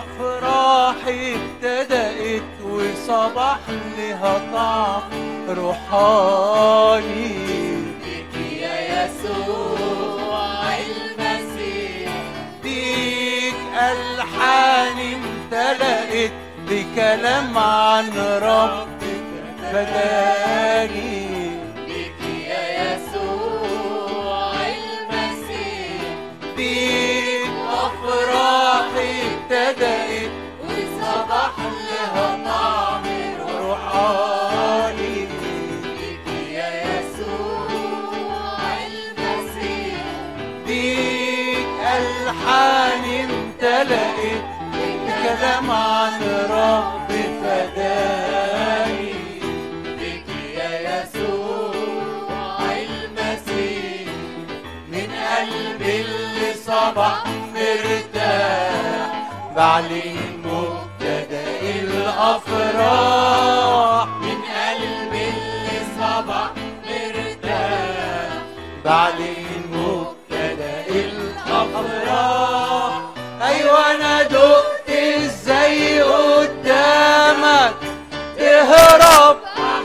أفراحي ابتدأت وصباح لها طعم روحاني بك يا يسوع المسيح بيك ألحان امتلأت بكلام عن ربك فداني بك يا يسوع المسيح بيك أفراحي ابتدأت وصباح لها طعم روحاني بك يا يسوع المسيح بيك ألحان امتلأت بكلام عن رب فداني بك يا يسوع المسيح من قلبي اللي صبح مرتاح بعلن مبتدأ الأفراح من قلبي اللي صبح مرتاح بعلن مبتدأ الأفراح أيوة أنا دقت إزاي قدامك تهرب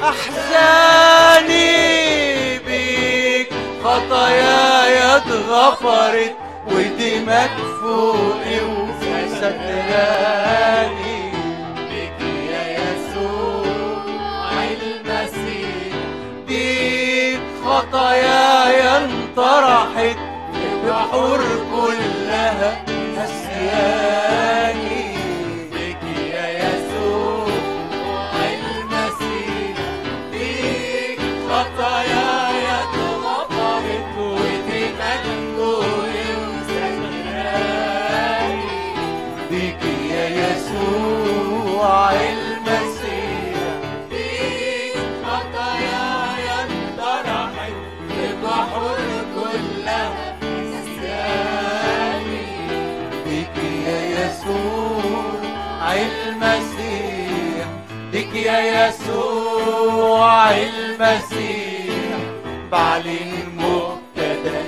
أحزاني بيك خطاياي اتغفرت ودمك فوقي وستراني بك يا يسوع المسيح بيك خطاياي انطرحت البحور كلها نسياني بك يا يسوع المسيح بيك خطاياي اتغفرت ودمك فوقي وستراني بيك يا يسوع المسيح بيك خطاياي انطرحت البحور كلها نسياني بك يا يسوع المسيح بك يا يسوع المسيح بعلن مبتدأ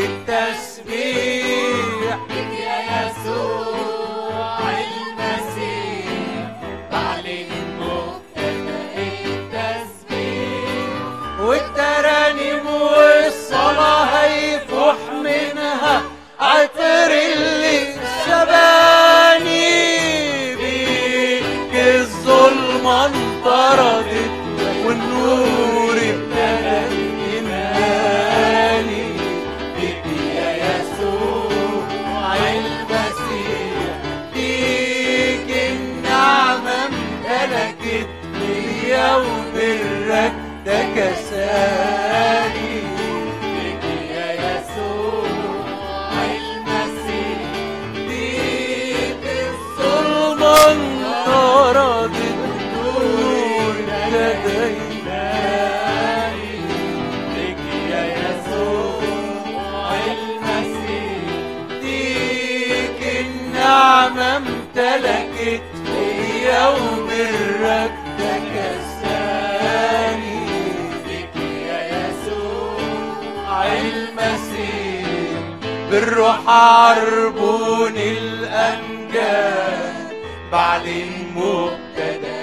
التسبيح بك يا يسوع المسيح بعلن مبتدأ التسبيح والترانيم والصلاة هيفوح منها عطر اللي شباني بيك الظلمة انطردت والنور ابتدى يملاني بيك يا يسوع المسيح بيك النعمة امتلكت ليا وبرك ده كساني بك يا يسوع المسيح بيك الظلمة انطردت والنور ابتدى يملاني بك يا يسوع المسيح ديك النعمة امتلكت ليا وبرك ده كساني بك يا يسوع المسيح بالروح عربون الأمجاد بعلن مبتدأ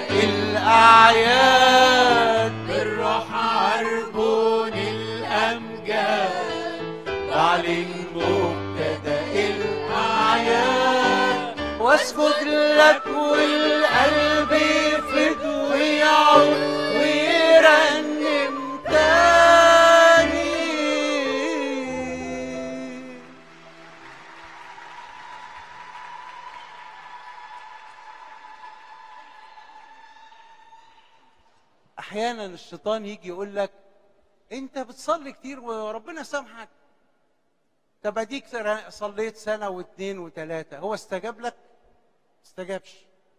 الأعياد بالروح عربون الأمجاد بعلن مبتدأ الأعياد واسجد لك والقلب يفد ويعود ويرنم تاني احيانا الشيطان يجي يقول لك انت بتصلي كتير وربنا سامحك طب اديك صليت سنه واثنين وثلاثه هو استجاب لك استجابش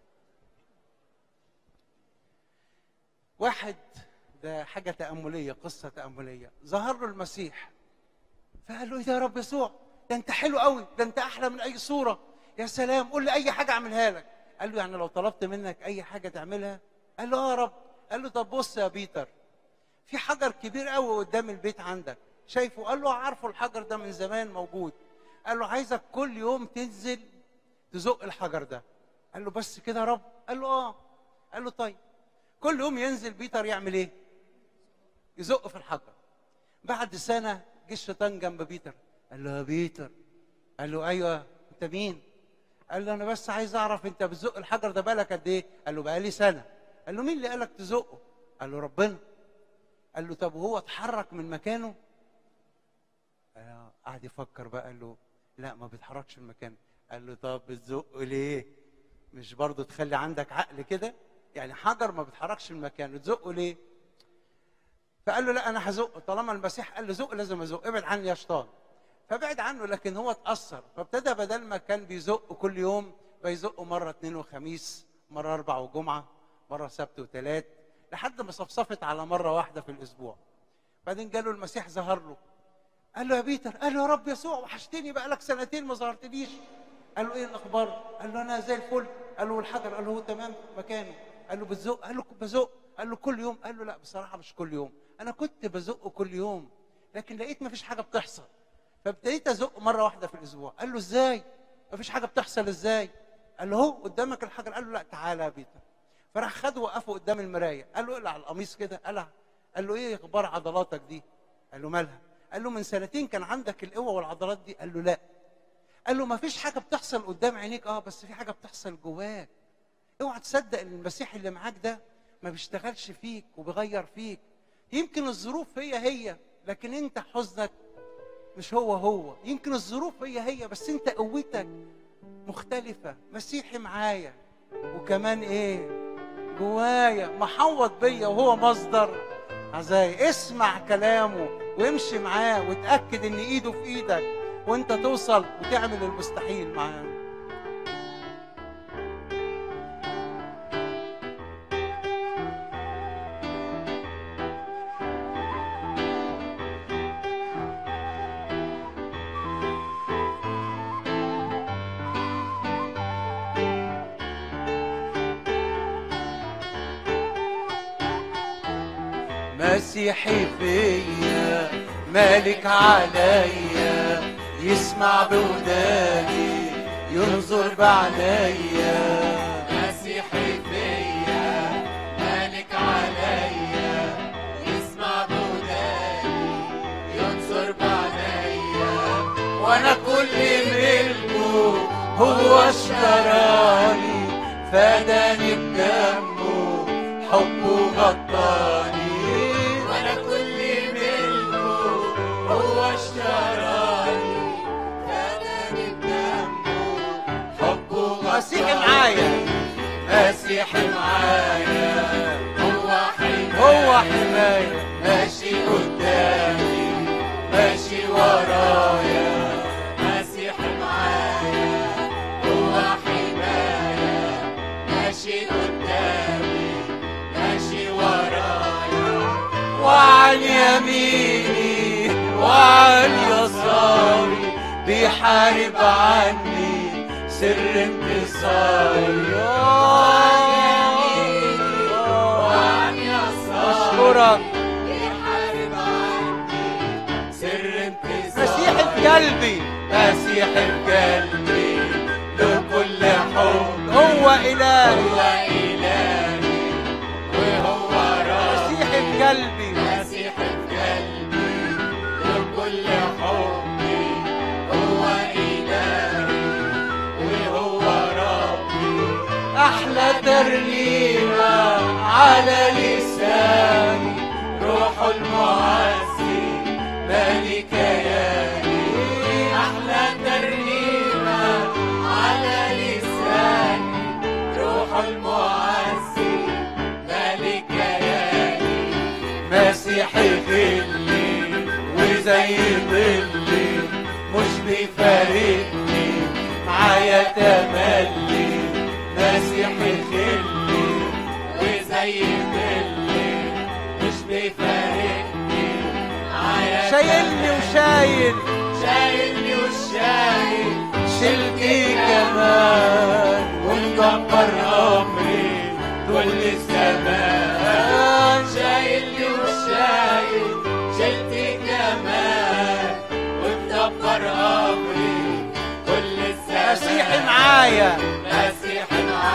واحد ده حاجه تامليه قصه تامليه ظهر له المسيح فقال له ايه ده يا رب يسوع ده انت حلو قوي ده انت احلى من اي صوره يا سلام قول لي اي حاجه اعملها لك قال له يعني لو طلبت منك اي حاجه تعملها قال له اه يا رب قال له طب بص يا بيتر في حجر كبير قوي قدام البيت عندك شايفه قال له عارفه الحجر ده من زمان موجود قال له عايزك كل يوم تنزل تزق الحجر ده قال له بس كده يا رب قال له اه قال له طيب كل يوم ينزل بيتر يعمل ايه يزق في الحجر بعد سنه جه الشيطان جنب بيتر قال له يا بيتر قال له ايوه انت مين قال له انا بس عايز اعرف انت بتزق الحجر ده بالك قد ايه قال له بقالي سنه قال له مين اللي قالك تزقه قال له ربنا قال له طب وهو اتحرك من مكانه آه، قعد يفكر بقى قال له لا ما بيتحركش من مكانه قال له طب بتزقه ليه مش برضه تخلي عندك عقل كده يعني حجر ما بيتحركش من مكانه تزقه ليه فقال له لا انا هزقه طالما المسيح قال له زق لازم ازق ابعد عني يا شيطان فبعد عنه لكن هو اتاثر فابتدى بدل ما كان بيزق كل يوم بيزقه مره اثنين وخميس مره اربع وجمعه مره سبت وثلاث لحد ما صفصفت على مره واحده في الاسبوع بعدين جاله المسيح ظهر له قال له يا بيتر قال له يا رب يسوع وحشتني بقى لك سنتين ما ظهرتليش قال له ايه الاخبار قال له انا زي الفل قال له والحجر قال له هو تمام مكانه قال له بتزق قال له بزق قال له كل يوم قال له لا بصراحه مش كل يوم انا كنت بزقه كل يوم لكن لقيت ما فيش حاجه بتحصل فابتديت ازقه مره واحده في الاسبوع قال له ازاي ما فيش حاجه بتحصل ازاي قال له هو قدامك الحجر قال له لا تعالى يا بيتر فراح خده وقفه قدام المرايه قال له اقلع القميص كده قلع قال له ايه اخبار عضلاتك دي قال له مالها قال له من سنتين كان عندك القوه والعضلات دي قال له لا قال له ما فيش حاجه بتحصل قدام عينيك اه بس في حاجه بتحصل جواك اوعى تصدق ان المسيح اللي معاك ده ما بيشتغلش فيك وبيغير فيك يمكن الظروف هي هي لكن انت حزنك مش هو هو يمكن الظروف هي هي بس انت قوتك مختلفة مسيحي معايا وكمان ايه جوايا محوط بيا وهو مصدر عزاي اسمع كلامه وامشي معاه وتأكد ان ايده في ايدك وانت توصل وتعمل المستحيل معاه مسيحي فيا مالك عليا يسمع بوداني ينظر بعينيا مسيحي فيا مالك عليا يسمع بوداني ينظر بعينيا وانا كل ملكه هو اشتراني فداني بدمه حبه غطاني وانا كل ملكه هو اشتراني فداني بدمه حبه مسيحي معايا مسيحي معايا هو حماية هو حماية ماشي قدامي ماشي ورايا مسيحي معايا هو حماية ماشي قدامي ماشي ورايا وعن يميني وعن يساري بيحارب عني سر انتصاري وعن يساري أشكرك بيحارب عني سر انتصاري مسيحي في قلبي مسيحي في قلبي له كل حب هو إلهي هو إلهي وهو راسي مسيحي في قلبي مسيحي في قلبي له كل حبي هو إلهي وهو ربي أحلى ترنيمة على لساني روح المعزي مالك كياني أحلى ترنيمة على لساني روح المعزي مالك كياني مسيحي غلي وزي ظلي مش بيفارقني معايا تملي مسيحي غلي وزي ظلي مش بيفارقني معايا شايلني وشايل شايلني وشايل شلتي كمان ومكبر امري كل الزمان شايلني وشايل شلتي كمان ومكبر امري كل الزمان مسيحي معايا مسيحي معايا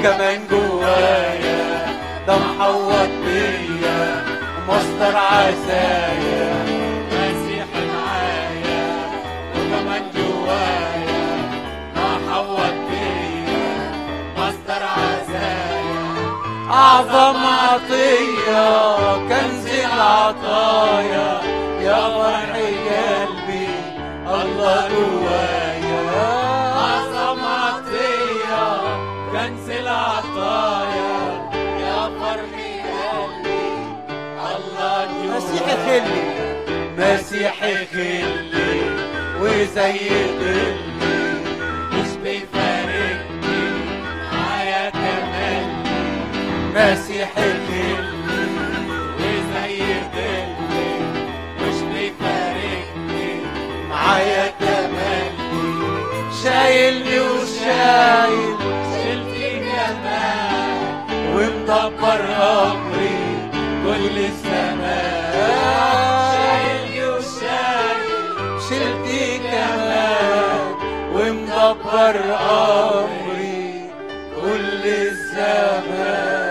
وكمان جوايا ده محوط بيا ومصدر عزايا مسيح معايا وكمان جوايا محوط بيا مصدر عزايا أعظم عطية كنز العطايا يا فرح قلبي الله جوايا أعظم عطية كنز العطايا يا فرح قلبي الله جوايا مسيح خلي مسيح خلي وزي ظلي مش بيفارقني معايا تملي مسيح خلي وزي ظلي مش بيفارقني معايا تملي شايلني وشايل شلتي جمال ومدبر امري كل السماء شايلني وشايل شلتي كمان ومدبر امري كل الزمان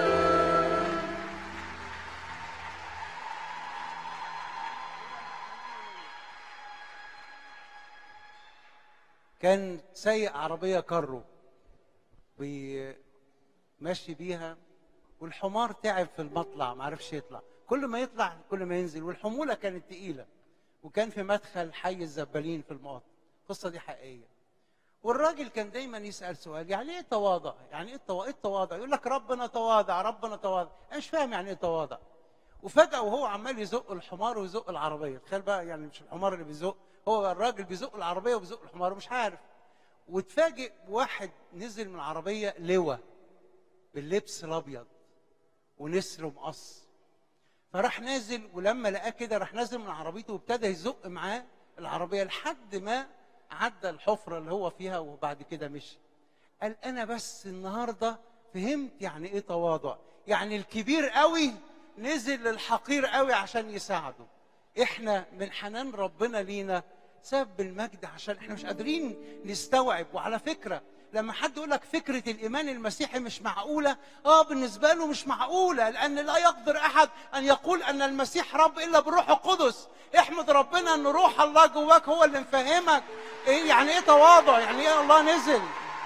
كان سايق عربيه كارو بي- ماشي بيها والحمار تعب في المطلع ما عرفش يطلع كل ما يطلع كل ما ينزل والحموله كانت تقيله وكان في مدخل حي الزبالين في المقاطع القصه دي حقيقيه والراجل كان دايما يسال سؤال يعني ايه تواضع يعني ايه التوا- إيه التواضع يقول لك ربنا تواضع ربنا تواضع انا مش فاهم يعني ايه تواضع وفجاه وهو عمال يزق الحمار ويزق العربيه تخيل بقى يعني مش الحمار اللي بيزق هو الراجل بيزق العربيه وبيزق الحمار ومش عارف وتفاجئ واحد نزل من العربيه لواء باللبس الابيض ونسر مقص فراح نازل ولما لقاه كده راح نازل من عربيته وابتدى يزق معاه العربيه لحد ما عدى الحفره اللي هو فيها وبعد كده مشي قال انا بس النهارده فهمت يعني ايه تواضع يعني الكبير قوي نزل للحقير قوي عشان يساعده احنا من حنان ربنا لينا سبب المجد عشان احنا مش قادرين نستوعب وعلى فكره لما حد يقول لك فكره الايمان المسيحي مش معقوله اه بالنسبه له مش معقوله لان لا يقدر احد ان يقول ان المسيح رب الا بالروح القدس احمد ربنا ان روح الله جواك هو اللي مفهمك ايه يعني ايه تواضع يعني ايه الله نزل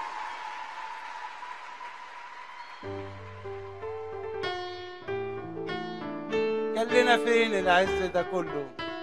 كان لنا فين العز ده كله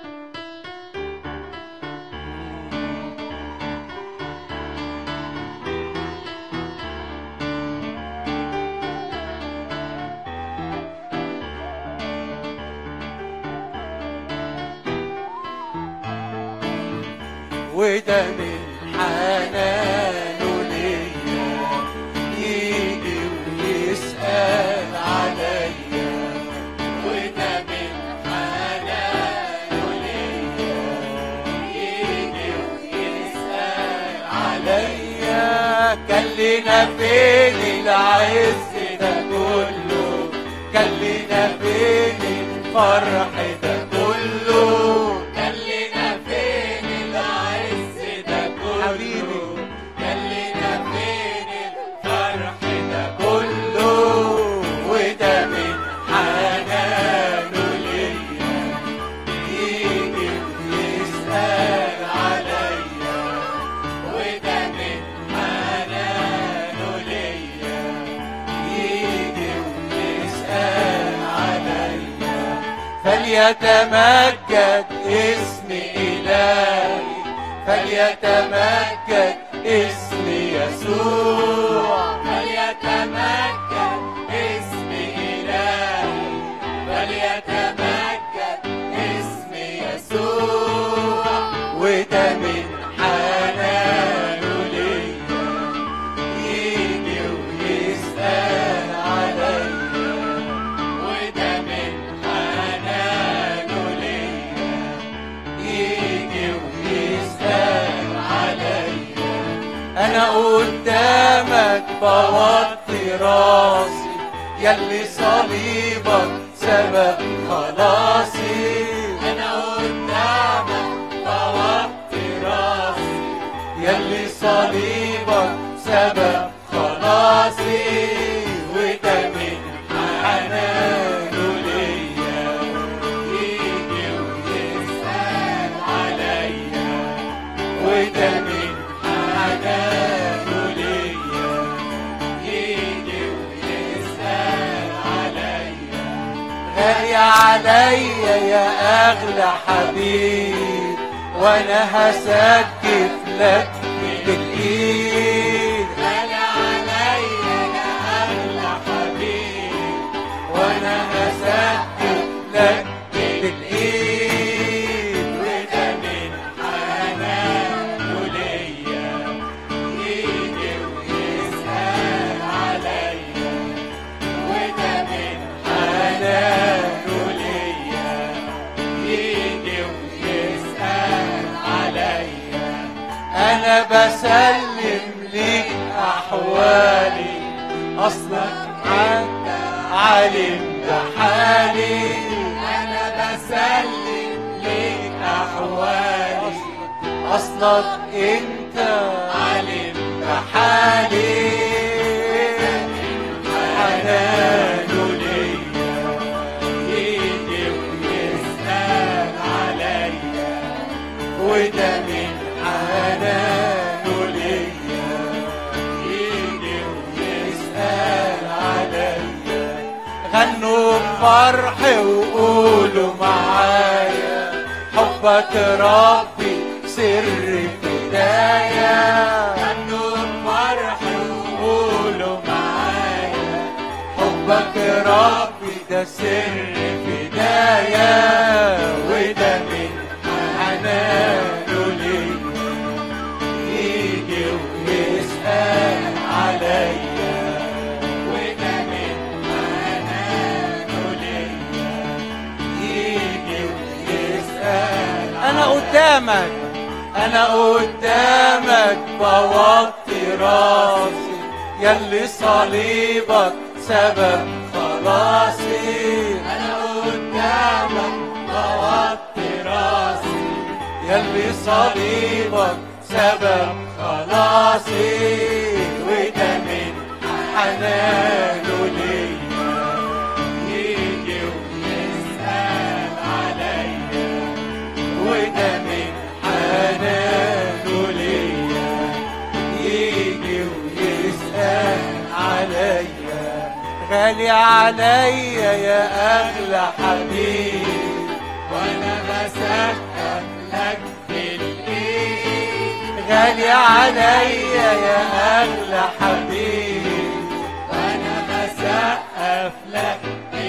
وده من حنانه ليا يجي ويسأل عليا وده من حنانه ليا يجي ويسأل عليا كان لنا فين العز ده كله كان لنا فين الفرح ده كله كان لنا فين العز ده كله حبيبي. كان لنا فين الفرح ده كله وده من حنانه ليا يجي ويسأل عليا وده من حنانه ليا يجي ويسأل عليا فليتمجد اسم إلهي فليتمجد اسم يسوع فليتمجد اسم إلهي فليتمجد اسم يسوع وده من حنانه ليا يجي ويسأل عليا وده من حنانه ليا يجي ويسأل عليا أنا قدامك بوطي راسي يلي صليبك سبب خلاصي أنا قدامك بوطي راسي يلي صليبك سبب خلاصي خلاصي وده من حنانه ليا يجي ويسأل عليا وده من حنانه ليا يجي ويسأل عليا غالي عليا يا اغلى حبيب وانا هسجف لك بالايد غالي عليا يا أغلى حبيب وانا هسجف لك بالايد وده من حنانه ليا يجي ويسأل عليا وده من حنانه ليا يجي ويسأل عليا انا بسلم ليك احوالي اصلك انت عالم بحالي أنا بسلم ليك أحوالي اصلك انت علم بحالي حنانه ليا يجي ويسأل عليا وده من حنانه ليا يجي ويسأل عليا غنوا بفرح وقولوا معايا حبك ربي سر بداية غنوا بفرح وقولوا معايا حبك ربي ده سر بداية وده من حنانه ليا يجي ويسأل عليا وده من حنانه ليا يجي ويسأل انا قدامك انا قدامك بوطي راسي يلي صليبك سبب خلاصي أنا قدامك بوطي راسي يلي صليبك سبب خلاصي وده من حنانه ليا يجي ويسأل عليا وده من حنانه ليا يجي ويسأل عليا غالي عليا يا أغلى حبيب وأنا بسقف لك بالإيد غالي عليا يا أغلى حبيب وأنا بسقف لك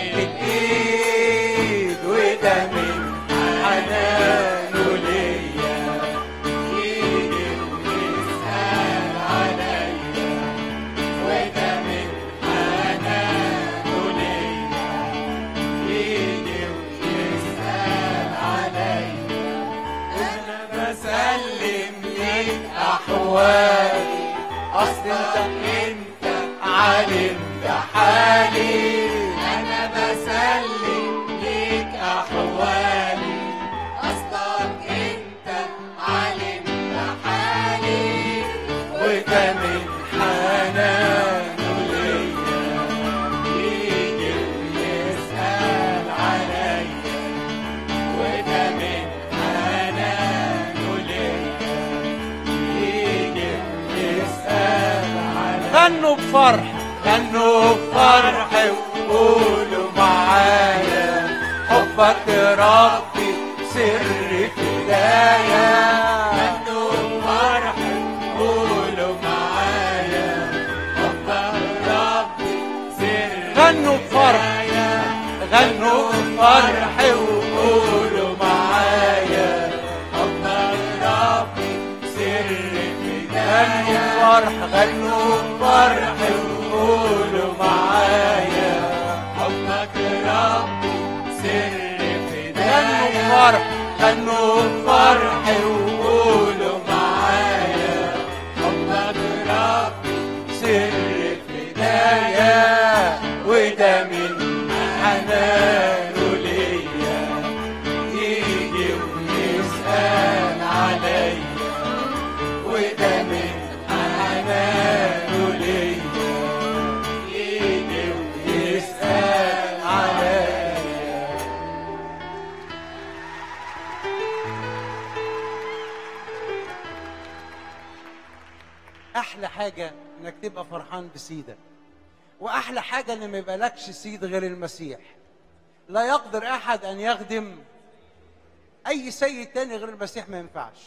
بالإيد بالإيد وده من حنانه ليا يجي ويسأل عليا وده من حنانه ليا يجي ويسأل عليا أنا بسلم ليك أحوالي أصل أنت أنت عالم بحالي أنا بسلم ليك أحوالي أصلك أنت عالم بحالي وده من حنانه ليا يجي ويسأل عليا وده من حنانه ليا يجي ويسأل عليا غنوا بفرح غنوا بفرح وقولوا معايا حبك ربي سر بداية غنوا بفرح قولوا معايا حبك ربي سر غنوا بفرح بداية. غنوا بفرح وقولوا معايا حبك ربي سر غنوا بداية بفرح غنوا بفرح وقولوا معايا حبك ربي سر غنوا بداية بفرح غنوا بفرح وقولوا معايا حبك ربي سر بداية وده من حنانه ليا يجي ويسأل عليا وده من حنانه ليا احلى حاجه انك تبقى فرحان بسيدك واحلى حاجه ان ما يبقالكش سيد غير المسيح لا يقدر احد ان يخدم اي سيد تاني غير المسيح ما ينفعش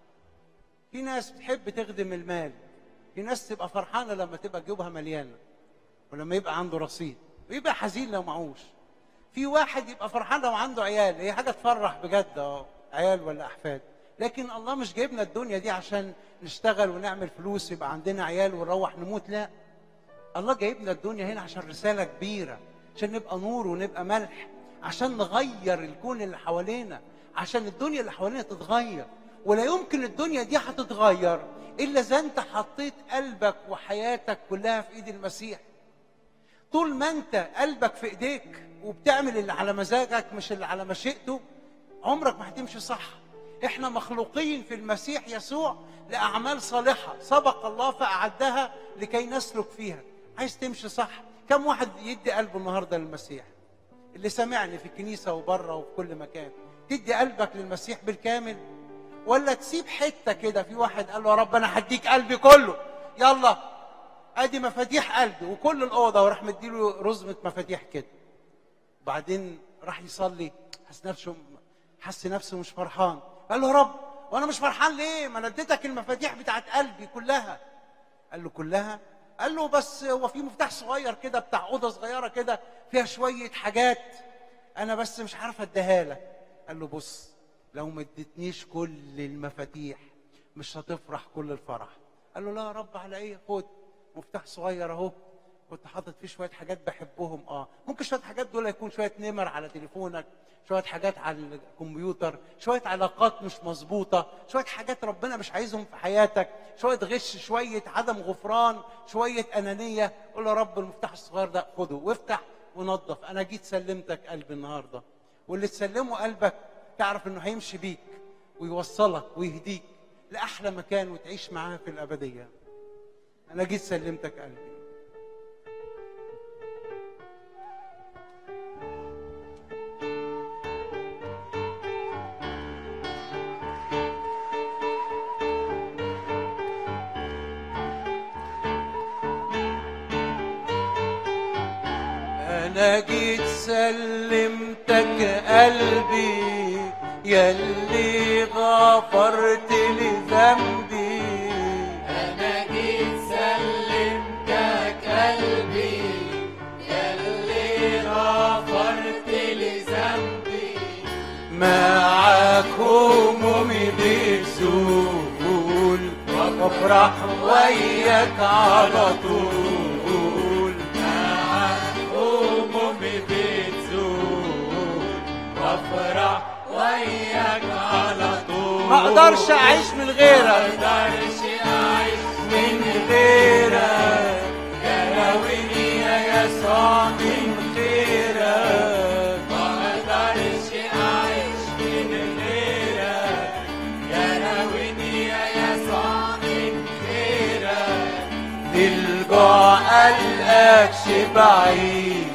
في ناس بتحب تخدم المال في ناس تبقى فرحانه لما تبقى جيوبها مليانه ولما يبقى عنده رصيد ويبقى حزين لو معهوش في واحد يبقى فرحان لو عنده عيال هي حاجه تفرح بجد اه عيال ولا احفاد لكن الله مش جايبنا الدنيا دي عشان نشتغل ونعمل فلوس يبقى عندنا عيال ونروح نموت لا الله جايبنا الدنيا هنا عشان رساله كبيره عشان نبقى نور ونبقى ملح عشان نغير الكون اللي حوالينا عشان الدنيا اللي حوالينا تتغير ولا يمكن الدنيا دي هتتغير الا اذا انت حطيت قلبك وحياتك كلها في ايد المسيح طول ما انت قلبك في ايديك وبتعمل اللي على مزاجك مش اللي على مشيئته عمرك ما هتمشي صح احنا مخلوقين في المسيح يسوع لاعمال صالحه سبق الله فاعدها لكي نسلك فيها عايز تمشي صح كم واحد يدي قلبه النهارده للمسيح اللي سمعني في الكنيسه وبره وفي كل مكان تدي قلبك للمسيح بالكامل ولا تسيب حته كده في واحد قال له يا رب انا هديك قلبي كله يلا ادي مفاتيح قلبي وكل الاوضه وراح مديله رزمه مفاتيح كده بعدين راح يصلي حس نفسه حس نفسه مش فرحان قال له يا رب وانا مش فرحان ليه ما انا اديتك المفاتيح بتاعت قلبي كلها قال له كلها قال له بس هو في مفتاح صغير كده بتاع اوضه صغيره كده فيها شويه حاجات انا بس مش عارف اديها لك قال له بص لو ما اديتنيش كل المفاتيح مش هتفرح كل الفرح قال له لا يا رب على ايه خد مفتاح صغير اهو كنت حاطط فيه شويه حاجات بحبهم اه ممكن شويه حاجات دول يكون شويه نمر على تليفونك شويه حاجات على الكمبيوتر شويه علاقات مش مظبوطه شويه حاجات ربنا مش عايزهم في حياتك شويه غش شويه عدم غفران شويه انانيه قول له يا رب المفتاح الصغير ده خده وافتح ونظف انا جيت سلمتك قلبي النهارده واللي تسلمه قلبك تعرف انه هيمشي بيك ويوصلك ويهديك لاحلى مكان وتعيش معاه في الابديه انا جيت سلمتك قلبي انا جيت سلمتك قلبي يلي غفرت لي ذنبي انا جيت سلمتك قلبي يلي غفرت لي ذنبي معاك همومي بتزول وافرح وياك على طول همومي بتزول وافرح وياك على طول ما اقدرش اعيش من غيرك مقدرش اعيش من غيرك كلاويني يا يسوع من غيرك مقدرش اعيش من غيرك يا ناويني يا يسوع من غيرك الجوع قلقكش بعيد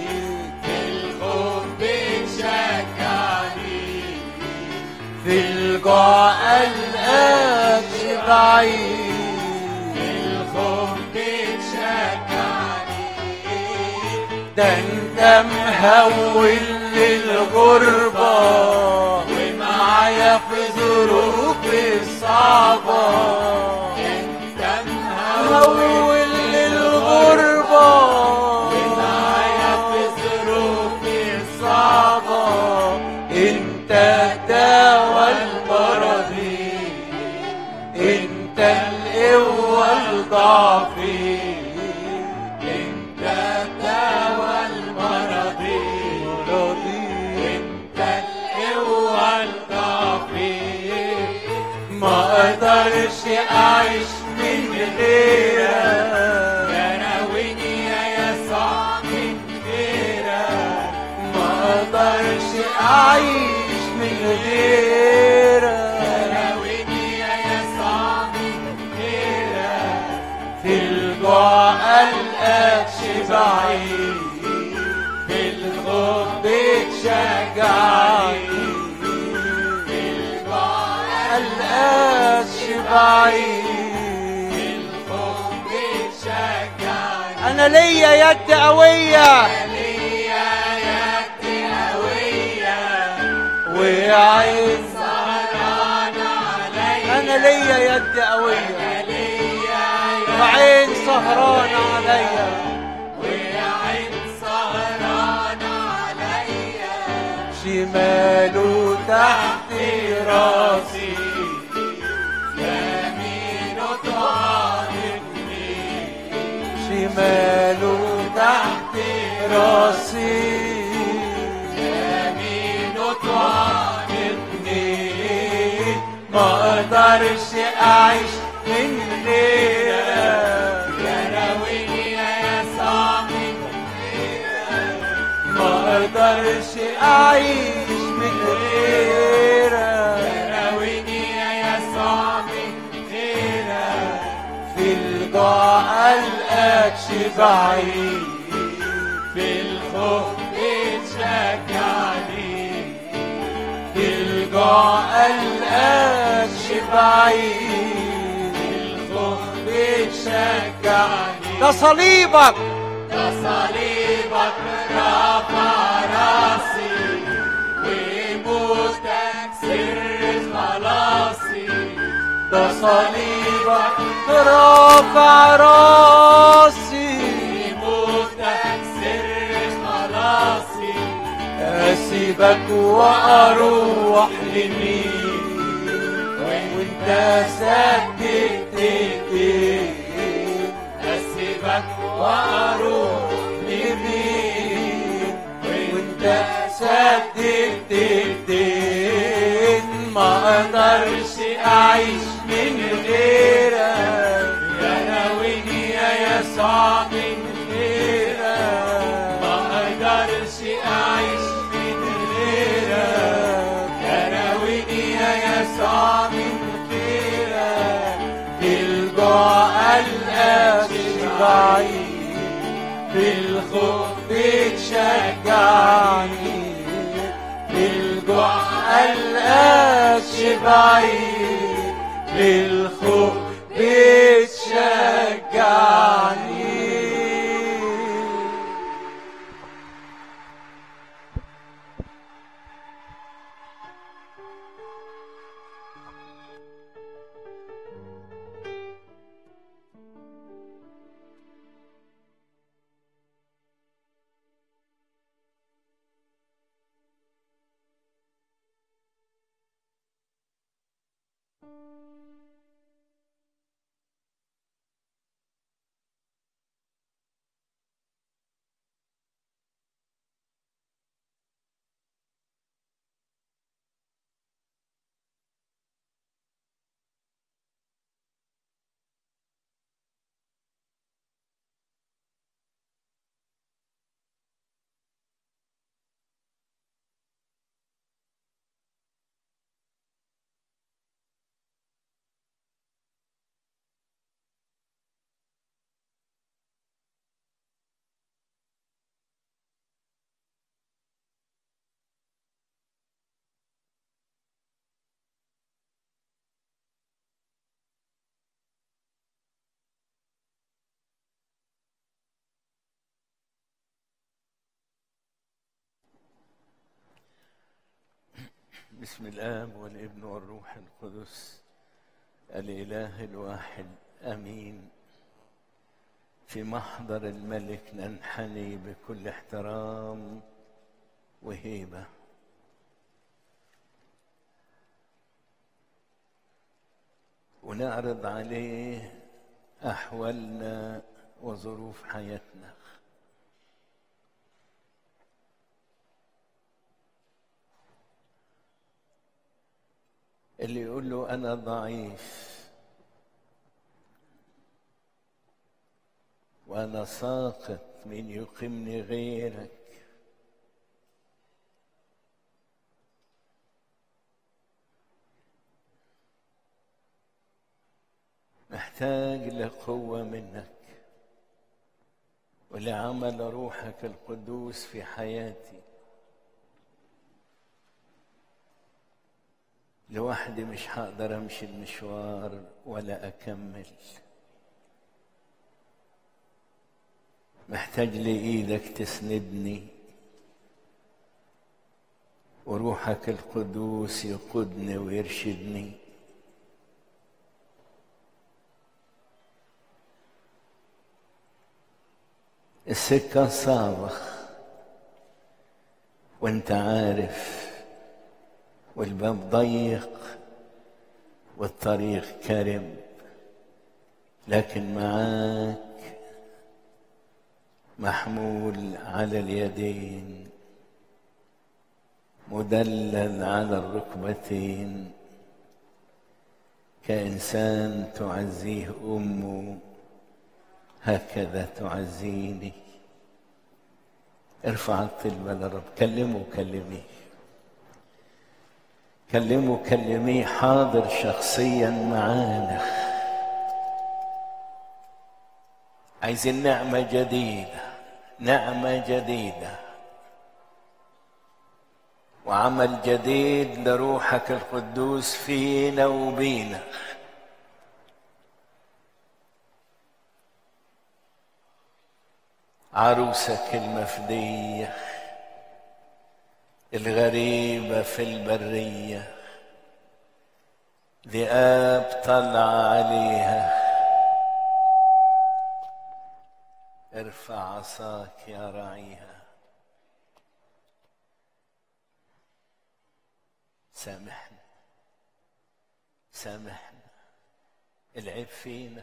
الخوف بتشجعني في الجوع قلقكش بعيد الخوف بتشجعني ده انت مهول للغربة ومعايا في ظروفي الصعبة انت مهول مهول للغربة معايا في ظروفي صعبة انت دوا المرضي انت القوة الضعفي انت دوا المرضي مرضي انت القوة الضعفي ما اقدرش اعيش من غيرك يا ناويني يا يسوع من غيرك ما اقدرش اعيش من غيرك ناويني يا يسوع من غيرك في الجوع قلقكش بعيد في الخوف بتشجعني في البعد قلقكش بعيد انا ليا يد قويه ليا يد قوية وعين سهران عليا انا ليا يد قويه ليا وعين سهران عليا وعين سهران عليا شماله تحت راسي يمينه تعاقبني شماله تحت راسي يمينه تعاقبني ما اقدرش اعيش من غيرك يا راويني يا يسوع من غيرك ما اقدرش اعيش من غيرك راويني يا يسوع من غيرك في الجوع القاكش بعيد في الخوف بتشجعني في الجوع القاكش بعيد الخوف بتشجعني ده صليبك ده صليبك رفع راسي وموتك سر خلاصي ده صليبك رافع راسي موتك سر خلاصي اسيبك واروح لمين وانت سددت ايديك أسيبك واروح لمين وانت سددت ايديك ما اقدرش اعيش من غيرك يا ناويني يا يسوع من غيرك ما أقدرش أعيش من غيرك يا ناويني يا يسوع من غيرك بالجوع القاش بعيد بالخوف بتشجعني بالجوع القاش بعيد بالخوف بتشجعني بسم الآب والابن والروح القدس الإله الواحد آمين في محضر الملك ننحني بكل احترام وهيبة ونعرض عليه أحوالنا وظروف حياتنا اللي يقول له أنا ضعيف وأنا ساقط من يقيمني غيرك محتاج لقوة منك ولعمل روحك القدوس في حياتي لوحدي مش هقدر امشي المشوار ولا اكمل محتاج لإيدك تسندني وروحك القدوس يقودني ويرشدني السكة صعبة وانت عارف والباب ضيق والطريق كرب لكن معاك محمول على اليدين مدلل على الركبتين كإنسان تعزيه أمه هكذا تعزيني ارفع الطلبة للرب كلمه كلميه كلمه كلميه حاضر شخصيا معانا عايزين نعمة جديدة نعمة جديدة وعمل جديد لروحك القدوس فينا وبينا عروسك المفدية الغريبة في البرية ذئاب طلع عليها ارفع عصاك يا رعيها سامحنا سامحنا العيب فينا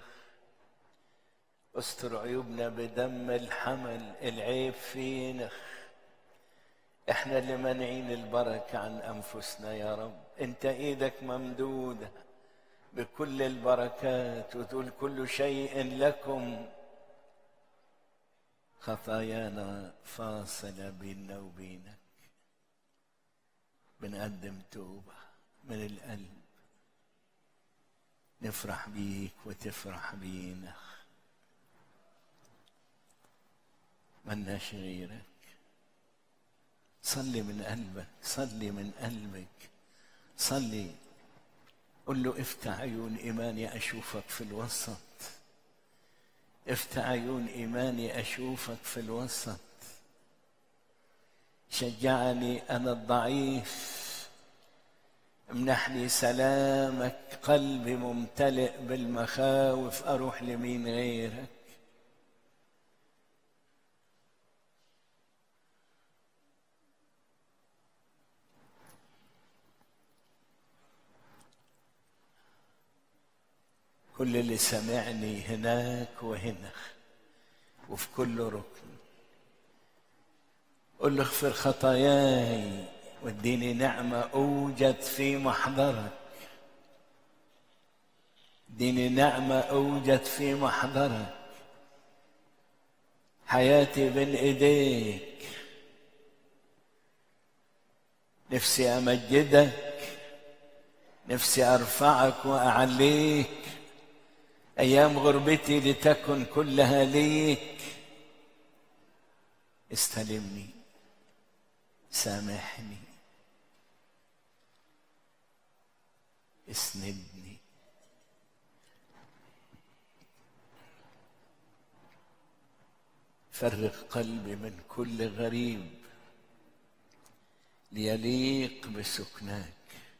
استر عيوبنا بدم الحمل العيب فينا احنا اللي مانعين البركة عن انفسنا يا رب انت ايدك ممدودة بكل البركات وتقول كل شيء لكم خطايانا فاصلة بيننا وبينك بنقدم توبة من القلب نفرح بيك وتفرح بينا ملناش غيرك صلي من قلبك صلي من قلبك صلي قل له افتح عيون ايماني اشوفك في الوسط افتح عيون ايماني اشوفك في الوسط شجعني انا الضعيف امنحني سلامك قلبي ممتلئ بالمخاوف اروح لمين غيرك كل اللي سمعني هناك وهنا وفي كل ركن قل له اغفر خطاياي واديني نعمة أوجد في محضرك اديني نعمة أوجد في محضرك حياتي بين إيديك نفسي أمجدك نفسي أرفعك وأعليك أيام غربتي لتكن كلها ليك استلمني سامحني اسندني فرغ قلبي من كل غريب ليليق بسكناك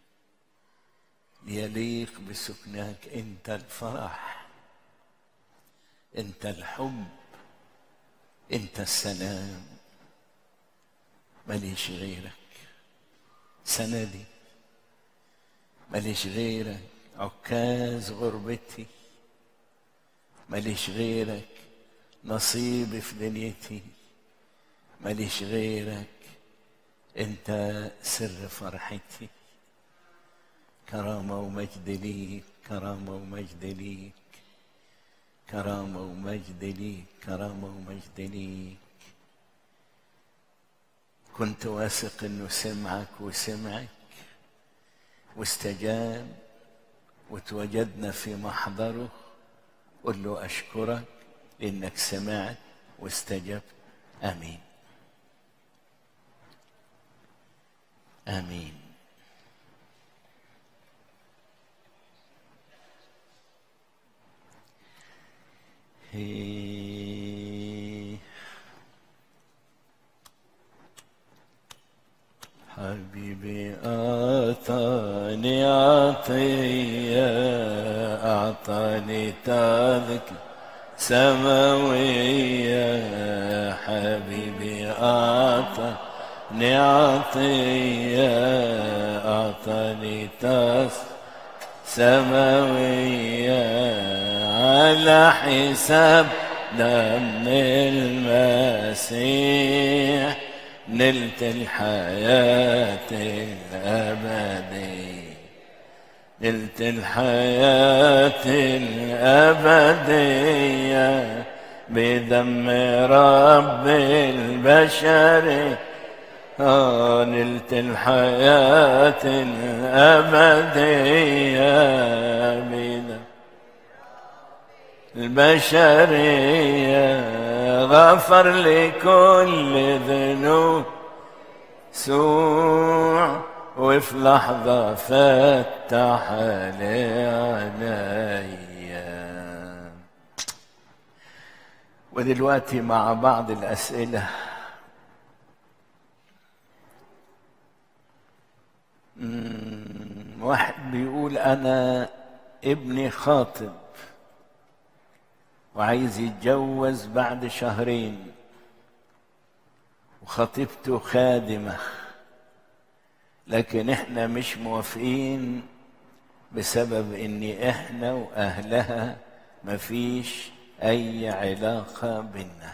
ليليق بسكناك انت الفرح انت الحب انت السلام ماليش غيرك سندي ماليش غيرك عكاز غربتي ماليش غيرك نصيبي في دنيتي ماليش غيرك انت سر فرحتي كرامة ومجد ليك كرامة ومجد ليك كرامة ومجد ليك كرامة ومجد ليك كنت واثق انه سمعك وسمعك واستجاب وتوجدنا في محضره قل له اشكرك لانك سمعت واستجبت امين امين هي حبيبي أعطاني عطية أعطاني تذكرة سماوية حبيبي أعطاني عطية أعطاني تذكرة سماوية على حساب دم المسيح نلت الحياة الأبدية نلت الحياة الأبدية بدم رب البشر آه نلت الحياة الأبدية بدم البشرية غفر لكل ذنوب سوء وفي لحظة فتح لي عينيا ودلوقتي مع بعض الأسئلة مم، واحد بيقول أنا ابني خاطب وعايز يتجوز بعد شهرين وخطيبته خادمة لكن احنا مش موافقين بسبب ان احنا واهلها مفيش اي علاقة بينا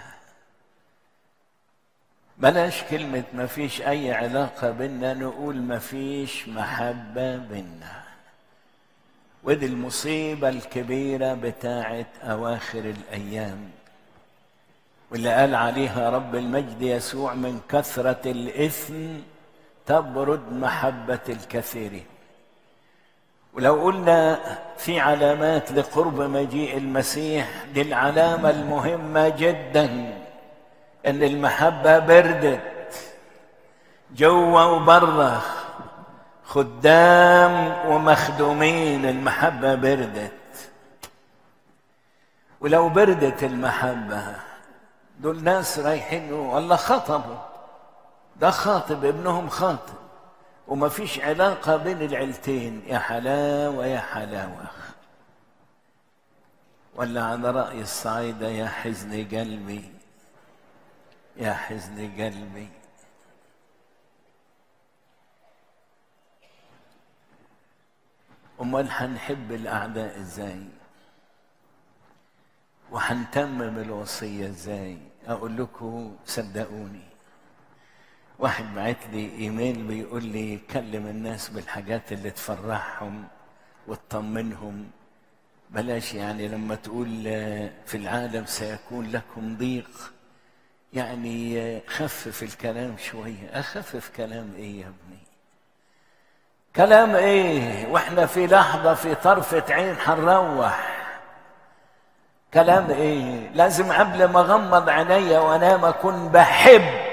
بلاش كلمة مفيش اي علاقة بينا نقول مفيش محبة بينا ودي المصيبة الكبيرة بتاعت أواخر الأيام واللي قال عليها رب المجد يسوع من كثرة الإثم تبرد محبة الكثير ولو قلنا في علامات لقرب مجيء المسيح دي العلامة المهمة جدا ان المحبة بردت جوه وبره خدام ومخدومين المحبة بردت ولو بردت المحبة دول ناس رايحين والله خطبوا ده خاطب ابنهم خاطب وما فيش علاقة بين العيلتين يا حلاوة يا حلاوة ولا على رأي الصعيدة يا حزن قلبي يا حزن قلبي امال هنحب الاعداء ازاي وهنتمم الوصيه ازاي اقول لكم صدقوني واحد بعت لي ايميل بيقول لي كلم الناس بالحاجات اللي تفرحهم وتطمنهم بلاش يعني لما تقول في العالم سيكون لكم ضيق يعني خفف الكلام شويه اخفف كلام ايه يا ابني كلام ايه واحنا في لحظة في طرفة عين هنروح كلام ايه لازم قبل ما اغمض عينيا وانام اكون بحب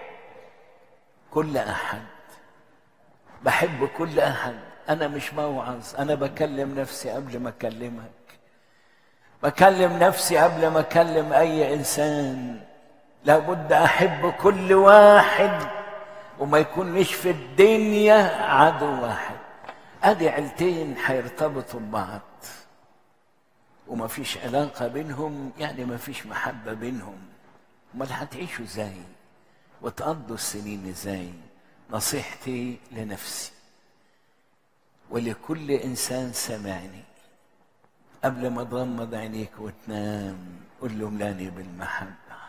كل احد بحب كل احد انا مش موعظ انا بكلم نفسي قبل ما اكلمك بكلم نفسي قبل ما اكلم اي انسان لابد احب كل واحد وما يكونش في الدنيا عدو واحد ادي عيلتين هيرتبطوا ببعض وما فيش علاقة بينهم يعني ما فيش محبة بينهم امال هتعيشوا ازاي وتقضوا السنين ازاي نصيحتي لنفسي ولكل انسان سمعني قبل ما تغمض عينيك وتنام قل له ملاني بالمحبة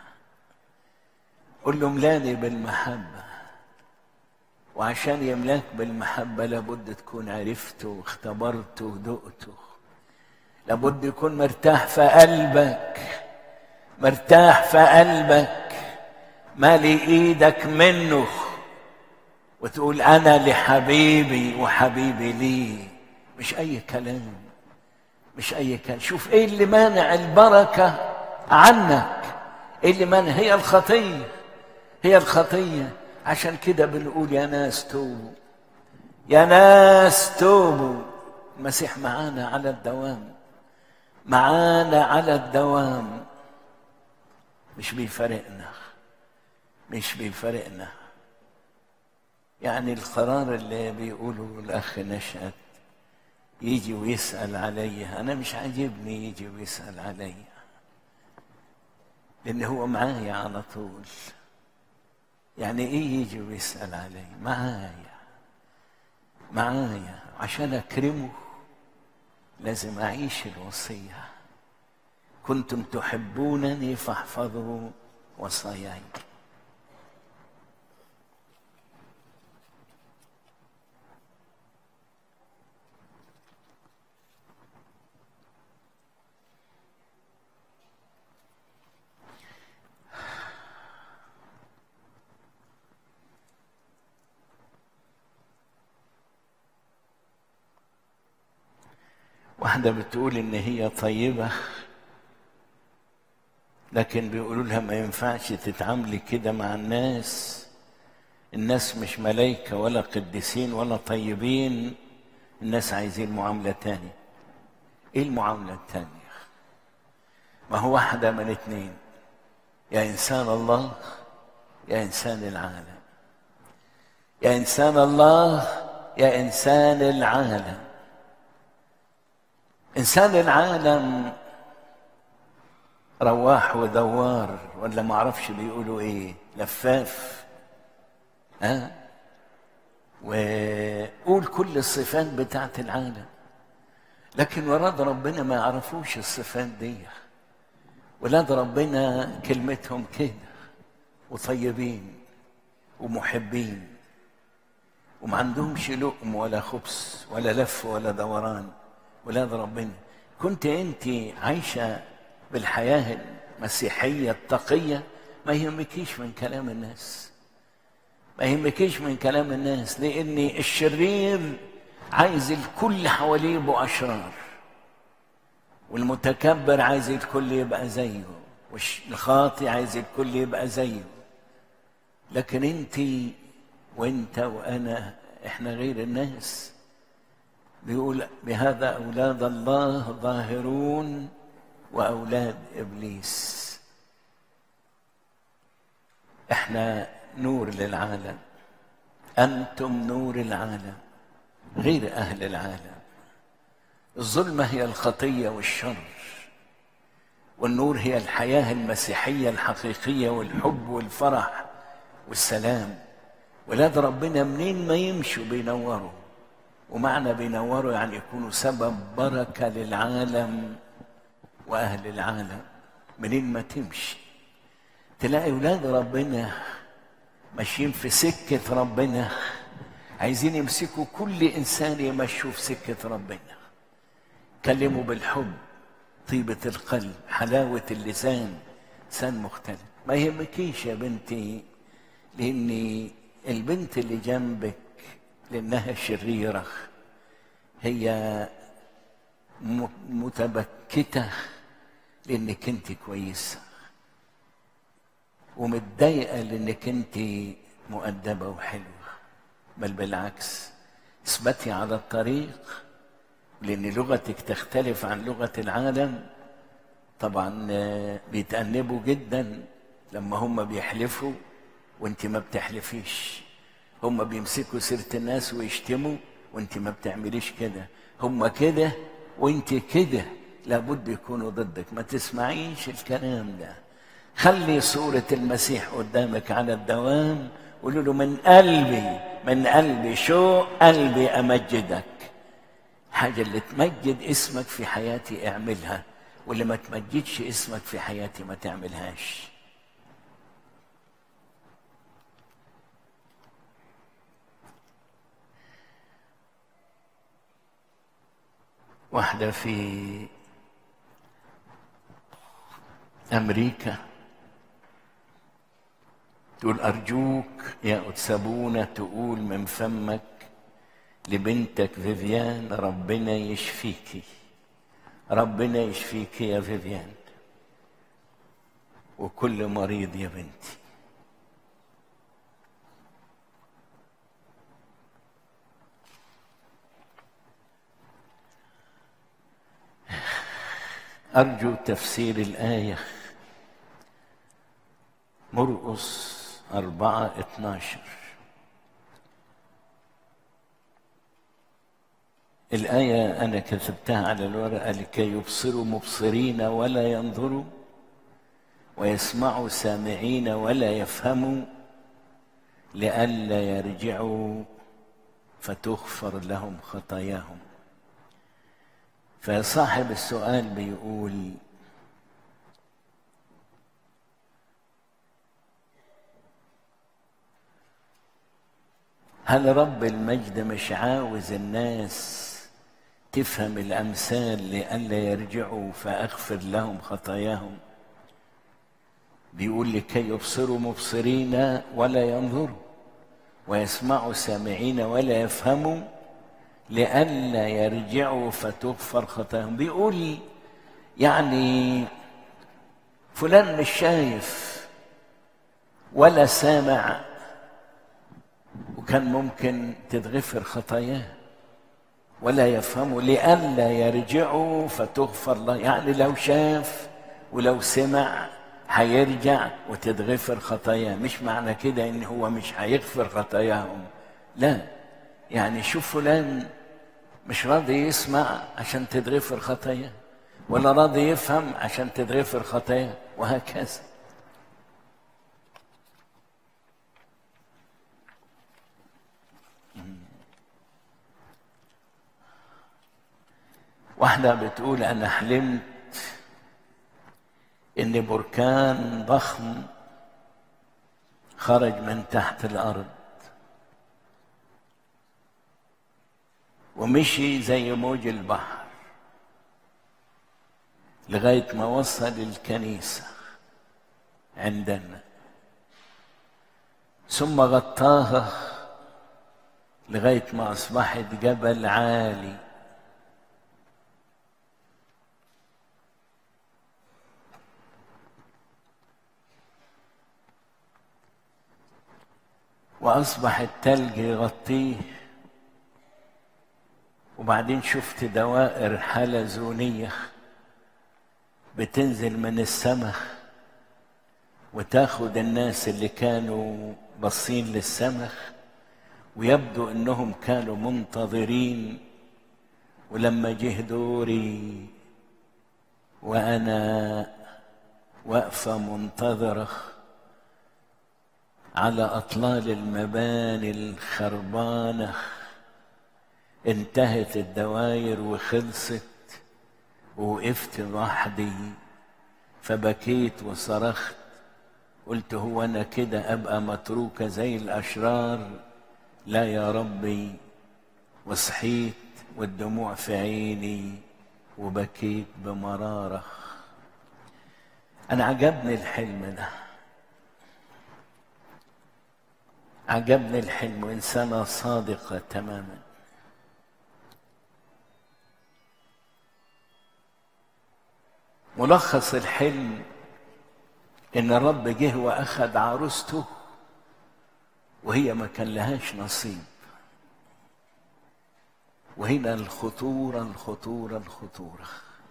قل له ملاني بالمحبه وعشان يملاك بالمحبة لابد تكون عرفته واختبرته ودقته لابد يكون مرتاح في قلبك مرتاح في قلبك مالي ايدك منه وتقول انا لحبيبي وحبيبي لي مش اي كلام مش اي كلام شوف ايه اللي مانع البركة عنك ايه اللي مانع هي الخطية هي الخطيه عشان كده بنقول يا ناس توبوا يا ناس توبوا المسيح معانا على الدوام معانا على الدوام مش بيفارقنا مش بيفارقنا يعني القرار اللي بيقوله الأخ نشأت يجي ويسأل عليا أنا مش عاجبني يجي ويسأل عليا لأن هو معايا على طول يعني إيه يجي ويسأل علي معايا معايا عشان أكرمه لازم أعيش الوصية كنتم تحبونني فاحفظوا وصاياي واحدة بتقول إن هي طيبة لكن بيقولوا لها ما ينفعش تتعاملي كده مع الناس الناس مش ملايكة ولا قديسين ولا طيبين الناس عايزين معاملة تانية ايه المعاملة التانية ما هو واحدة من اتنين يا إنسان الله يا إنسان العالم يا إنسان الله يا إنسان العالم إنسان العالم رواح ودوار ولا ما اعرفش بيقولوا ايه لفاف ها وقول كل الصفات بتاعت العالم لكن ولاد ربنا ما يعرفوش الصفات دي ولاد ربنا كلمتهم كده وطيبين ومحبين وما عندهمش لقم ولا خبز ولا لف ولا دوران ولاد ربنا كنت انت عايشه بالحياه المسيحيه التقيه ما يهمكيش من كلام الناس ما يهمكيش من كلام الناس لان الشرير عايز الكل حواليه يبقوا اشرار والمتكبر عايز الكل يبقى زيه والخاطي عايز الكل يبقى زيه لكن انت وانت وانا احنا غير الناس بيقول بهذا اولاد الله ظاهرون واولاد ابليس احنا نور للعالم انتم نور العالم غير اهل العالم الظلمه هي الخطيه والشر والنور هي الحياه المسيحيه الحقيقيه والحب والفرح والسلام ولاد ربنا منين ما يمشوا بينوروا ومعنى بينوروا يعني يكونوا سبب بركه للعالم واهل العالم منين ما تمشي تلاقي ولاد ربنا ماشيين في سكه ربنا عايزين يمسكوا كل انسان يمشوا في سكه ربنا كلموا بالحب طيبه القلب حلاوه اللسان لسان مختلف ما يهمكيش يا بنتي لان البنت اللي جنبك لانها شريره هي متبكته لانك انت كويسه ومتضايقه لانك انت مؤدبه وحلوه بل بالعكس اثبتي على الطريق لان لغتك تختلف عن لغه العالم طبعا بيتأنبوا جدا لما هم بيحلفوا وانت ما بتحلفيش هم بيمسكوا سيرة الناس ويشتموا وانت ما بتعمليش كده هم كده وانت كده لابد يكونوا ضدك ما تسمعيش الكلام ده خلي صورة المسيح قدامك على الدوام قولوا له من قلبي من قلبي شو قلبي أمجدك حاجة اللي تمجد اسمك في حياتي اعملها واللي ما تمجدش اسمك في حياتي ما تعملهاش واحدة في أمريكا تقول أرجوك يا أتسابونة تقول من فمك لبنتك فيفيان ربنا يشفيكي ربنا يشفيك يا فيفيان وكل مريض يا بنتي أرجو تفسير الآية مرقس أربعة اتناشر الآية أنا كتبتها على الورقة لكي يبصروا مبصرين ولا ينظروا ويسمعوا سامعين ولا يفهموا لئلا يرجعوا فتغفر لهم خطاياهم فصاحب السؤال بيقول هل رب المجد مش عاوز الناس تفهم الامثال لئلا يرجعوا فاغفر لهم خطاياهم بيقول لكي يبصروا مبصرين ولا ينظروا ويسمعوا سامعين ولا يفهموا لئلا يرجعوا فتغفر خطاياهم بيقول يعني فلان مش شايف ولا سامع وكان ممكن تتغفر خطاياه ولا يفهموا لئلا يرجعوا فتغفر له يعني لو شاف ولو سمع هيرجع وتتغفر خطاياه مش معنى كده ان هو مش هيغفر خطاياهم لا يعني شوف فلان مش راضي يسمع عشان تتغفر خطاياه ولا راضي يفهم عشان تتغفر خطاياه وهكذا واحدة بتقول أنا حلمت إن بركان ضخم خرج من تحت الأرض ومشي زي موج البحر لغاية ما وصل الكنيسة عندنا ثم غطاها لغاية ما أصبحت جبل عالي وأصبح التلج يغطيه وبعدين شفت دوائر حلزونية بتنزل من السماء وتاخد الناس اللي كانوا باصين للسماء ويبدو انهم كانوا منتظرين ولما جه دوري وانا واقفه منتظره على اطلال المباني الخربانه انتهت الدواير وخلصت ووقفت وحدي فبكيت وصرخت قلت هو انا كده ابقى متروكه زي الاشرار لا يا ربي وصحيت والدموع في عيني وبكيت بمراره انا عجبني الحلم ده عجبني الحلم انسانه صادقه تماما ملخص الحلم ان الرب جه واخذ عروسته وهي ما كان لهاش نصيب وهنا الخطوره الخطوره الخطوره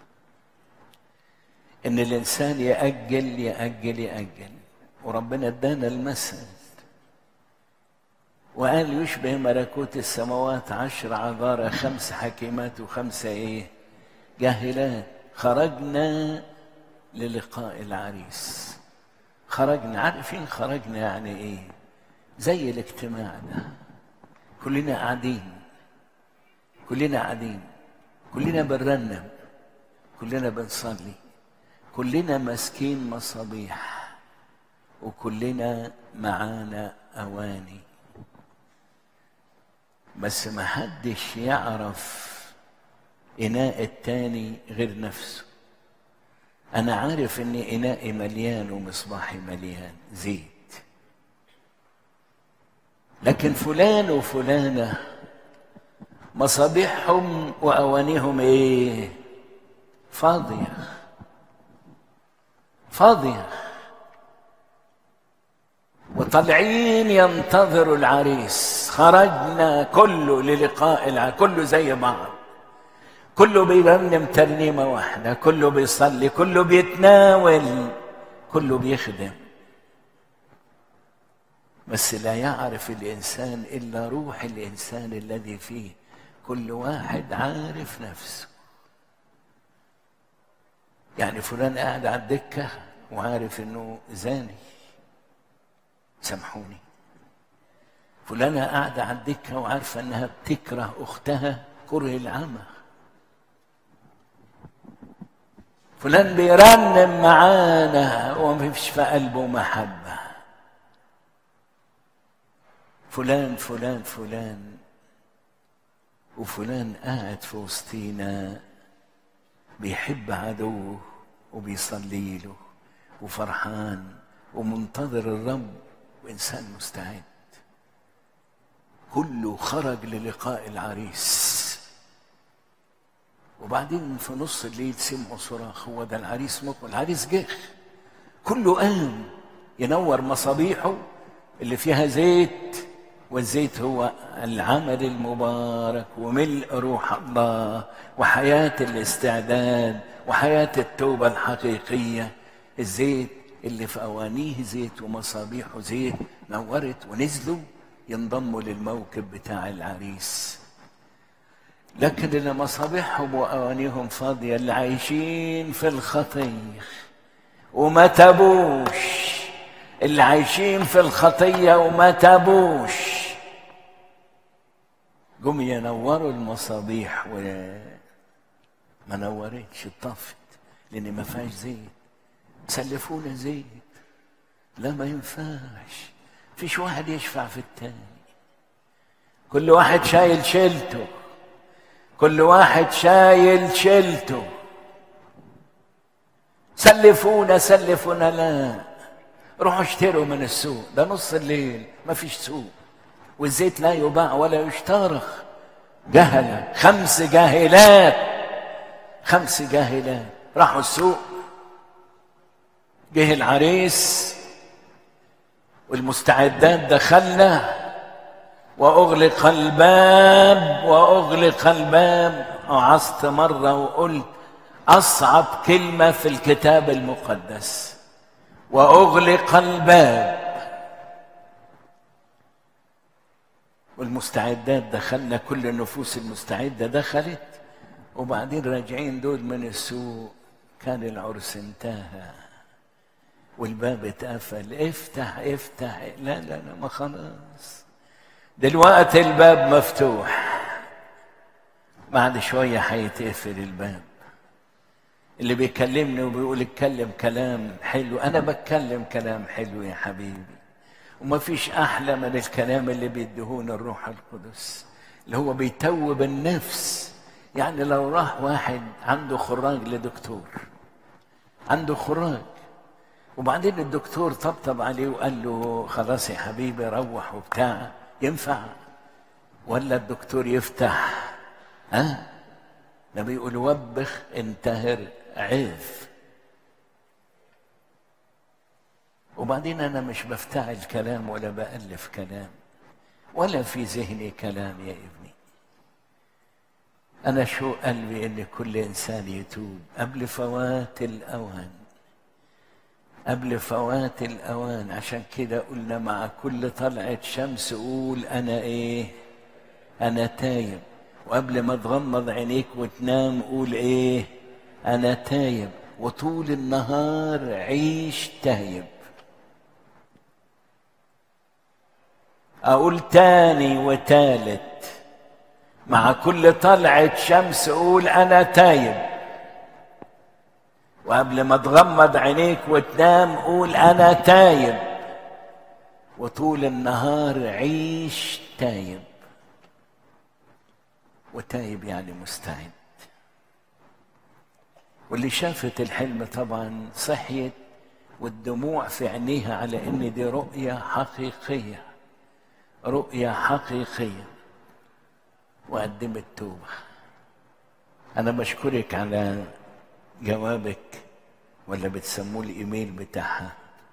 ان الانسان ياجل ياجل ياجل وربنا ادانا المثل وقال يشبه ملكوت السماوات عشر عذارى خمس حكيمات وخمسه ايه جاهلات خرجنا للقاء العريس خرجنا عارفين خرجنا يعني ايه زي الاجتماع ده كلنا قاعدين كلنا قاعدين كلنا بنرنم كلنا بنصلي كلنا ماسكين مصابيح وكلنا معانا اواني بس ما حدش يعرف إناء التاني غير نفسه أنا عارف إن إنائي مليان ومصباحي مليان زيت لكن فلان وفلانة مصابيحهم وأوانيهم إيه؟ فاضية فاضية وطالعين ينتظروا العريس خرجنا كله للقاء العريس كله زي بعض كله بيرنم ترنيمة واحدة كله بيصلي كله بيتناول كله بيخدم بس لا يعرف الإنسان إلا روح الإنسان الذي فيه كل واحد عارف نفسه يعني فلان قاعد على الدكة وعارف انه زاني سامحوني فلانة قاعدة على الدكة وعارفة انها بتكره اختها كره العمى فلان بيرنم معانا ومفيش في قلبه محبة فلان فلان فلان وفلان قاعد في وسطينا بيحب عدوه وبيصلي له وفرحان ومنتظر الرب وإنسان مستعد كله خرج للقاء العريس وبعدين في نص الليل سمعوا صراخ هو ده العريس مقبل العريس جه كله قام ينور مصابيحه اللي فيها زيت والزيت هو العمل المبارك وملء روح الله وحياة الاستعداد وحياة التوبة الحقيقية الزيت اللي في أوانيه زيت ومصابيحه زيت نورت ونزلوا ينضموا للموكب بتاع العريس لكن اللي مصابيحهم وأوانيهم فاضية اللي عايشين في الخطية وما تابوش اللي عايشين في الخطية وما تابوش جم ينوروا المصابيح وما نورتش اتطفت لان ما فيهاش زيت سلفونا زيت لا ما ينفعش فيش واحد يشفع في التاني كل واحد شايل شيلته كل واحد شايل شيلته سلفونا سلفونا لا روحوا اشتروا من السوق ده نص الليل ما فيش سوق والزيت لا يباع ولا يشترخ جهلة خمس جاهلات خمس جاهلات راحوا السوق جه العريس والمستعدات دخلنا وأغلق الباب وأغلق الباب وعظت مرة وقلت أصعب كلمة في الكتاب المقدس وأغلق الباب والمستعدات دخلنا كل النفوس المستعدة دخلت وبعدين راجعين دول من السوق كان العرس انتهى والباب اتقفل افتح افتح لا لا لا ما خلاص دلوقتي الباب مفتوح بعد شوية هيتقفل الباب اللي بيكلمني وبيقول اتكلم كلام حلو انا بتكلم كلام حلو يا حبيبي وما فيش احلى من الكلام اللي بيديهونا الروح القدس اللي هو بيتوب النفس يعني لو راح واحد عنده خراج لدكتور عنده خراج وبعدين الدكتور طبطب عليه وقال له خلاص يا حبيبي روح وبتاع ينفع ولا الدكتور يفتح ها ده بيقول وبخ انتهر عف وبعدين انا مش بفتعل كلام ولا بالف كلام ولا في ذهني كلام يا ابني انا شو قلبي ان كل انسان يتوب قبل فوات الاوان قبل فوات الاوان عشان كده قلنا مع كل طلعه شمس قول انا ايه انا تايب وقبل ما تغمض عينيك وتنام قول ايه انا تايب وطول النهار عيش تايب اقول تاني وتالت مع كل طلعة شمس قول انا تايب وقبل ما تغمض عينيك وتنام قول انا تايب وطول النهار عيش تايب وتايب يعني مستعد واللي شافت الحلم طبعا صحيت والدموع في عينيها على ان دي رؤية حقيقية رؤية حقيقية وقدمت توبة أنا بشكرك على جوابك ولا بتسموه الإيميل بتاعها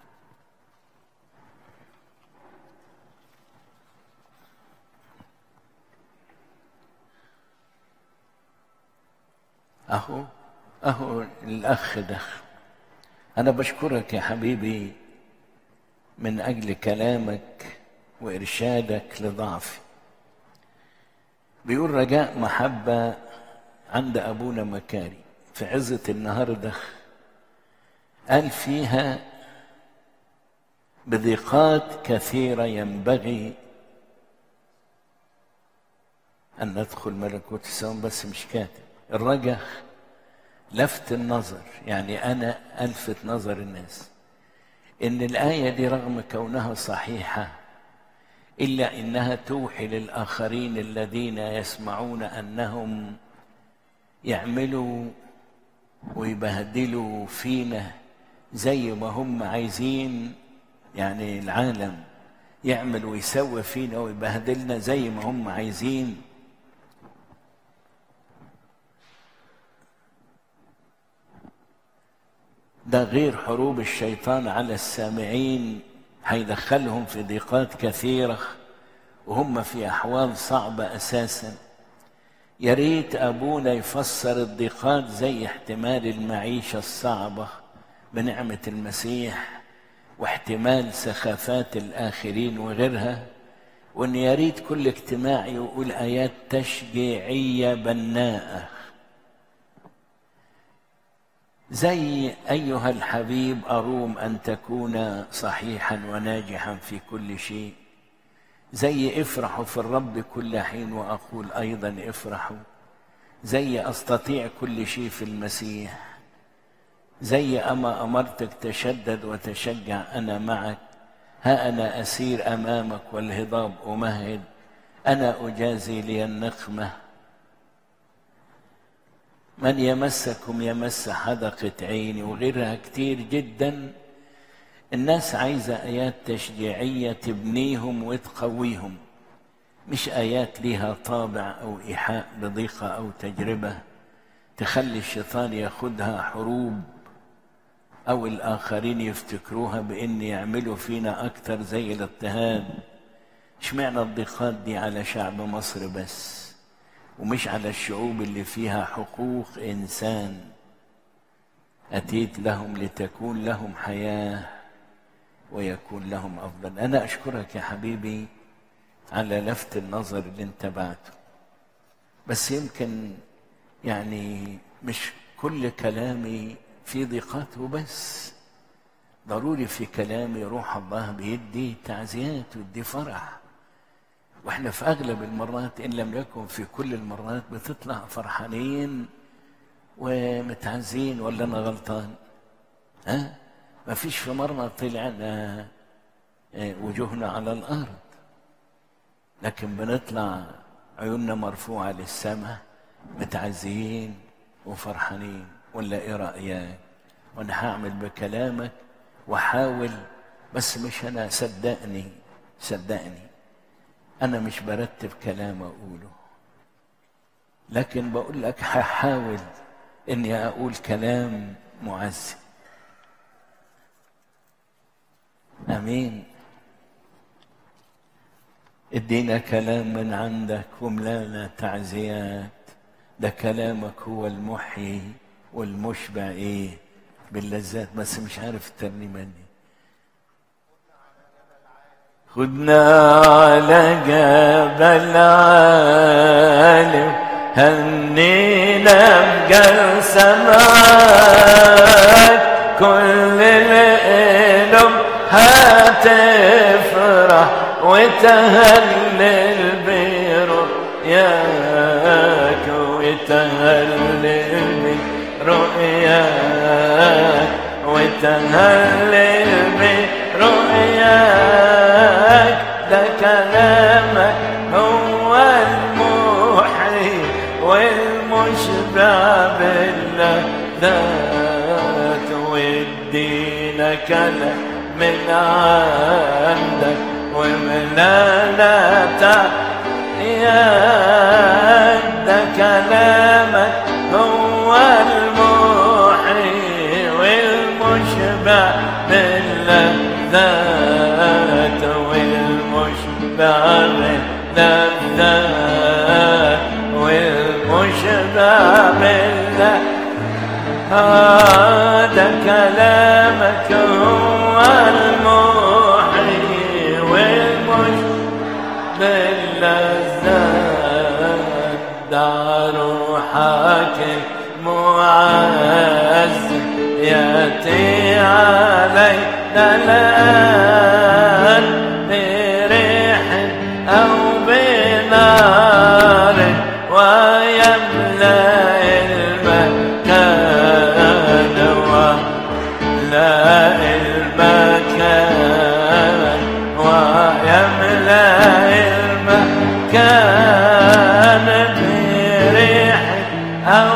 أهو أهو الأخ ده أنا بشكرك يا حبيبي من أجل كلامك وإرشادك لضعفي بيقول رجاء محبة عند أبونا مكاري في عزة النهاردة قال فيها بضيقات كثيرة ينبغي أن ندخل ملكوت السماء بس مش كاتب الرجاء لفت النظر يعني أنا ألفت نظر الناس إن الآية دي رغم كونها صحيحة إلا إنها توحي للآخرين الذين يسمعون أنهم يعملوا ويبهدلوا فينا زي ما هم عايزين يعني العالم يعمل ويسوي فينا ويبهدلنا زي ما هم عايزين ده غير حروب الشيطان على السامعين هيدخلهم في ضيقات كثيرة وهم في أحوال صعبة أساسا يا ريت أبونا يفسر الضيقات زي احتمال المعيشة الصعبة بنعمة المسيح واحتمال سخافات الآخرين وغيرها وإن يا ريت كل اجتماع يقول آيات تشجيعية بناءة زي أيها الحبيب أروم أن تكون صحيحا وناجحا في كل شيء زي افرحوا في الرب كل حين وأقول أيضا افرحوا زي أستطيع كل شيء في المسيح زي أما أمرتك تشدد وتشجع أنا معك ها أنا أسير أمامك والهضاب أمهد أنا أجازي لي النقمة من يمسكم يمس حدقة عيني وغيرها كتير جدا الناس عايزة آيات تشجيعية تبنيهم وتقويهم مش آيات ليها طابع أو إيحاء بضيقة أو تجربة تخلي الشيطان ياخدها حروب أو الآخرين يفتكروها بإن يعملوا فينا أكتر زي الاضطهاد اشمعنى الضيقات دي على شعب مصر بس ومش على الشعوب اللي فيها حقوق إنسان أتيت لهم لتكون لهم حياة ويكون لهم أفضل أنا أشكرك يا حبيبي على لفت النظر اللي انت بعته بس يمكن يعني مش كل كلامي في ضيقات وبس ضروري في كلامي روح الله بيدي تعزيات ويدي فرح واحنا في اغلب المرات ان لم يكن في كل المرات بتطلع فرحانين ومتعزين ولا انا غلطان ها ما فيش في مره طلعنا وجوهنا على الارض لكن بنطلع عيوننا مرفوعه للسماء متعزيين وفرحانين ولا ايه رايك وانا هعمل بكلامك واحاول بس مش انا صدقني صدقني انا مش برتب كلام اقوله لكن بقول لك هحاول اني اقول كلام معزي امين ادينا كلام من عندك وملانا تعزيات ده كلامك هو المحيي والمشبع ايه باللذات بس مش عارف الترنيمه دي خدنا على جبل عالي هنينا بجلسة معاك كل القلوب هتفرح وتهلل برؤياك وتهلل برؤياك وتهلل برؤياك ده كلامك هو المحيي والمشبع باللذات وادينا كلام من عندك وملانا تعياد ده كلامك هو المحيي والمشبع باللذات والمشبع باللذات والمشبع باللذات هذا كلامك هو المحيي والمشبع باللذات المعز يأتي علينا الآن بريح أو بنار ويملأ المكان ولا المكان ويملأ المكان بريح أو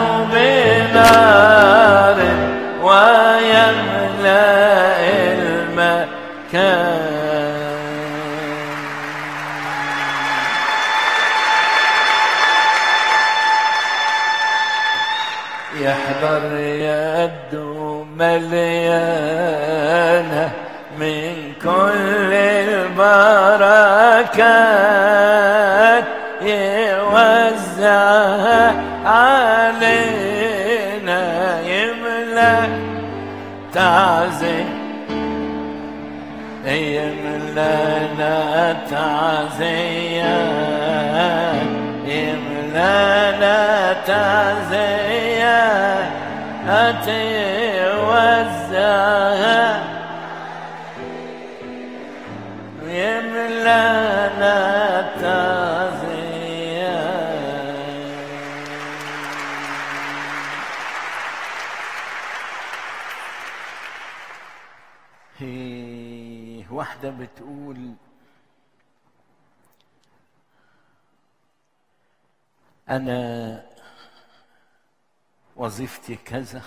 بنار ويملأ المكان يحضر يده مليانة من كل البركات يوزعها علينا يملأ تعزي يملانا تعزية يملانا تعزية أتوزع يملانا تعزية هي واحدة بتقول أنا وظيفتي كذا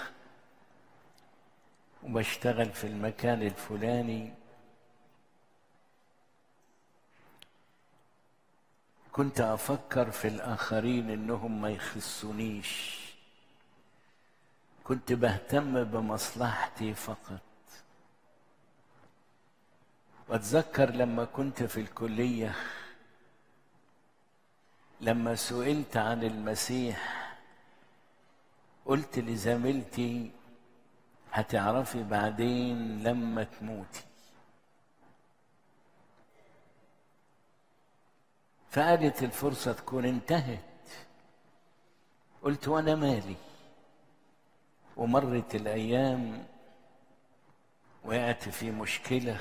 وبشتغل في المكان الفلاني كنت أفكر في الآخرين إنهم ما يخصونيش كنت بهتم بمصلحتي فقط واتذكر لما كنت في الكليه لما سئلت عن المسيح قلت لزميلتي هتعرفي بعدين لما تموتي فقالت الفرصة تكون انتهت قلت وانا مالي ومرت الايام وقعت في مشكله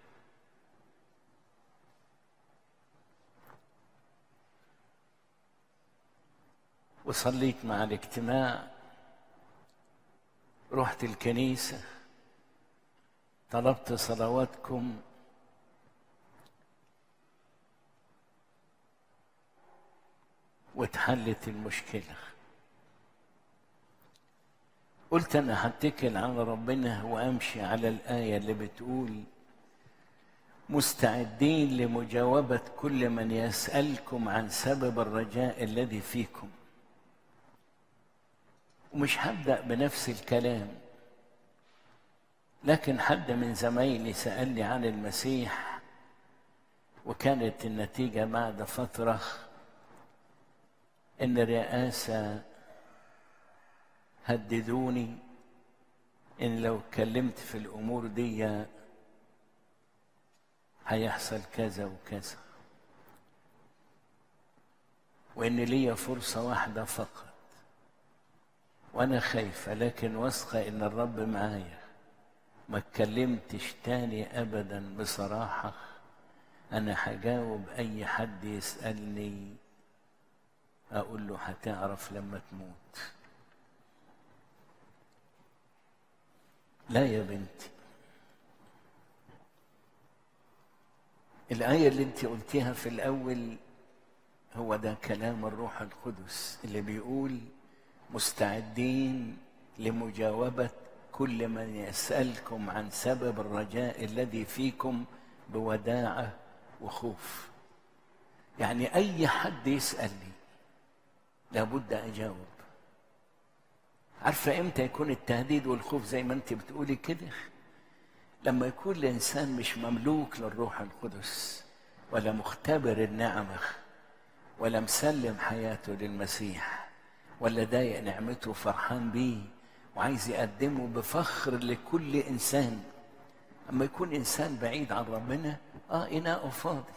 وصليت مع الاجتماع رحت الكنيسة طلبت صلواتكم واتحلت المشكلة قلت أنا هتكل على ربنا وأمشي على الآية اللي بتقول مستعدين لمجاوبة كل من يسألكم عن سبب الرجاء الذي فيكم ومش هبدأ بنفس الكلام لكن حد من زمايلي سألني عن المسيح وكانت النتيجة بعد فترة إن الرئاسة هددوني إن لو اتكلمت في الأمور دي هيحصل كذا وكذا وإن ليا فرصة واحدة فقط وانا خايفة لكن واثقة ان الرب معايا ما اتكلمتش تاني ابدا بصراحة انا هجاوب اي حد يسألني اقول له هتعرف لما تموت لا يا بنتي الآية اللي انت قلتيها في الأول هو ده كلام الروح القدس اللي بيقول مستعدين لمجاوبة كل من يسألكم عن سبب الرجاء الذي فيكم بوداعة وخوف يعني أي حد يسألني لابد أجاوب عارفة إمتى يكون التهديد والخوف زي ما أنت بتقولي كده لما يكون الإنسان مش مملوك للروح القدس ولا مختبر النعمة ولا مسلم حياته للمسيح ولا ضايق نعمته فرحان بيه وعايز يقدمه بفخر لكل انسان اما يكون انسان بعيد عن ربنا اه اناءه فاضي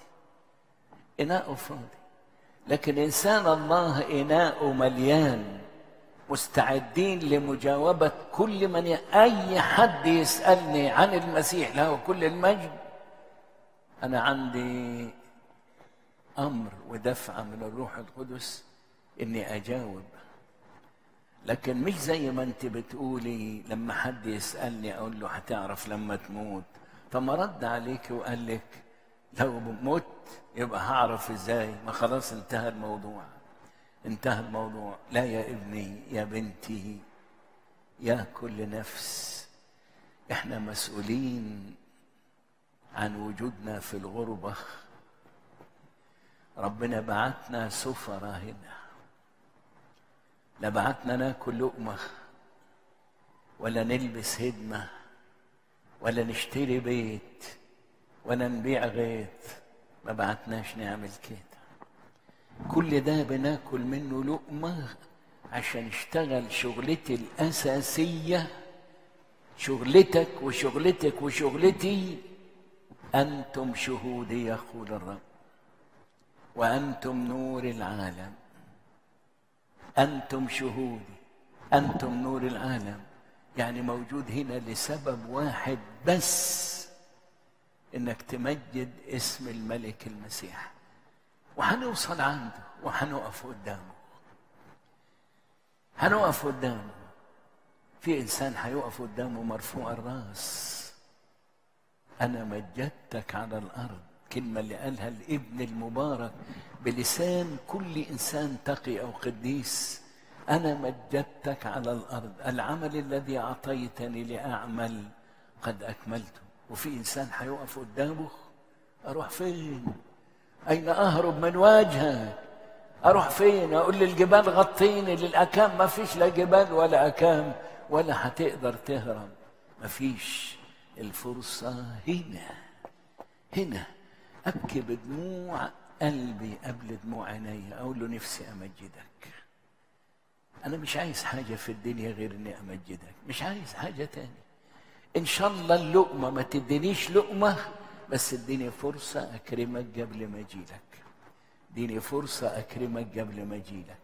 اناءه فاضي لكن انسان الله اناءه مليان مستعدين لمجاوبة كل من ي... أي حد يسألني عن المسيح له كل المجد أنا عندي أمر ودفعة من الروح القدس إني أجاوب لكن مش زي ما أنت بتقولي لما حد يسألني أقول له هتعرف لما تموت فما رد عليك وقال لك لو مت يبقى هعرف ازاي ما خلاص انتهى الموضوع انتهى الموضوع لا يا ابني يا بنتي يا كل نفس احنا مسؤولين عن وجودنا في الغربة ربنا بعتنا سفرة هنا لا بعتنا ناكل لقمة ولا نلبس هدمة ولا نشتري بيت ولا نبيع غيط ما بعتناش نعمل كده كل ده بناكل منه لقمة عشان اشتغل شغلتي الأساسية شغلتك وشغلتك وشغلتي أنتم شهودي يقول الرب وأنتم نور العالم أنتم شهودي أنتم نور العالم يعني موجود هنا لسبب واحد بس إنك تمجد اسم الملك المسيح وهنوصل عنده وهنقف قدامه هنقف قدامه في انسان هيقف قدامه مرفوع الراس انا مجدتك على الارض كلمه اللي قالها الابن المبارك بلسان كل انسان تقي او قديس انا مجدتك على الارض العمل الذي اعطيتني لاعمل قد اكملته وفي انسان هيقف قدامه اروح فين أين أهرب من وجهك أروح فين أقول للجبال غطيني للأكام ما فيش لا جبال ولا أكام ولا هتقدر تهرب ما فيش الفرصة هنا هنا أبكي بدموع قلبي قبل دموع عيني أقول له نفسي أمجدك أنا مش عايز حاجة في الدنيا غير إني أمجدك مش عايز حاجة تاني إن شاء الله اللقمة ما تدينيش لقمة بس اديني فرصة أكرمك قبل ما أجيلك اديني فرصة أكرمك قبل ما أجيلك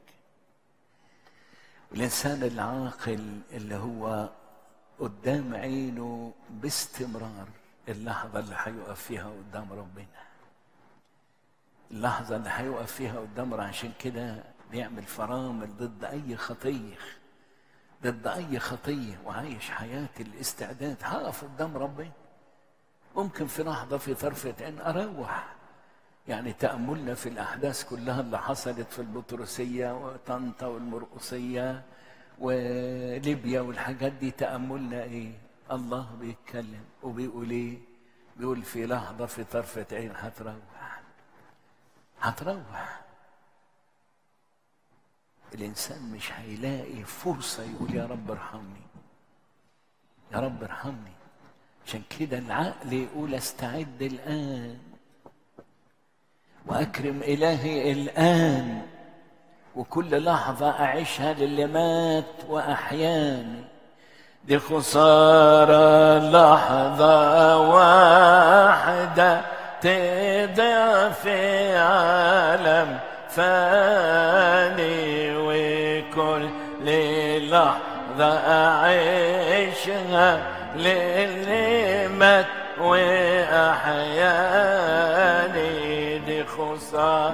الإنسان العاقل اللي هو قدام عينه باستمرار اللحظة اللي هيقف فيها قدام ربنا اللحظة اللي هيقف فيها قدام ربنا عشان كده بيعمل فرامل ضد أي خطية ضد أي خطية وعايش حياة الاستعداد هقف قدام ربنا ممكن في لحظة في طرفة عين أروح يعني تأملنا في الأحداث كلها اللي حصلت في البطرسية وطنطا والمرقصية وليبيا والحاجات دي تأملنا إيه؟ الله بيتكلم وبيقول إيه؟ بيقول في لحظة في طرفة عين هتروح هتروح الإنسان مش هيلاقي فرصة يقول يا رب ارحمني يا رب ارحمني عشان كده العقل يقول استعد الآن وأكرم إلهي الآن وكل لحظة أعيشها للي مات وأحياني دي خسارة لحظة واحدة تضيع في عالم فاني وكل لحظة أعيشها للي مات وأحياني دي خسارة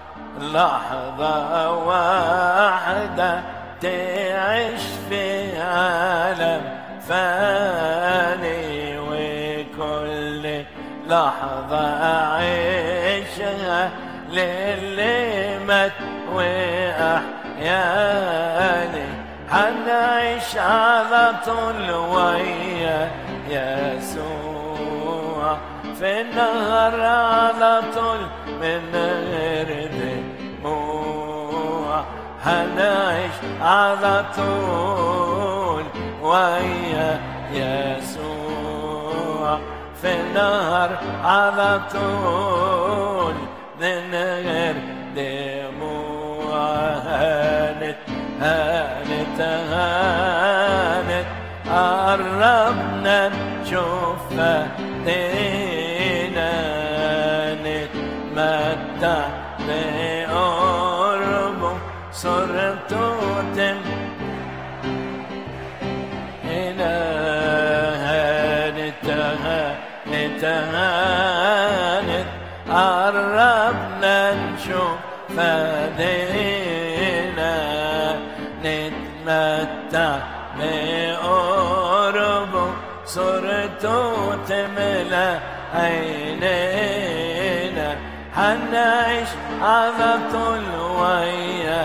لحظة واحدة تعيش في عالم فاني وكل لحظة أعيشها للي مات وأحياني حنعيش على طول ويا يسوع في النهر على طول من غير دموع هنعيش على طول ويا يسوع في النهر على طول من غير دموع هانت هانت هانت قربنا نشوف دينا نتمتع بقربه صرت نتهانت قربنا نشوف فدينا نتمتع بقربه صورته تملى عينينا حنعيش على طول ويا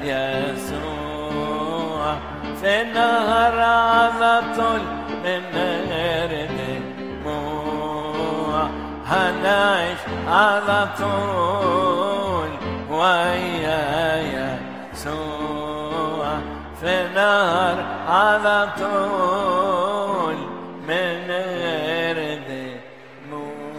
يسوع في النهر على طول من غير دموع هنعيش على طول ويا يسوع في نهر على طول من غير دموع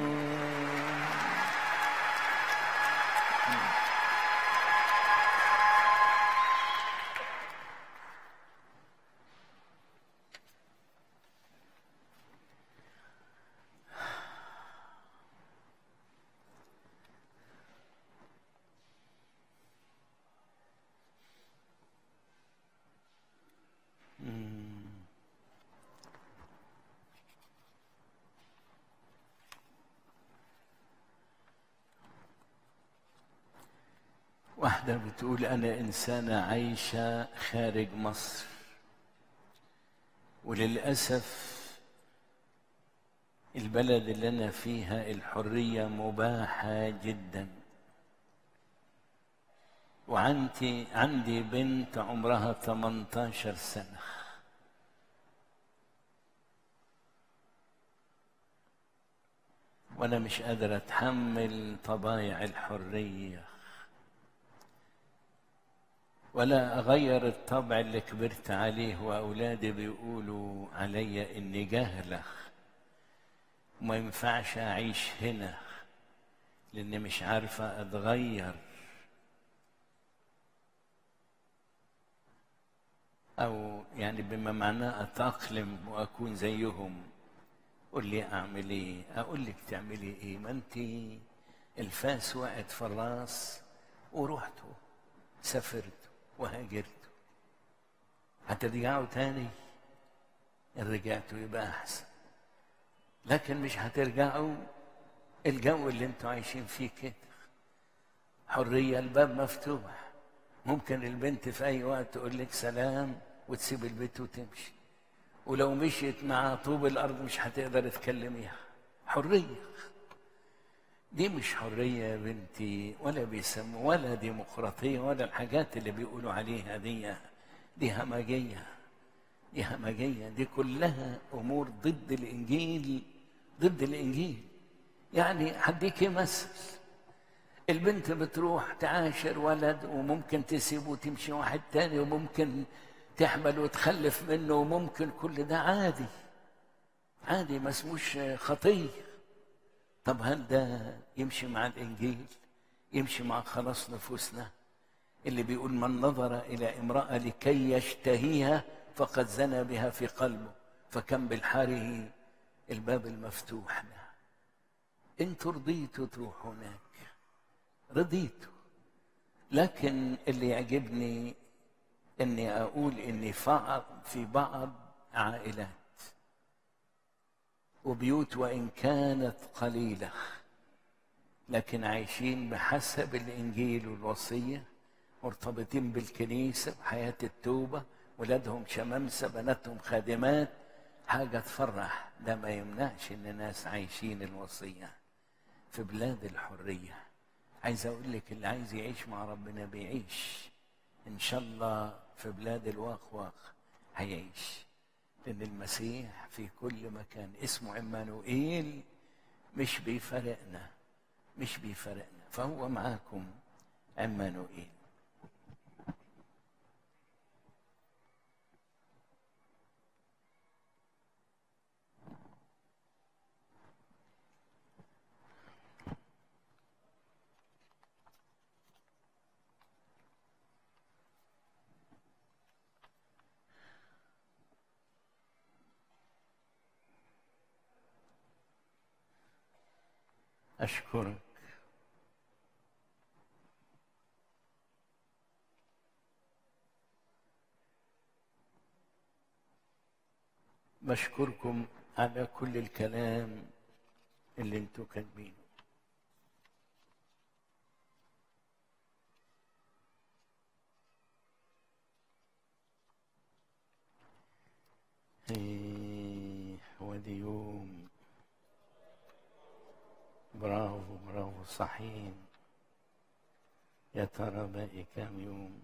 واحدة بتقول أنا إنسانة عايشة خارج مصر وللأسف البلد اللي أنا فيها الحرية مباحة جدا وعندي عندي بنت عمرها 18 سنة وأنا مش قادر أتحمل طبايع الحرية ولا أغير الطبع اللي كبرت عليه وأولادي بيقولوا علي إني جاهلة وما ينفعش أعيش هنا لأني مش عارفة أتغير أو يعني بما معناه أتأقلم وأكون زيهم قول لي أعمل إيه أقول لك تعملي إيه ما أنت الفاس وقعت في الراس ورحتوا سافرت وهاجرت هترجعوا تاني إن رجعتوا يبقى أحسن لكن مش هترجعوا الجو اللي انتوا عايشين فيه كده حرية الباب مفتوح ممكن البنت في أي وقت تقول لك سلام وتسيب البيت وتمشي ولو مشيت مع طوب الأرض مش هتقدر تكلميها حرية دي مش حرية يا بنتي ولا بيسموا ولا ديمقراطية ولا الحاجات اللي بيقولوا عليها دي دي همجية دي همجية دي كلها أمور ضد الإنجيل ضد الإنجيل يعني هديكي مثل البنت بتروح تعاشر ولد وممكن تسيبه وتمشي واحد تاني وممكن تحمل وتخلف منه وممكن كل ده عادي عادي ما اسموش خطيه طب هل ده يمشي مع الانجيل يمشي مع خلاص نفوسنا اللي بيقول من نظر الى امراه لكي يشتهيها فقد زنى بها في قلبه فكم بالحاره الباب المفتوح ده انتوا رضيتوا تروحوا هناك رضيتوا لكن اللي يعجبني اني اقول اني في بعض عائلات وبيوت وان كانت قليله لكن عايشين بحسب الانجيل والوصيه مرتبطين بالكنيسه بحياه التوبه ولادهم شمامسه بناتهم خادمات حاجه تفرح ده ما يمنعش ان ناس عايشين الوصيه في بلاد الحريه عايز اقول لك اللي عايز يعيش مع ربنا بيعيش ان شاء الله في بلاد الواق واق هيعيش لأن المسيح في كل مكان اسمه عمانوئيل مش بيفرقنا مش بيفرقنا فهو معاكم عمانوئيل أشكرك بشكركم على كل الكلام اللي انتوا كاتبينه إيه، ودي يوم برافو برافو صحيح يا ترى باقي كام يوم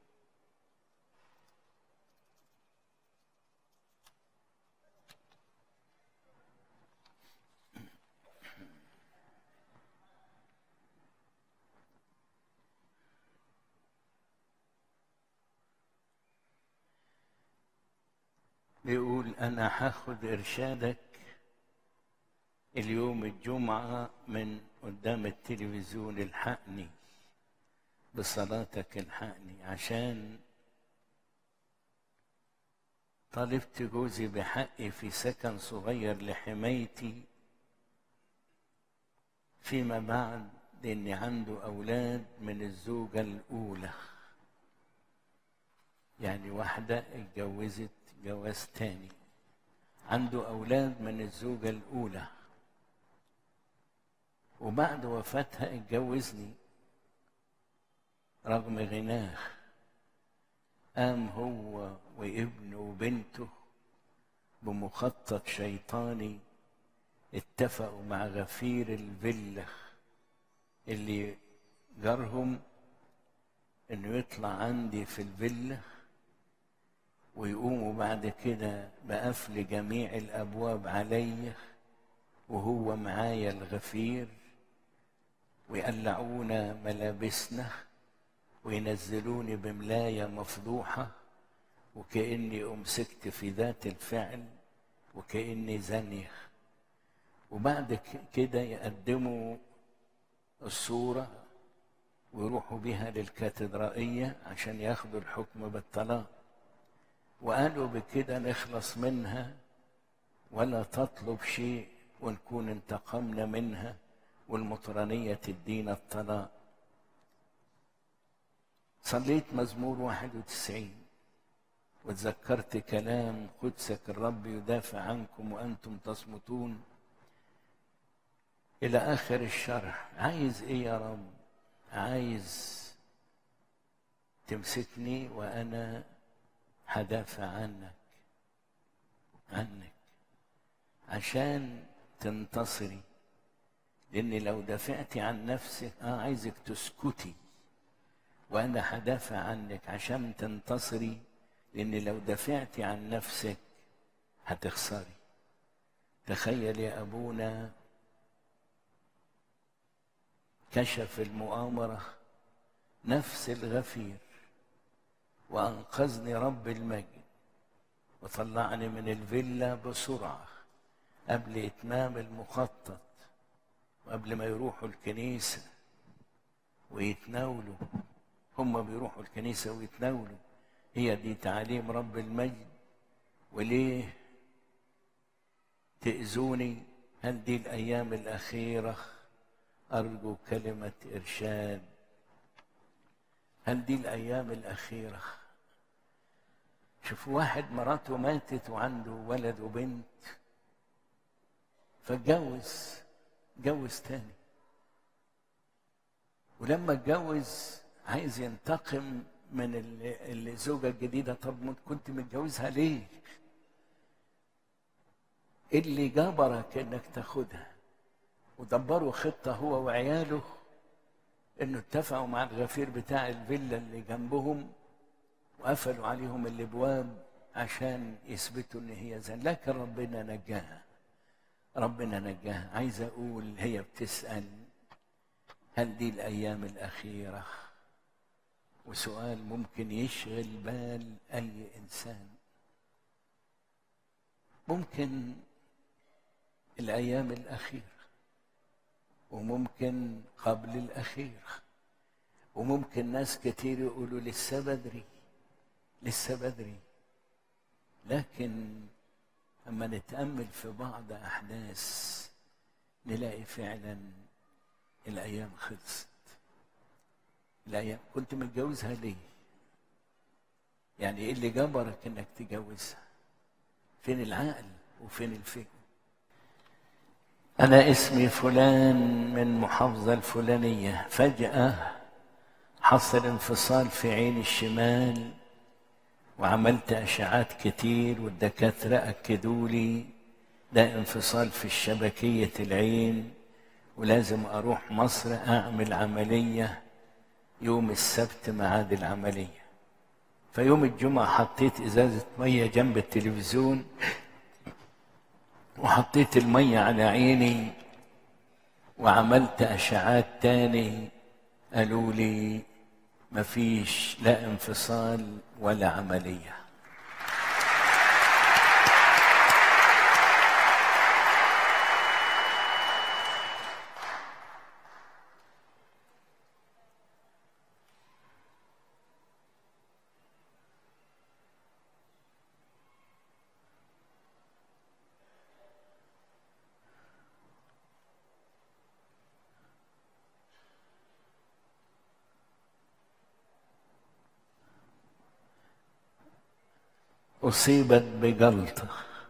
بيقول انا هاخد ارشادك اليوم الجمعة من قدام التلفزيون الحقني بصلاتك الحقني عشان طالبت جوزي بحقي في سكن صغير لحمايتي فيما بعد لأن عنده أولاد من الزوجة الأولى يعني واحدة اتجوزت جواز تاني عنده أولاد من الزوجة الأولى وبعد وفاتها اتجوزني رغم غناه قام هو وابنه وبنته بمخطط شيطاني اتفقوا مع غفير الفيلا اللي جارهم انه يطلع عندي في الفيلا ويقوموا بعد كده بقفل جميع الابواب عليا وهو معايا الغفير ويقلعونا ملابسنا وينزلوني بملاية مفضوحة وكأني أمسكت في ذات الفعل وكأني زانية وبعد كده يقدموا الصورة ويروحوا بها للكاتدرائية عشان ياخدوا الحكم بالطلاق وقالوا بكده نخلص منها ولا تطلب شيء ونكون انتقمنا منها والمطرانية تدينا الطلاق صليت مزمور 91 وتذكرت كلام قدسك الرب يدافع عنكم وأنتم تصمتون إلى آخر الشرح عايز إيه يا رب عايز تمسكني وأنا هدافع عنك عنك عشان تنتصري لأن لو دافعتي عن نفسك آه عايزك تسكتي وأنا هدافع عنك عشان تنتصري لأن لو دافعتي عن نفسك هتخسري تخيل يا أبونا كشف المؤامرة نفس الغفير وأنقذني رب المجد وطلعني من الفيلا بسرعة قبل إتمام المخطط وقبل ما يروحوا الكنيسة ويتناولوا هم بيروحوا الكنيسة ويتناولوا هي دي تعاليم رب المجد وليه تأذوني هل دي الأيام الأخيرة أرجو كلمة إرشاد هل دي الأيام الأخيرة شوف واحد مراته ماتت وعنده ولد وبنت فاتجوز اتجوز تاني ولما اتجوز عايز ينتقم من ال- الزوجة الجديدة طب ما كنت متجوزها ليه؟ إيه اللي جبرك انك تاخدها ودبروا خطة هو وعياله انه اتفقوا مع الغفير بتاع الفيلا اللي جنبهم وقفلوا عليهم الابواب عشان يثبتوا ان هي زن لكن ربنا نجاها ربنا نجاها عايز اقول هي بتسال هل دي الايام الاخيره وسؤال ممكن يشغل بال اي انسان ممكن الايام الاخيره وممكن قبل الاخير وممكن ناس كتير يقولوا لسه بدري لسه بدري لكن اما نتامل في بعض احداث نلاقي فعلا الايام خلصت الايام كنت متجوزها ليه يعني ايه اللي جبرك انك تجوزها فين العقل وفين الفكر أنا اسمي فلان من محافظة الفلانية فجأة حصل انفصال في عيني الشمال وعملت أشعات كتير والدكاترة أكدوا لي ده انفصال في الشبكية العين ولازم أروح مصر أعمل عملية يوم السبت ميعاد العملية فيوم الجمعة حطيت إزازة مية جنب التلفزيون وحطيت المية على عيني وعملت أشعات تاني قالوا لي مفيش لا انفصال ولا عملية أصيبت بجلطة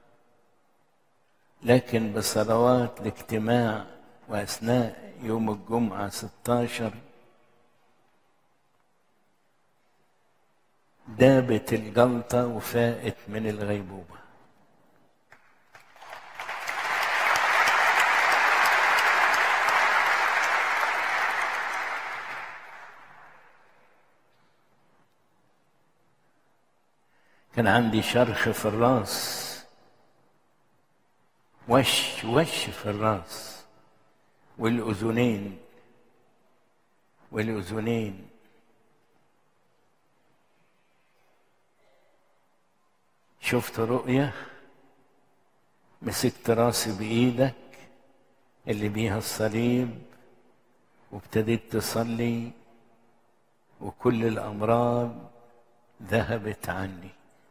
لكن بصلوات الاجتماع وأثناء يوم الجمعة 16 دابت الجلطة وفاقت من الغيبوبة كان عندي شرخ في الراس وش وش في الراس والأذنين والأذنين شفت رؤية مسكت راسي بإيدك اللي بيها الصليب وابتديت تصلي وكل الأمراض ذهبت عني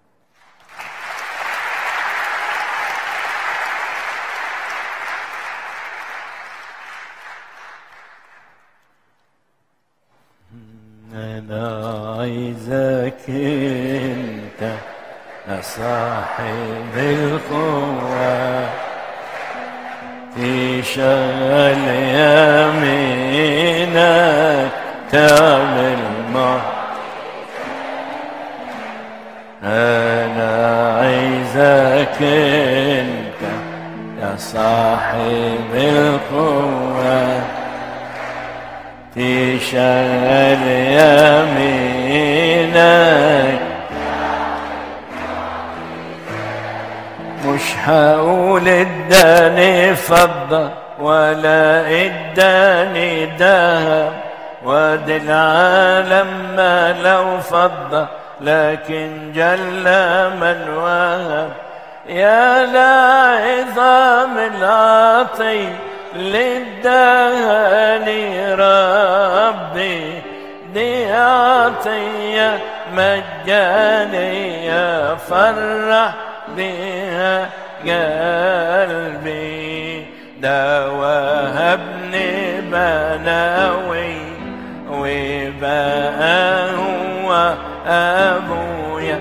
أنا عايزك أنت يا صاحب القوة تشغل يمينك تعمل ما أنا عايزك أنت يا صاحب القوة تشغل يمينك مش هقول اداني فضة ولا اداني دهب وادي العالم ما لو فضة لكن جل من وهب يا لعظام العطي للدهاني ربي دي عطية مجانية فرح بها قلبي ده وهبني بناوي وبقى هو أبويا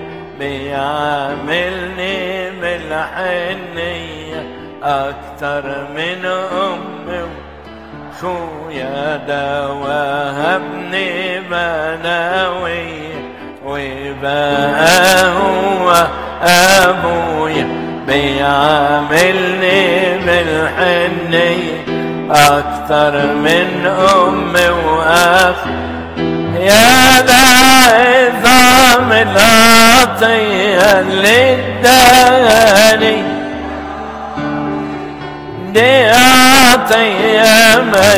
بيعاملني بالحنية أكتر من أمي خويا ده وهبني بناوي وبقى هو أبويا بيعاملني بالحنية أكتر من أمي وأخ يا ذا عظام العطية للداني دي عطية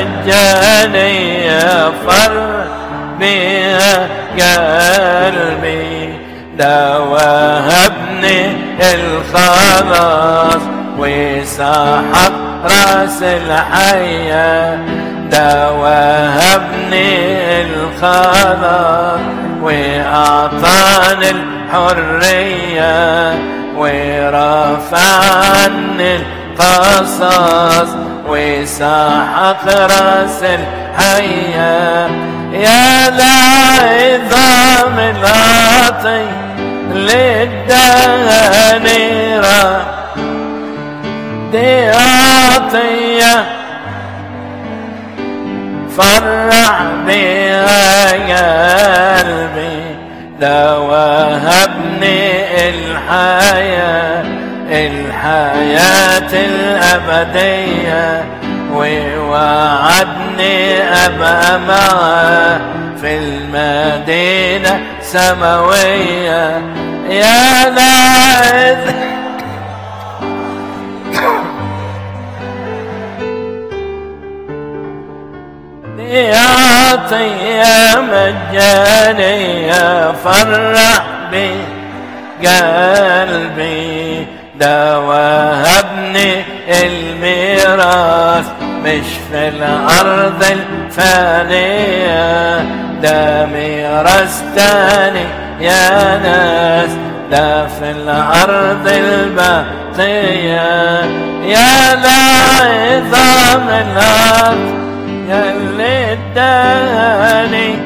مجانية فر بها قلبي ده وهبني الخلاص وسحق راس الحياة ده وهبني الخلاص وأعطاني الحرية ورفع عني القصص وسحق راس الحياة يا لعظام العطي للدانيرة دي عطية فرح بها قلبي ده وهبني الحياة الحياة الأبدية ووعدني أبقى معه في المدينة سماوية يا لاذ عطية مجانية فرح بقلبي ده وهبني الميراث مش في الأرض الفانية ده ميراث تاني يا ناس ده في الأرض الباقية يا لعظام الأرض يلي اداني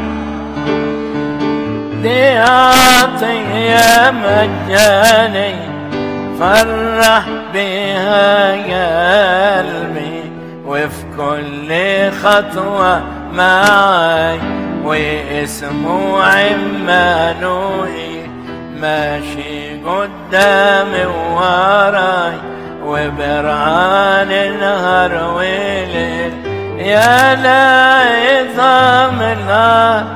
دي عطية مجاني فرح بها قلبي وفي كل خطوة معي واسمه عمانوئي ماشي قدامي ووراي وبرعان نهار وليل يا لعظام النار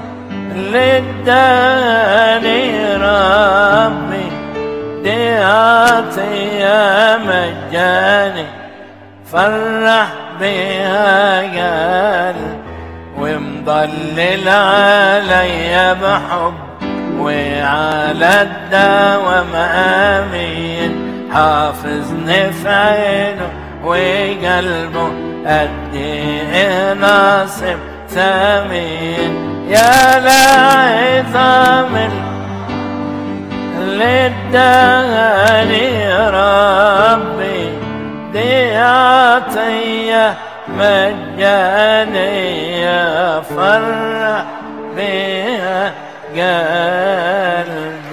للداني ربي دي عطية مجاني فرح بها قلبي ومضلل علي بحب وعلى الدوام امين حافظني في عينه وقلبه قد ايه ناصب ثمين يا لعظام للدهني ربي دي عطية مجانية فرح بها قلبي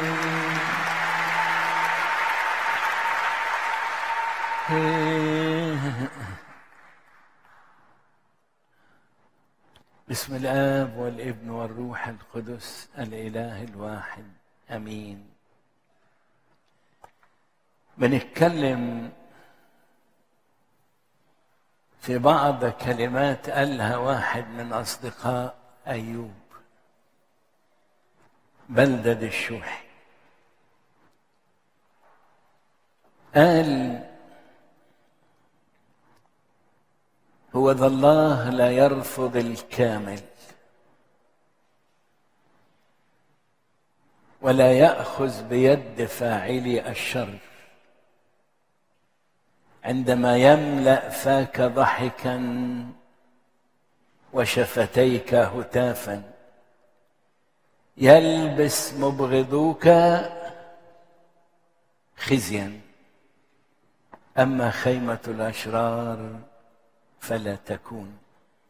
بسم الاب والابن والروح القدس الاله الواحد امين بنتكلم في بعض كلمات قالها واحد من اصدقاء ايوب بلدد الشوحي قال هو ذا الله لا يرفض الكامل ولا ياخذ بيد فاعلي الشر عندما يملا فاك ضحكا وشفتيك هتافا يلبس مبغضوك خزيا اما خيمه الاشرار فلا تكون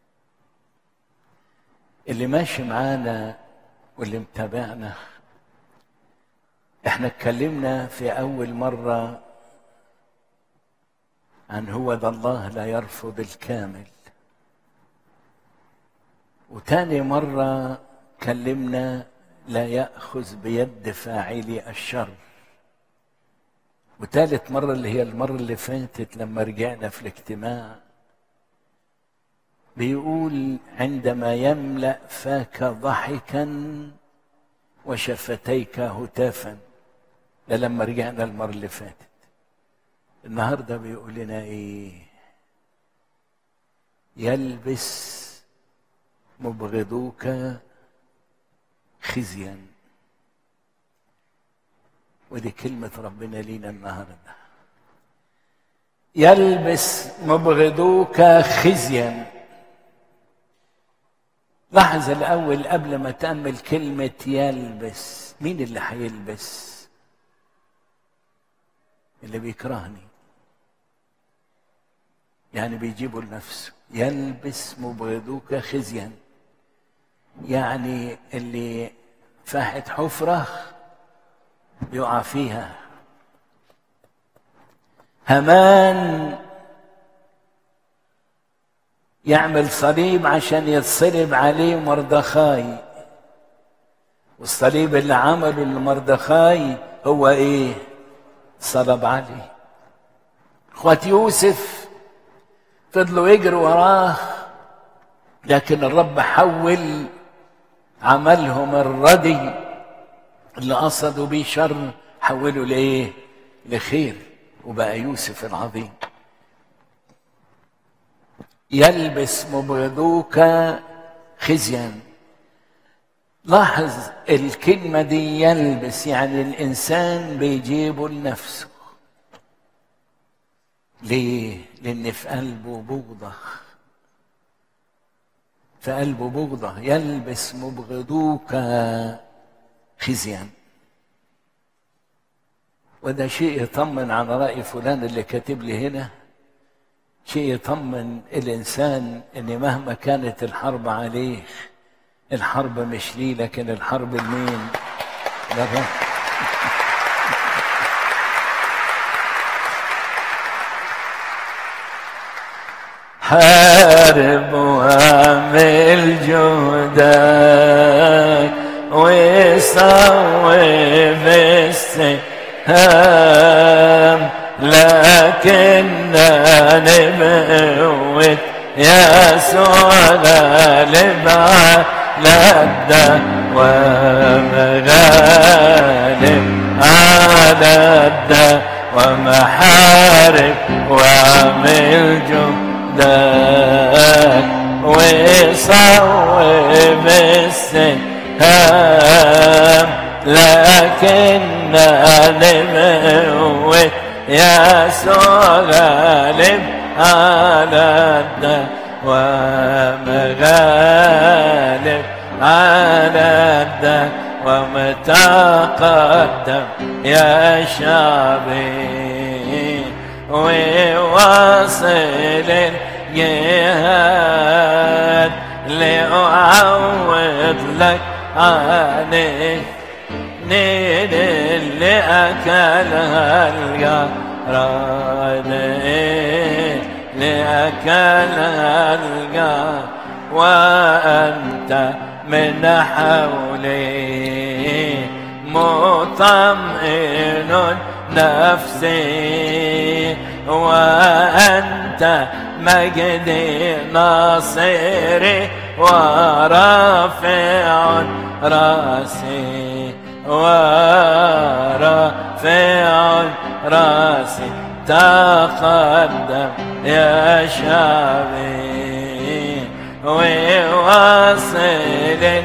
اللي ماشي معانا واللي متابعنا احنا اتكلمنا في اول مره عن هو ذا الله لا يرفض الكامل وتاني مرة كلمنا لا يأخذ بيد فاعلي الشر وتالت مرة اللي هي المرة اللي فاتت لما رجعنا في الاجتماع بيقول عندما يملأ فاك ضحكا وشفتيك هتافا ده لما رجعنا المرة اللي فاتت النهارده بيقول لنا ايه يلبس مبغضوك خزيا ودي كلمة ربنا لينا النهارده يلبس مبغضوك خزيا لاحظ الأول قبل ما تأمل كلمة يلبس مين اللي هيلبس اللي بيكرهني يعني بيجيبه لنفسه يلبس مبغضوك خزيا يعني اللي فاحت حفرة بيقع فيها همان يعمل صليب عشان يتصلب عليه مردخاي والصليب اللي عمله لمردخاي هو ايه صلب عليه اخوات يوسف فضلوا يجروا وراه لكن الرب حول عملهم الردي اللي قصدوا بيه شر حولوا لايه لخير وبقى يوسف العظيم يلبس مبغضوك خزيا لاحظ الكلمة دي يلبس يعني الإنسان بيجيبه لنفسه ليه؟ لأن في قلبه بغضة في قلبه بغضة يلبس مبغضوك خزيا وده شيء يطمن على رأي فلان اللي كاتب لي هنا شيء يطمن الإنسان إن مهما كانت الحرب عليه الحرب مش ليه لكن الحرب لمين؟ للرب حارب واعمل جهدك وصوب السهام لكننا نموت يسوع غالب على الدوام غالب على الدوام حارب واعمل جهدك وصوب السهام لكننا نموت يسوع غالب على الدوام غالب على الدوام تقدم يا شعبي وواصل الجهاد لأعوض لك عن نيل اللي أكلها الجراد اللي أكلها الجراد وأنت من حولي مطمئن نفسي وأنت مجدي ناصري ورافع راسي ورافع راسي تقدم يا شعبي وواصل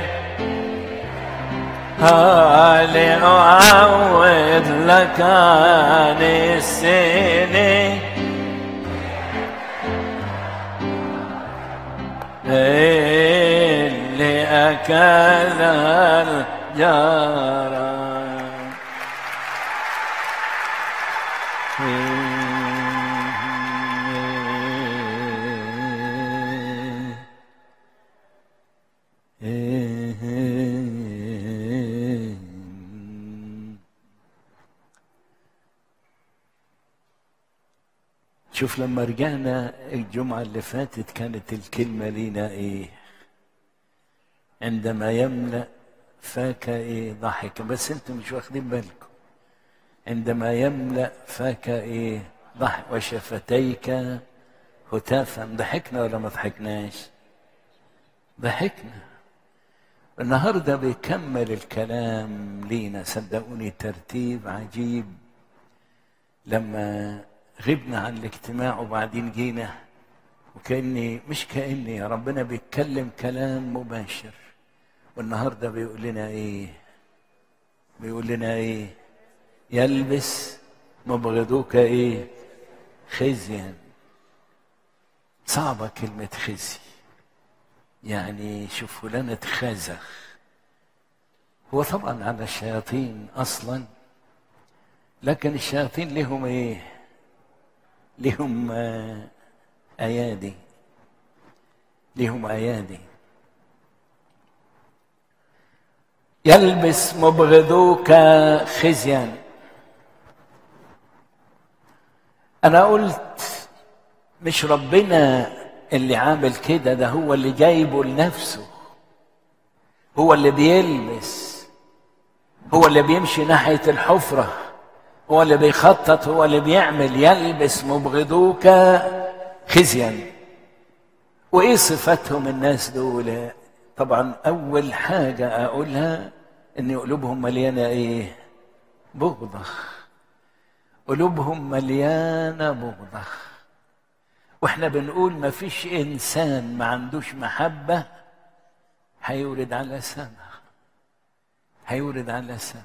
هالي أعوض لك عن السنين اللي أكلها الجارة شوف لما رجعنا الجمعة اللي فاتت كانت الكلمة لينا ايه عندما يملأ فاك ايه ضحك بس انتم مش واخدين بالكم عندما يملأ فاك ايه ضحك وشفتيك هتافا ضحكنا ولا ما ضحكناش ضحكنا النهارده بيكمل الكلام لينا صدقوني ترتيب عجيب لما غبنا عن الاجتماع وبعدين جينا وكاني مش كاني يا ربنا بيتكلم كلام مباشر والنهارده بيقول لنا ايه بيقول لنا ايه يلبس مبغضوك ايه خزيا صعبة كلمة خزي يعني شوف فلان اتخزخ هو طبعا على الشياطين اصلا لكن الشياطين لهم ايه لهم آه، ايادي لهم ايادي يلبس مبغضوك خزيا انا قلت مش ربنا اللي عامل كده ده هو اللي جايبه لنفسه هو اللي بيلبس هو اللي بيمشي ناحية الحفرة هو اللي بيخطط هو اللي بيعمل يلبس مبغضوك خزيا وايه صفاتهم الناس دول طبعا اول حاجة اقولها ان قلوبهم مليانة ايه بغضة قلوبهم مليانة بغضة واحنا بنقول ما فيش انسان ما عندوش محبة هيورد على سما هيورد على سما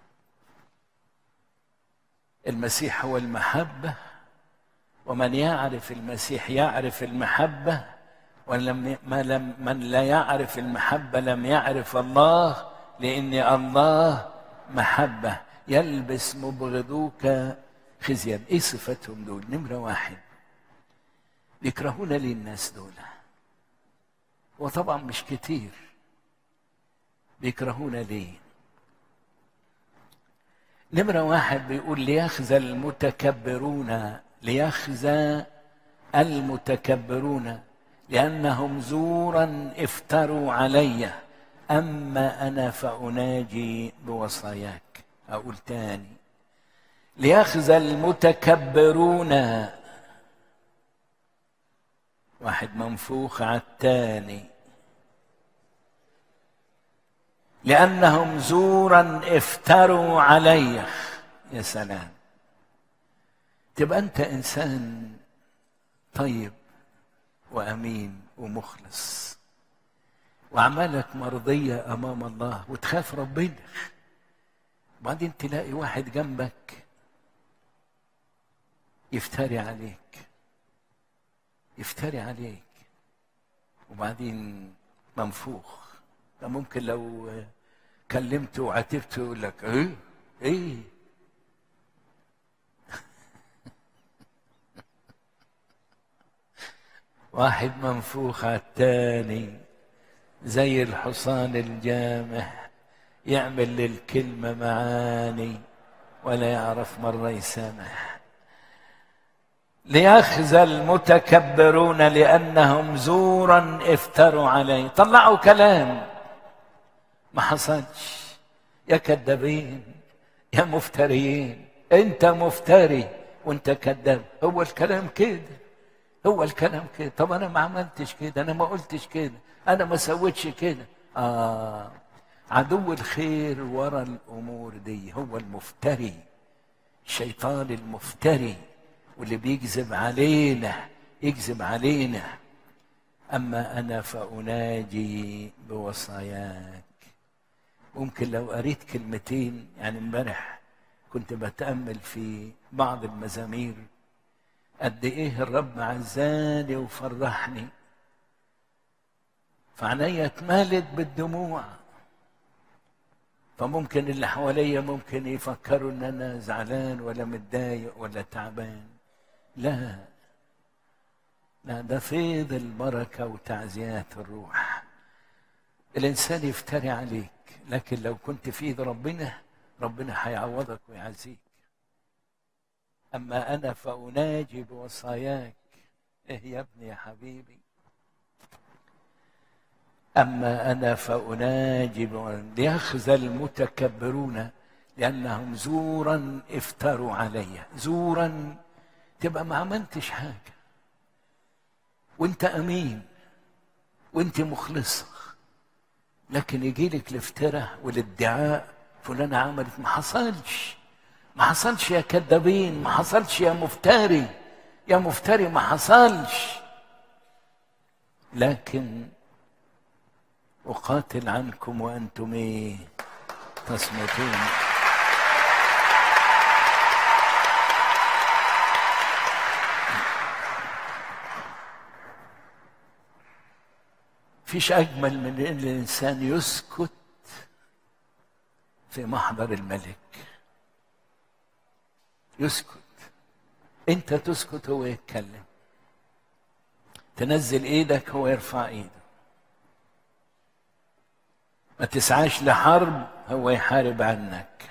المسيح هو المحبة ومن يعرف المسيح يعرف المحبة ولم ما لم من لا يعرف المحبة لم يعرف الله لأن الله محبة يلبس مبغضوك خزيا ايه صفتهم دول نمرة واحد يكرهون لي الناس دول وطبعا مش كتير بيكرهون ليه نمرة واحد بيقول ليخزى المتكبرون ليخزى المتكبرون لأنهم زورا افتروا علي أما أنا فأناجي بوصاياك أقول تاني ليخزى المتكبرون واحد منفوخ على التاني لأنهم زورا افتروا علي يا سلام تبقى أنت إنسان طيب وأمين ومخلص وأعمالك مرضية أمام الله وتخاف ربنا وبعدين تلاقي واحد جنبك يفتري عليك يفتري عليك وبعدين منفوخ ده ممكن لو كلمته وعاتبته يقول لك ايه ايه واحد منفوخ على التاني زي الحصان الجامح يعمل للكلمة معاني ولا يعرف مرة يسامح ليخزى المتكبرون لأنهم زورا افتروا عليه طلعوا كلام ما حصلش يا كذابين يا مفتريين انت مفتري وانت كذاب هو الكلام كده هو الكلام كده طب انا ما عملتش كده انا ما قلتش كده انا ما سويتش كده اه عدو الخير ورا الامور دي هو المفتري الشيطان المفتري واللي بيكذب علينا يكذب علينا اما انا فاناجي بوصاياك ممكن لو قريت كلمتين يعني امبارح كنت بتامل في بعض المزامير قد ايه الرب عزاني وفرحني فعينيا اتملت بالدموع فممكن اللي حواليا ممكن يفكروا ان انا زعلان ولا متضايق ولا تعبان لا لا ده فيض البركه وتعزيات الروح الانسان يفتري عليك لكن لو كنت في ايد ربنا ربنا هيعوضك ويعزيك اما انا فاناجي بوصاياك ايه يا ابني يا حبيبي اما انا فاناجي ليخزى المتكبرون لانهم زورا افتروا علي زورا تبقى ما عملتش حاجه وانت امين وانت مخلصه لكن يجي لك الافتراء والادعاء فلانة عملت ما حصلش ما حصلش يا كذابين ما حصلش يا مفتري يا مفتري ما حصلش لكن أقاتل عنكم وأنتم إيه تصمتون فيش أجمل من إن الإنسان يسكت في محضر الملك يسكت أنت تسكت هو يتكلم تنزل إيدك هو يرفع إيده ما تسعاش لحرب هو يحارب عنك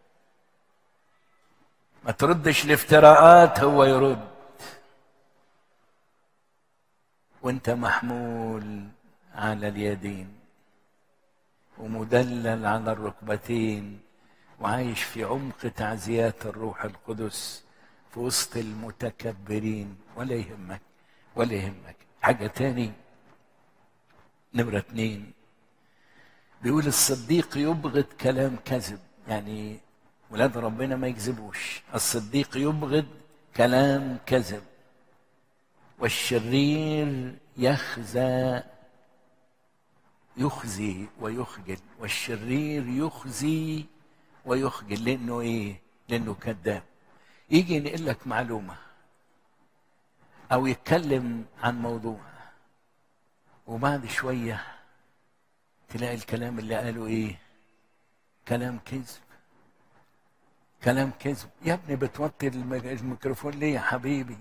ما تردش الافتراءات هو يرد وانت محمول على اليدين ومدلل على الركبتين وعايش في عمق تعزيات الروح القدس في وسط المتكبرين ولا يهمك ولا يهمك حاجة تاني نمرة اتنين بيقول الصديق يبغض كلام كذب يعني ولاد ربنا ما يكذبوش الصديق يبغض كلام كذب والشرير يخزى يخزي ويخجل والشرير يخزي ويخجل لانه ايه لانه كذاب يجي ينقل لك معلومه او يتكلم عن موضوع وبعد شويه تلاقي الكلام اللي قاله ايه كلام كذب كلام كذب يا ابني بتوطي الميكروفون ليه يا حبيبي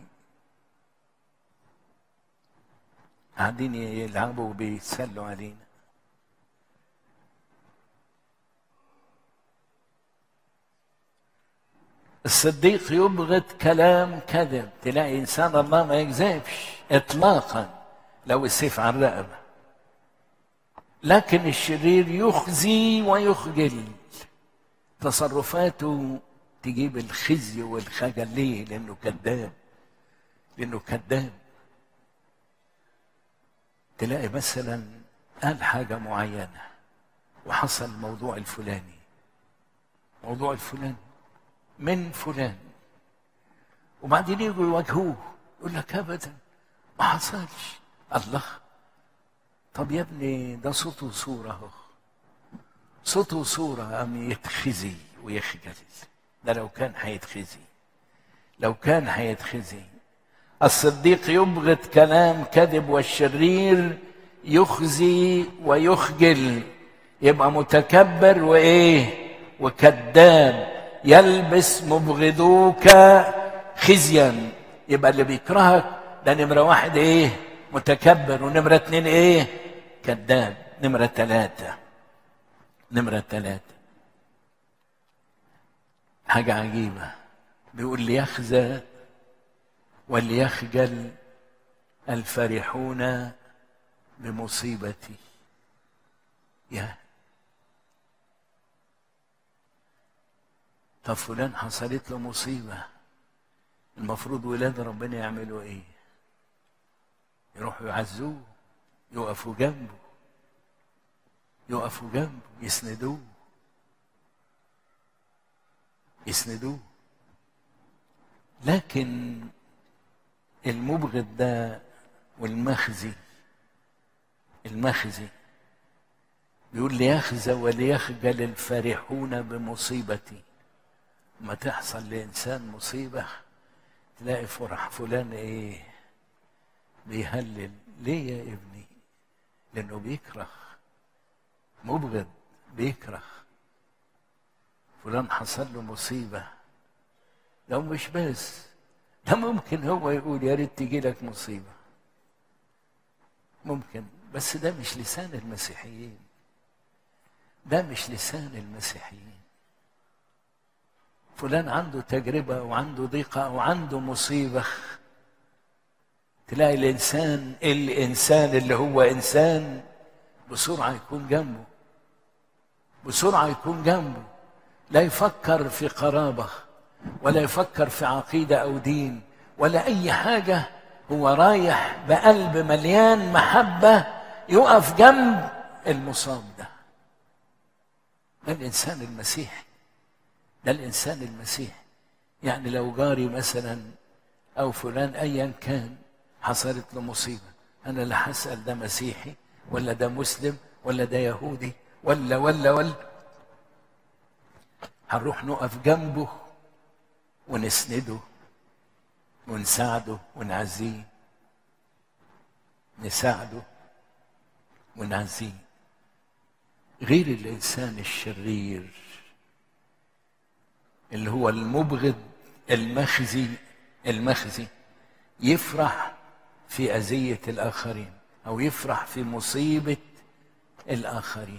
قاعدين يلعبوا وبيتسلوا علينا الصديق يبغض كلام كذب تلاقي انسان الله ما يكذبش اطلاقا لو السيف على الرقبه لكن الشرير يخزي ويخجل تصرفاته تجيب الخزي والخجل ليه لانه كذاب لانه كذاب تلاقي مثلا قال حاجة معينة وحصل الموضوع الفلاني موضوع الفلاني من فلان وبعدين يجوا يواجهوه يقول لك ابدا ما حصلش الله طب يا ابني ده صوته وصورة اهو صوته وصورة قام يتخزي ويخجل ده لو كان هيتخزي لو كان هيتخزي الصديق يبغض كلام كذب والشرير يخزي ويخجل يبقى متكبر وايه وكذاب يلبس مبغضوك خزيا يبقى اللي بيكرهك ده نمرة واحد ايه متكبر ونمرة اتنين ايه كذاب نمرة ثلاثة نمرة ثلاثة حاجة عجيبة بيقول ليخزى وليخجل الفرحون بمصيبتي يا طب فلان حصلت له مصيبة المفروض ولاد ربنا يعملوا ايه يروحوا يعزوه يقفوا جنبه يقفوا جنبه يسندوه يسندوه لكن المبغض ده والمخزي المخزي بيقول ليخزى وليخجل الفرحون بمصيبتي ما تحصل لإنسان مصيبة تلاقي فرح فلان إيه بيهلل ليه يا ابني لأنه بيكره مبغض بيكره فلان حصل له مصيبة لو مش بس ده ممكن هو يقول يا ريت تجي لك مصيبة ممكن بس ده مش لسان المسيحيين ده مش لسان المسيحيين فلان عنده تجربة وعنده ضيقة وعنده مصيبة تلاقي الإنسان الإنسان اللي هو إنسان بسرعة يكون جنبه بسرعة يكون جنبه لا يفكر في قرابة ولا يفكر في عقيدة أو دين ولا أي حاجة هو رايح بقلب مليان محبة يقف جنب المصاب ده ده الإنسان المسيحي ده الإنسان المسيحي يعني لو جاري مثلا أو فلان أيا كان حصلت له مصيبة أنا لا هسأل ده مسيحي ولا ده مسلم ولا ده يهودي ولا ولا ولا هنروح نقف جنبه ونسنده ونساعده ونعزيه نساعده ونعزيه غير الإنسان الشرير اللي هو المبغض المخزي المخزي يفرح في أذية الآخرين أو يفرح في مصيبة الآخرين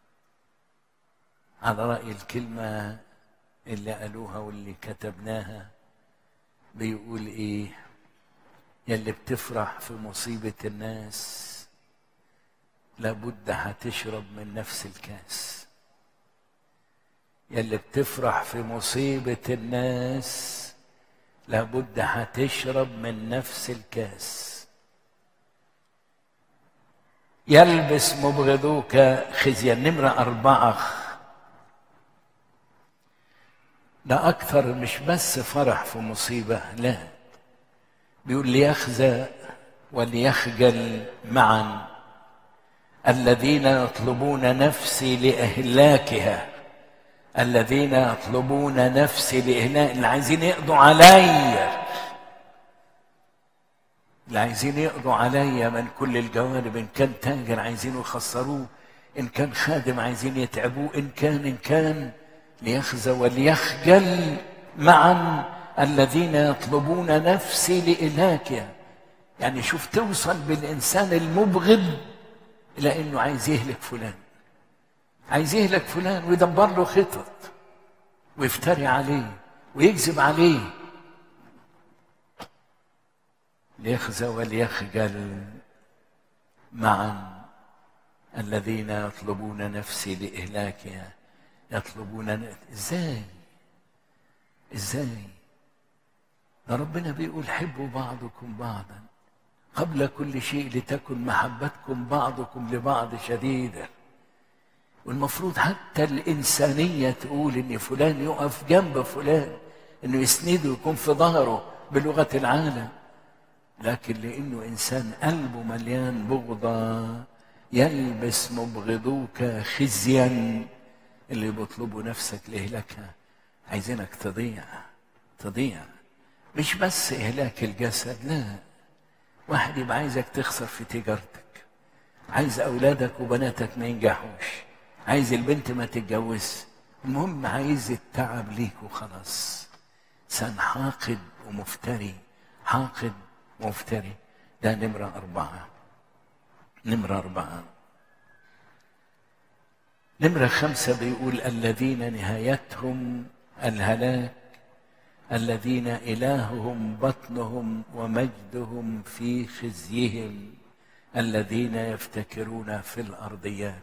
على رأي الكلمة اللي قالوها واللي كتبناها بيقول إيه يلي بتفرح في مصيبة الناس لابد هتشرب من نفس الكاس يلي بتفرح في مصيبة الناس لابد هتشرب من نفس الكاس يلبس مبغضوك خزيا نمرة أربعة ده أكثر مش بس فرح في مصيبة لا بيقول ليخزى وليخجل معا الذين يطلبون نفسي لإهلاكها الذين يطلبون نفسي لإهلاك اللي عايزين يقضوا عليا اللي عايزين يقضوا عليا من كل الجوانب إن كان تاجر عايزين يخسروه إن كان خادم عايزين يتعبوه إن كان إن كان ليخزى وليخجل معا الذين يطلبون نفسي لإهلاكها يعني شوف توصل بالإنسان المبغض إلى إنه عايز يهلك فلان عايز يهلك فلان ويدبر له خطط ويفتري عليه ويكذب عليه ليخزى وليخجل معا الذين يطلبون نفسي لإهلاكها يطلبون ازاي ازاي ده ربنا بيقول حبوا بعضكم بعضا قبل كل شيء لتكن محبتكم بعضكم لبعض شديده والمفروض حتى الإنسانية تقول إن فلان يقف جنب فلان إنه يسنده يكون في ظهره بلغة العالم لكن لأنه إنسان قلبه مليان بغضة يلبس مبغضوك خزيا اللي بيطلبوا نفسك لإهلاكها عايزينك تضيع تضيع مش بس إهلاك الجسد لا واحد يبقى عايزك تخسر في تجارتك عايز أولادك وبناتك ما ينجحوش عايز البنت ما تتجوز المهم عايز التعب ليك وخلاص انسان حاقد ومفتري حاقد ومفتري ده نمرة أربعة نمرة أربعة نمرة خمسة بيقول الذين نهايتهم الهلاك الذين إلههم بطنهم ومجدهم في خزيهم الذين يفتكرون في الأرضيات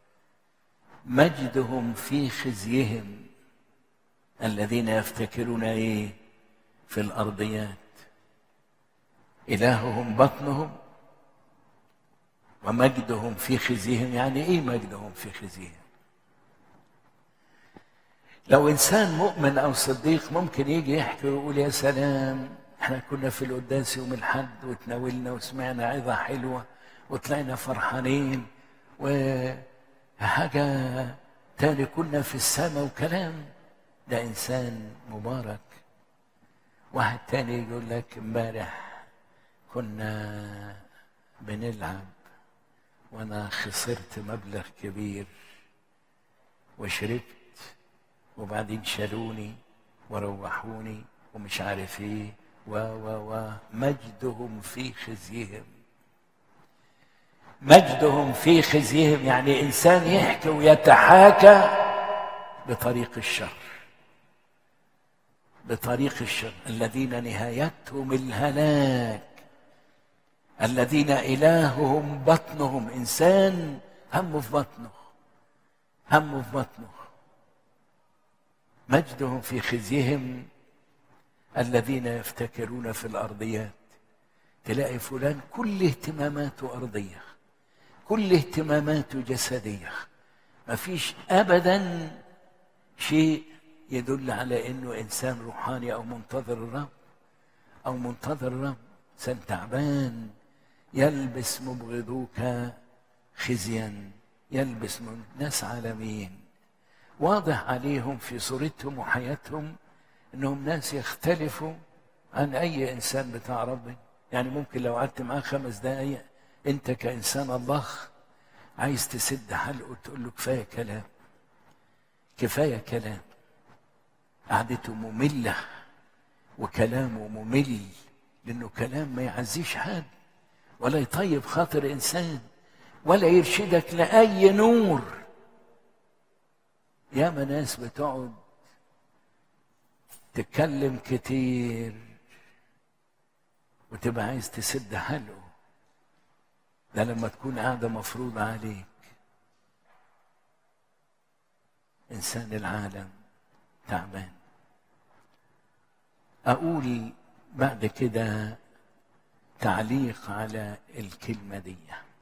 مجدهم في خزيهم الذين يفتكرون ايه في الارضيات الههم بطنهم ومجدهم في خزيهم يعني ايه مجدهم في خزيهم لو انسان مؤمن او صديق ممكن يجي يحكي ويقول يا سلام احنا كنا في القداس يوم الحد وتناولنا وسمعنا عظه حلوه وطلعنا فرحانين وحاجه تاني كنا في السماء وكلام ده انسان مبارك واحد تاني يقول لك امبارح كنا بنلعب وانا خسرت مبلغ كبير وشربت وبعدين شالوني وروحوني ومش عارف ايه و و و مجدهم في خزيهم مجدهم في خزيهم يعني انسان يحكي ويتحاكى بطريق الشر بطريق الشر الذين نهايتهم الهلاك الذين إلههم بطنهم إنسان همه في بطنه همه في بطنه مجدهم في خزيهم الذين يفتكرون في الأرضيات تلاقي فلان كل اهتماماته أرضية كل اهتماماته جسدية ما فيش أبدا شيء يدل على انه انسان روحاني او منتظر الرب او منتظر الرب انسان تعبان يلبس مبغضوك خزيا يلبس من ناس عالميين واضح عليهم في صورتهم وحياتهم انهم ناس يختلفوا عن اي انسان بتاع ربنا يعني ممكن لو قعدت معاه خمس دقايق انت كانسان الله عايز تسد حلقه وتقول له كفايه كلام كفايه كلام قعدته مملة وكلامه ممل لأنه كلام ما يعزيش حد ولا يطيب خاطر إنسان ولا يرشدك لأي نور ياما ناس بتقعد تتكلم كتير وتبقى عايز تسد حلقه ده لما تكون قاعدة مفروضة عليك إنسان العالم تعبان أقول بعد كده تعليق على الكلمة دي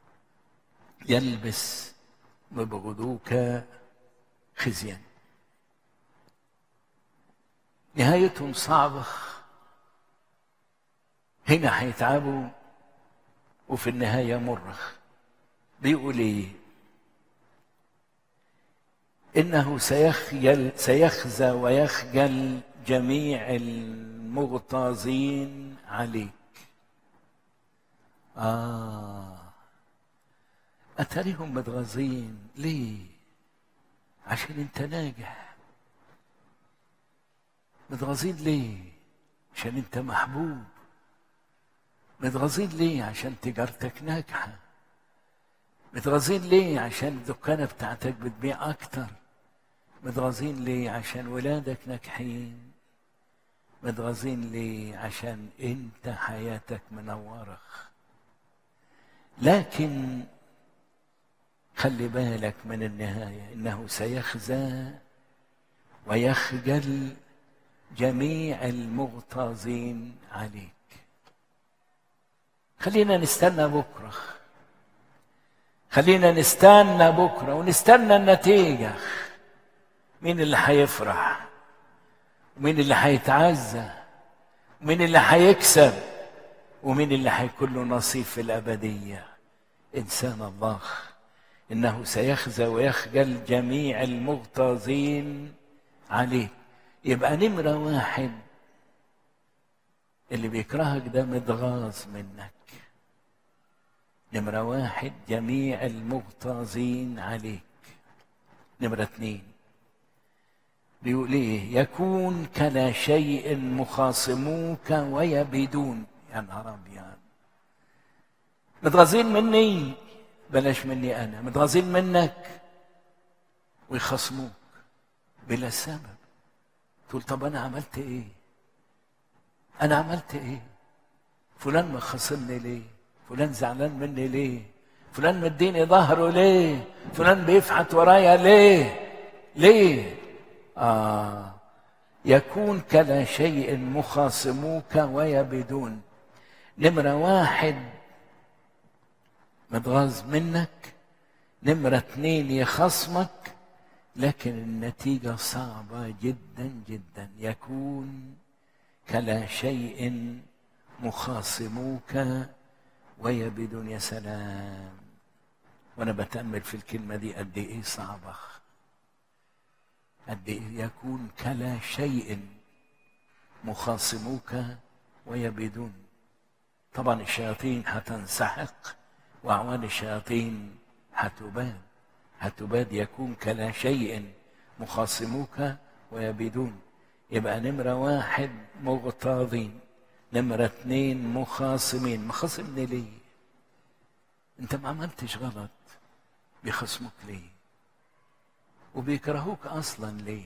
يلبس ببغضوك خزيا نهايتهم صعبة هنا هيتعبوا وفي النهاية مرخ بيقول ايه انه سيخجل سيخزى ويخجل جميع المغتاظين عليك اه اتاريهم متغاظين ليه عشان انت ناجح متغاظين ليه عشان انت محبوب متغاظين ليه عشان تجارتك ناجحه متغاظين ليه عشان الدكانه بتاعتك بتبيع اكتر متغاظين ليه عشان ولادك ناجحين متغاظين ليه عشان انت حياتك منوره لكن خلي بالك من النهايه انه سيخزى ويخجل جميع المغتاظين عليك خلينا نستنى بكره خلينا نستنى بكره ونستنى النتيجه مين اللي هيفرح ومين اللي هيتعزى ومين اللي هيكسب ومين اللي هيكون له نصيب في الابديه انسان الله انه سيخزى ويخجل جميع المغتاظين عليه يبقى نمره واحد اللي بيكرهك ده متغاظ منك نمرة واحد جميع المغتاظين عليك نمرة اتنين بيقول ايه يكون كلا شيء مخاصموك ويبيدون يا نهار ابيض متغاظين مني بلاش مني انا متغاظين منك ويخصموك بلا سبب تقول طب انا عملت ايه انا عملت ايه فلان مخاصمني ليه فلان زعلان مني ليه فلان مديني ظهره ليه فلان بيفحت ورايا ليه ليه آه يكون كلا شيء مخاصموك ويبدون نمرة واحد متغاظ منك نمرة اتنين يخصمك لكن النتيجة صعبة جدا جدا يكون كلا شيء مخاصموك ويبدون يا سلام وانا بتامل في الكلمه دي قد ايه صعبه قد ايه يكون كلا شيء مخاصموك ويبدون طبعا الشياطين هتنسحق واعوان الشياطين هتباد هتباد يكون كلا شيء مخاصموك ويبدون يبقى نمرة واحد مغتاظين نمرة اتنين مخاصمين مخاصمني ليه انت ما عملتش غلط بيخصموك ليه وبيكرهوك اصلا ليه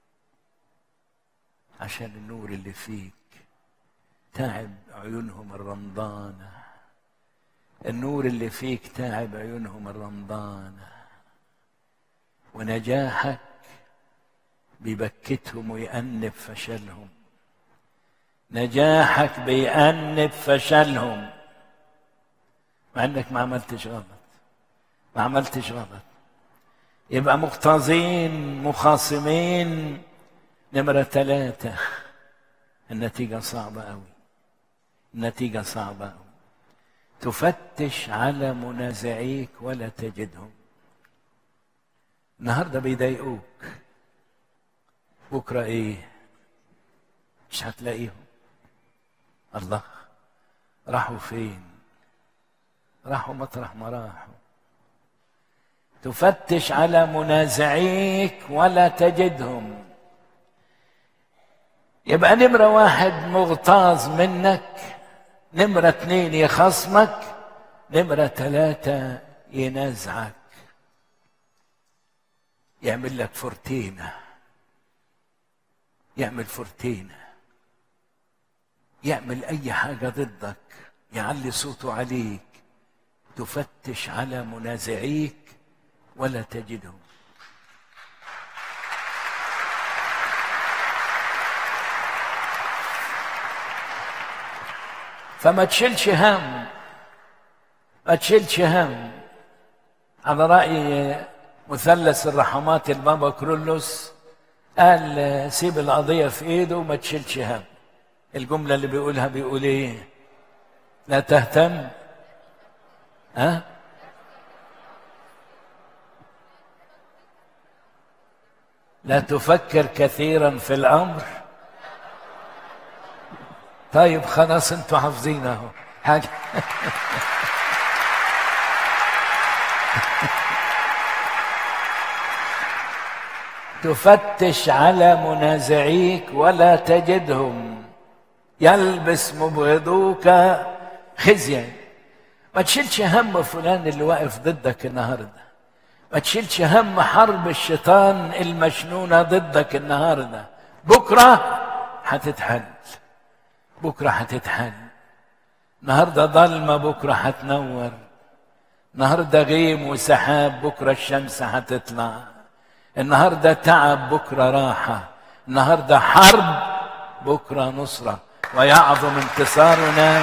عشان النور اللي فيك تعب عيونهم الرمضانة النور اللي فيك تعب عيونهم الرمضانة ونجاحك بيبكتهم ويأنب فشلهم نجاحك بيأنب فشلهم مع انك ما عملتش غلط ما عملتش غلط يبقى مغتاظين مخاصمين نمرة ثلاثة النتيجة صعبة أوي النتيجة صعبة أوي تفتش على منازعيك ولا تجدهم النهارده بيضايقوك بكره ايه مش هتلاقيهم الله راحوا فين راحوا مطرح ما راحوا تفتش على منازعيك ولا تجدهم يبقى نمرة واحد مغتاظ منك نمرة اتنين يخصمك نمرة ثلاثة ينازعك يعمل لك فورتينة يعمل فورتينة يعمل اي حاجه ضدك يعلي صوته عليك تفتش على منازعيك ولا تجدهم فما تشيلش هم ما تشيلش هم على رأي مثلث الرحمات البابا كرولوس قال سيب القضية في ايده وما تشيلش هم الجملة اللي بيقولها بيقول ايه لا تهتم ها لا تفكر كثيرا في الامر طيب خلاص انتوا حافظين اهو حاجه تفتش على منازعيك ولا تجدهم يلبس مبغضوك خزيا ما تشيلش هم فلان اللي واقف ضدك النهارده ما تشيلش هم حرب الشيطان المشنونه ضدك النهارده بكره هتتحل بكره هتتحل النهارده ضلمه بكره هتنور النهارده غيم وسحاب بكره الشمس هتطلع النهارده تعب بكره راحه النهارده حرب بكره نصره ويعظم انتصارنا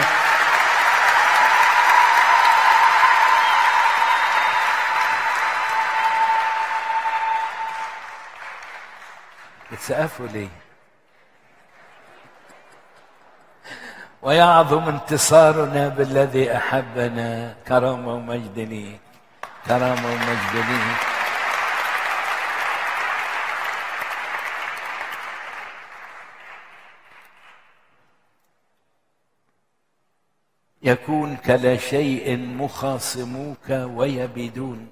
بتسقفوا ليه ويعظم انتصارنا بالذي احبنا كرامه ومجد ليك كرامه ومجد ليك يكون كلا شيء مخاصموك ويبيدون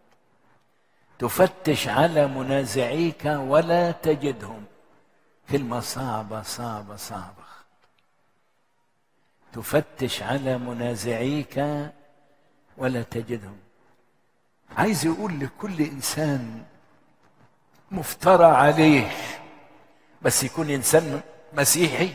تفتش على منازعيك ولا تجدهم كلمة صعبة صعبة صعبة تفتش على منازعيك ولا تجدهم عايز يقول لكل إنسان مفترى عليه بس يكون إنسان مسيحي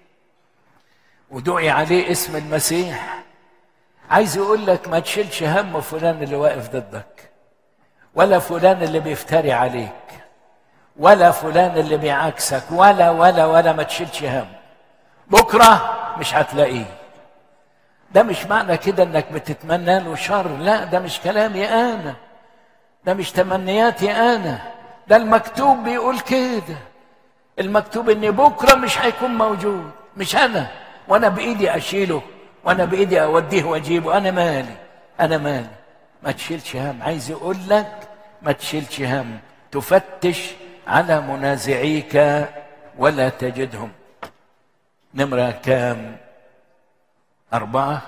ودعي عليه اسم المسيح عايز يقول لك ما تشيلش هم فلان اللي واقف ضدك ولا فلان اللي بيفتري عليك ولا فلان اللي بيعاكسك ولا ولا ولا ما تشيلش هم بكره مش هتلاقيه ده مش معنى كده انك بتتمنى له شر لا ده مش كلامي انا ده مش تمنياتي انا ده المكتوب بيقول كده المكتوب ان بكره مش هيكون موجود مش انا وانا بايدي اشيله وانا بايدي اوديه واجيبه انا مالي انا مالي ما تشيلش هم عايز يقول لك ما تشيلش هم تفتش على منازعيك ولا تجدهم نمرة كام أربعة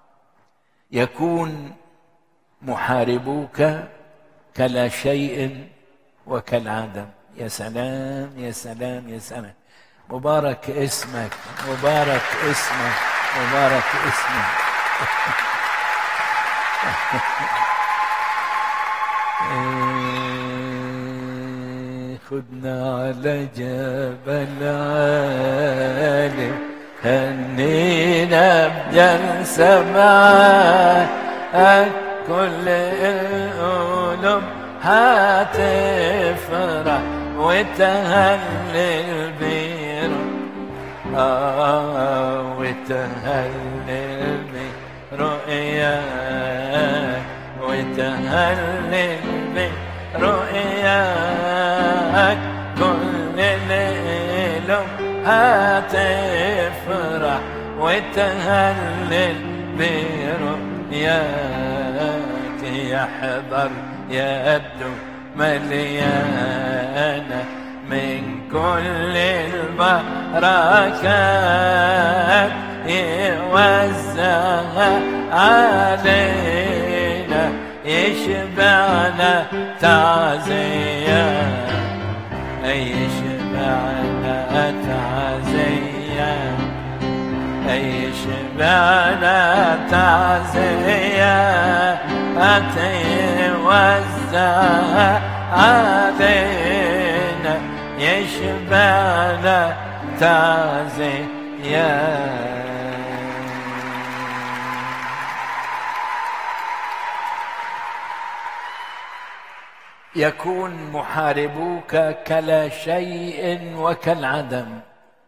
يكون محاربوك كلا شيء وكالعدم يا سلام يا سلام يا سلام مبارك اسمك مبارك اسمك مبارك اسمك خدنا على جبل عالي هنينا بجلسة معاك كل القلوب هتفرح وتهلل بيرك آه وتهلل برؤياك وتهلل برؤياك كل القلوب هتفرح وتهلل برؤياك يحضر يده مليانة من كل البركات يوزعها علينا يشبعنا تعزية يشبعنا تعزية يشبعنا تعزية أتوزع علينا يشبعنا تعزية يا يكون محاربوك كلا شيء وكالعدم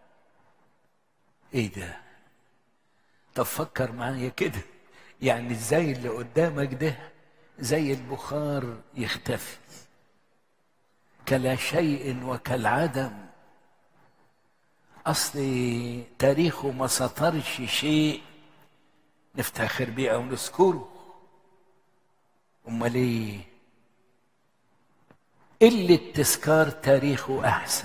ايه ده طب فكر معايا كده يعني ازاي اللي قدامك ده زي البخار يختفي كلا شيء وكالعدم اصل تاريخه ما سطرش شيء نفتخر بيه او نذكره امال ايه قله تذكار تاريخه احسن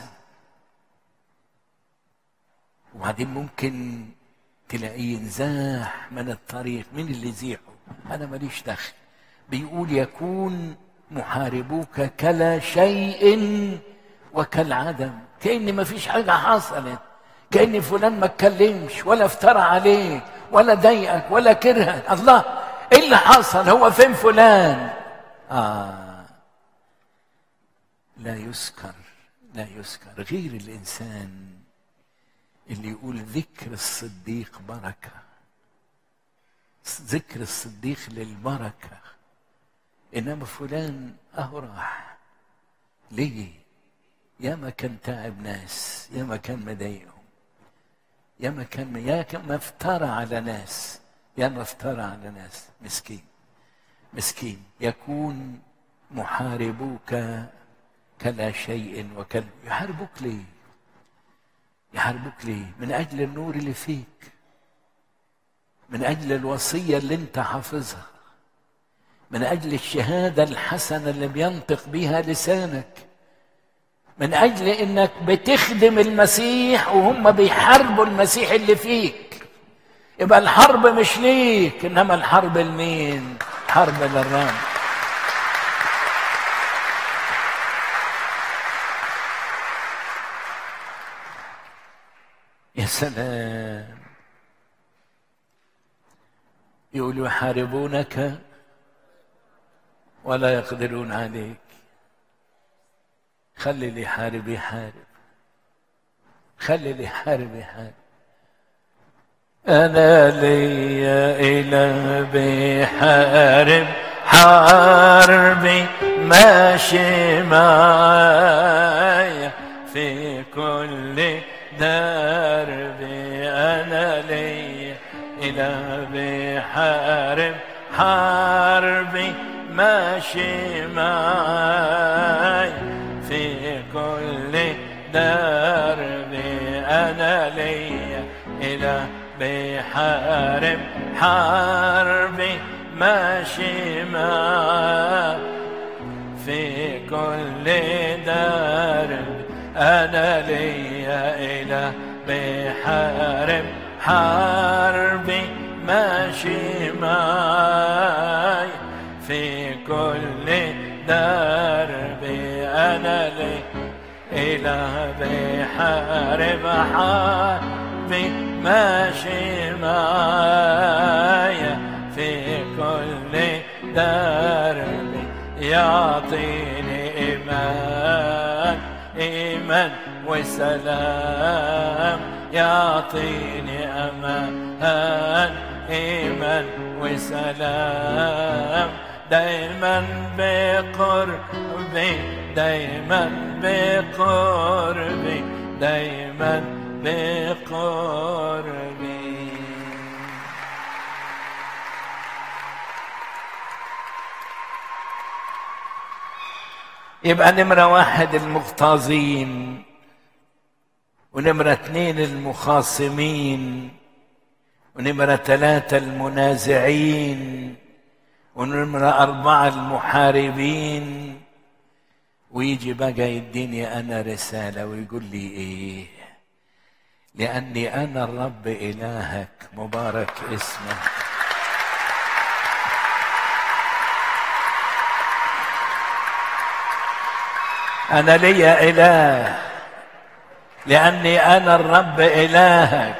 وبعدين ممكن تلاقيه ينزاح من الطريق مين اللي يزيحه انا ماليش دخل بيقول يكون محاربوك كلا شيء وكالعدم كأن ما فيش حاجة حصلت كأن فلان ما اتكلمش ولا افترى عليك ولا ضايقك ولا كرهك الله ايه اللي حصل هو فين فلان آه لا يذكر لا يذكر غير الإنسان اللي يقول ذكر الصديق بركة ذكر الصديق للبركة إنما فلان أهو راح ليه يا ما كان تعب ناس يا ما كان مضايقهم يا ما كان يا كان ما افترى على ناس يا ما افترى على ناس مسكين مسكين يكون محاربوك كلا شيء وكل يحاربوك ليه يحاربوك ليه من اجل النور اللي فيك من اجل الوصيه اللي انت حافظها من اجل الشهاده الحسنه اللي بينطق بها لسانك من اجل انك بتخدم المسيح وهم بيحاربوا المسيح اللي فيك يبقى الحرب مش ليك انما الحرب لمين حرب للرب يا سلام يقول يحاربونك ولا يقدرون عليك خلي اللي يحارب يحارب خلي اللي يحارب يحارب أنا لي إله بحارب حربي ماشي معايا في كل دربي أنا لي إله بحارب حربي ماشي معايا في كل دربي أنا لي إله بحارب حربي ماشي معايا في كل درب أنا لي إله بحارب حربي ماشي معاي في كل درب أنا لي إله بحارب حربي ماشي معايا في كل درب يعطيني إيمان إيمان وسلام يعطيني أمان إيمان وسلام دايما بقربي دايما بقربي دايما بقربي يبقى نمرة واحد المغتاظين ونمرة اتنين المخاصمين ونمرة ثلاثة المنازعين ونمرة أربعة المحاربين ويجي بقى يديني أنا رسالة ويقول لي إيه لأني أنا الرب إلهك مبارك اسمك أنا لي إله لأني أنا الرب إلهك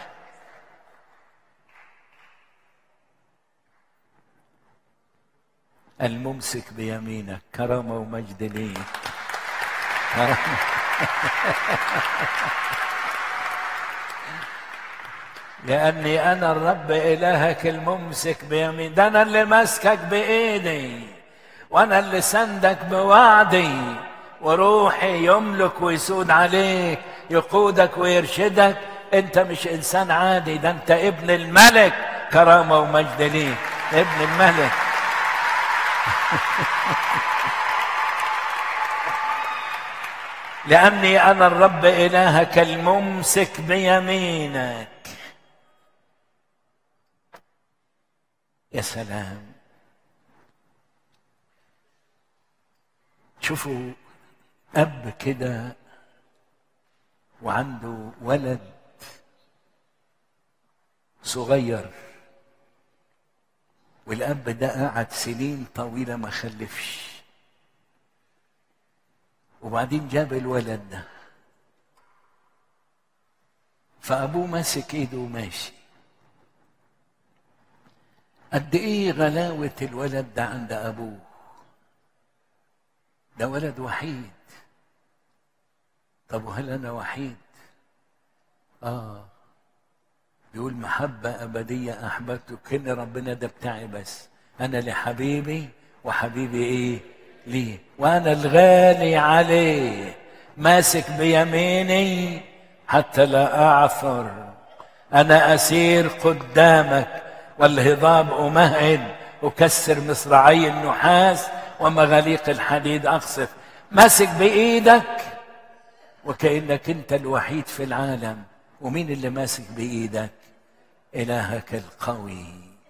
الممسك بيمينك كرامة ومجد ليك كرامة لأني أنا الرب إلهك الممسك بيمين ده أنا اللي ماسكك بإيدي وأنا اللي سندك بوعدي وروحي يملك ويسود عليك يقودك ويرشدك أنت مش إنسان عادي ده أنت ابن الملك كرامة ومجد ليك ابن الملك لأني أنا الرب إلهك الممسك بيمينك يا سلام شوفوا أب كده وعنده ولد صغير والأب ده قعد سنين طويلة ما خلفش وبعدين جاب الولد ده فأبوه ماسك إيده وماشي قد إيه غلاوة الولد ده عند أبوه ده ولد وحيد طب وهل أنا وحيد؟ آه بيقول محبة أبدية أحببتك إن ربنا ده بتاعي بس أنا لحبيبي وحبيبي إيه؟ ليه وأنا الغالي عليه ماسك بيميني حتى لا أعثر أنا أسير قدامك والهضاب أمهد أكسر مصراعي النحاس ومغاليق الحديد أقصف ماسك بإيدك وكأنك أنت الوحيد في العالم ومين اللي ماسك بإيدك إلهك القوي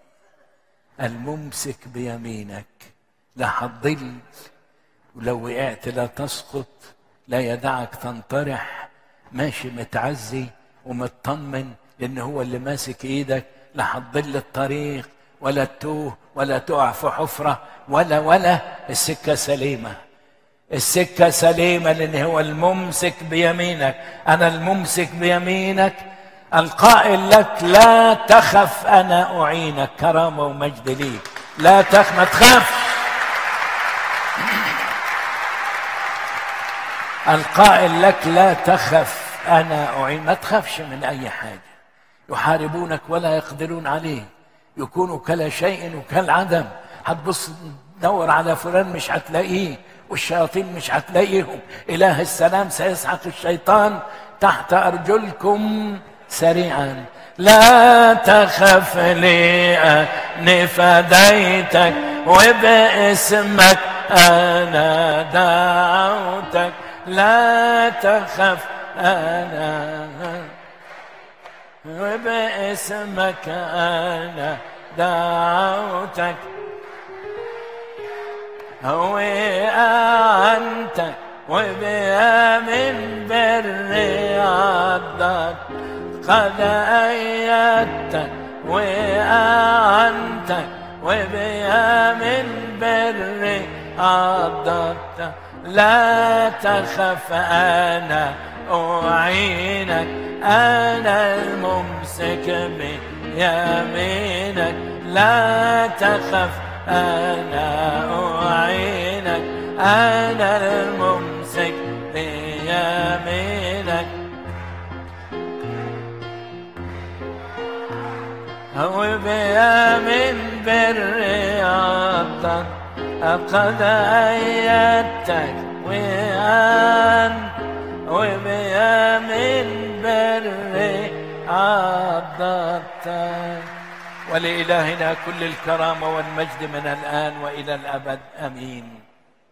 الممسك بيمينك لا هتضل ولو وقعت لا تسقط لا يدعك تنطرح ماشي متعزي ومطمن لان هو اللي ماسك ايدك لا هتضل الطريق ولا تتوه ولا تقع في حفره ولا ولا السكه سليمه السكه سليمه لان هو الممسك بيمينك انا الممسك بيمينك القائل لك لا تخف انا اعينك كرامه ومجد ليك لا تخف ما تخافش القائل لك لا تخف انا اعين ما تخافش من اي حاجه يحاربونك ولا يقدرون عليه يكونوا كلا شيء وكالعدم هتبص تدور على فلان مش هتلاقيه والشياطين مش هتلاقيهم اله السلام سيسحق الشيطان تحت ارجلكم سريعا لا تخف لأني فديتك وباسمك أنا دعوتك لا تخف أنا وباسمك أنا دعوتك هو أعنتك وبيمين بري عضك قد أيدتك وأعنتك وبيمين بري عضدتك لا تخف أنا أعينك أنا الممسك بيمينك لا تخف أنا أعينك أنا الممسك بيمينك أو بيمين برياضك قد أيدتك وأن وبيمين بري عضتك ولإلهنا كل الكرامة والمجد من الآن وإلى الأبد آمين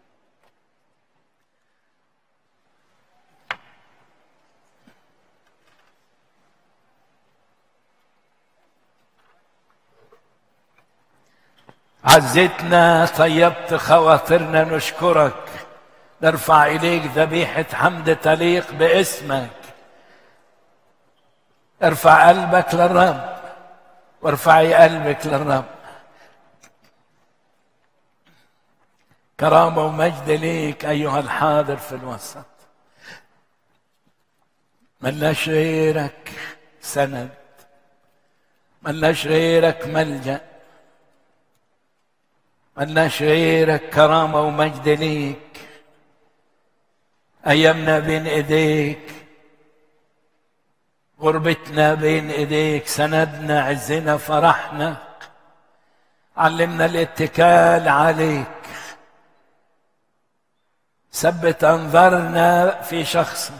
عزتنا طيبت خواطرنا نشكرك نرفع إليك ذبيحة حمد تليق باسمك ارفع قلبك للرب وارفعي قلبك للرب كرامة ومجد ليك أيها الحاضر في الوسط ملناش غيرك سند ملناش غيرك ملجأ ملناش غيرك كرامة ومجد ليك أيامنا بين إيديك غربتنا بين ايديك سندنا عزنا فرحنا علمنا الاتكال عليك ثبت انظارنا في شخصك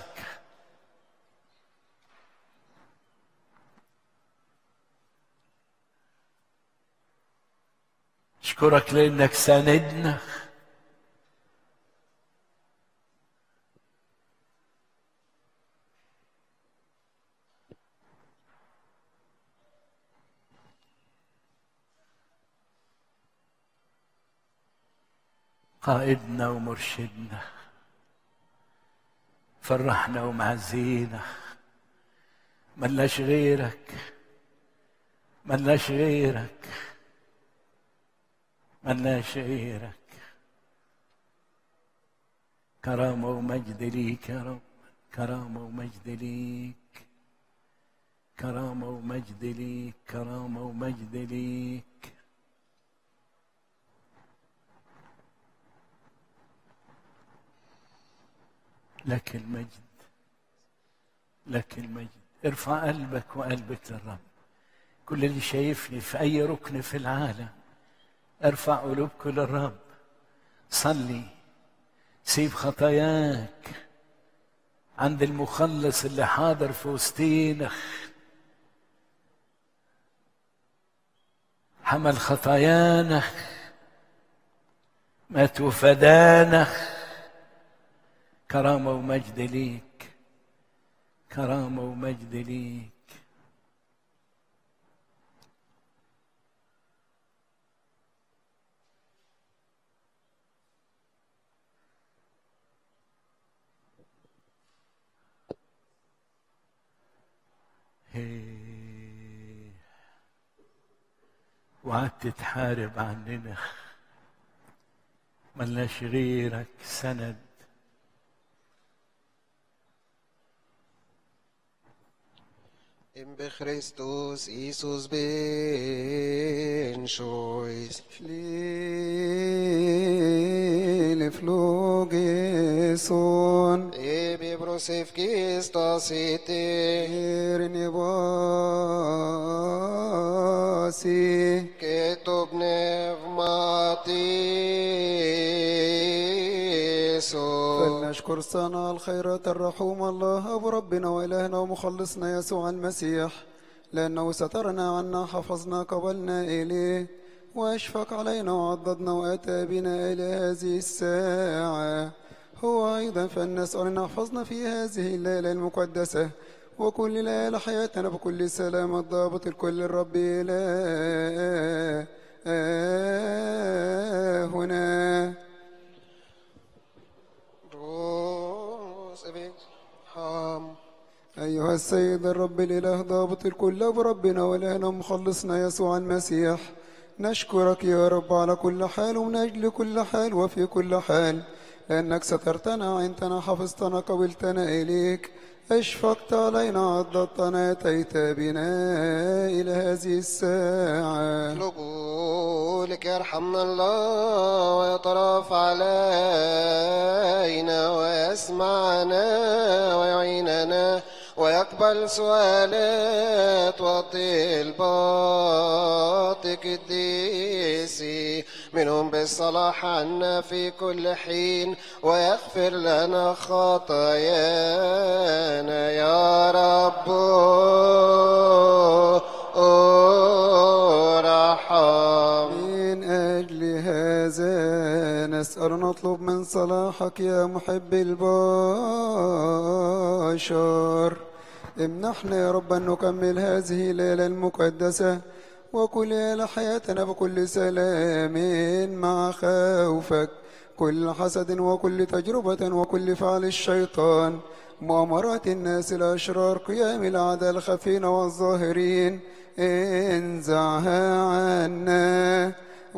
اشكرك لانك ساندنا قائدنا ومرشدنا فرحنا ومعزينا ملناش غيرك ملناش غيرك ملناش غيرك كرامة ومجد ليك يا رب كرامة ومجد ليك كرامة ومجد ليك كرامة ومجد ليك لك المجد لك المجد ارفع قلبك وقلبك للرب كل اللي شايفني في اي ركن في العالم ارفع قلوبكم للرب صلي سيب خطاياك عند المخلص اللي حاضر في وسطينا حمل خطايانا مات وفدانا كرامة ومجد ليك كرامة ومجد ليك هي. وقعدت تحارب عننا ملناش غيرك سند Im Christus Jesus bin Scheuß. Schlile flogeson Ebi brosef Christus ite. ernebasi Ketub pneumatiso. فلنشكر صانع الخيرات الرحوم الله أبو ربنا وإلهنا ومخلصنا يسوع المسيح لأنه سترنا عنا حفظنا قبلنا إليه وأشفق علينا وعضدنا وأتى بنا إلى هذه الساعة هو أيضا فلنسأل أن يحفظنا في هذه الليلة المقدسة وكل ليلة حياتنا بكل سلام الضابط الكل الرب إلى هنا Brosef ham. أيها السيد الرب الإله ضابط الكل أبو ربنا وإلهنا مخلصنا يسوع المسيح نشكرك يا رب على كل حال ومن أجل كل حال وفي كل حال لأنك سترتنا وعنتنا حفظتنا قبلتنا إليك أشفقت علينا عضدتنا أتيت بنا إلى هذه الساعة اطلبوا لك يرحمنا الله ويطرف علينا ويسمعنا ويعيننا ويقبل سؤالات وطلبات قديسي منهم بالصلاح عنا في كل حين ويغفر لنا خطايانا يا رب ارحم من أجل هذا نسأل نطلب من صلاحك يا محب البشر امنحنا يا رب أن نكمل هذه الليلة المقدسة وكل ليلة حياتنا بكل سلام مع خوفك كل حسد وكل تجربة وكل فعل الشيطان مؤامرات الناس الأشرار قيام الأعداء الخفين والظاهرين انزعها عنا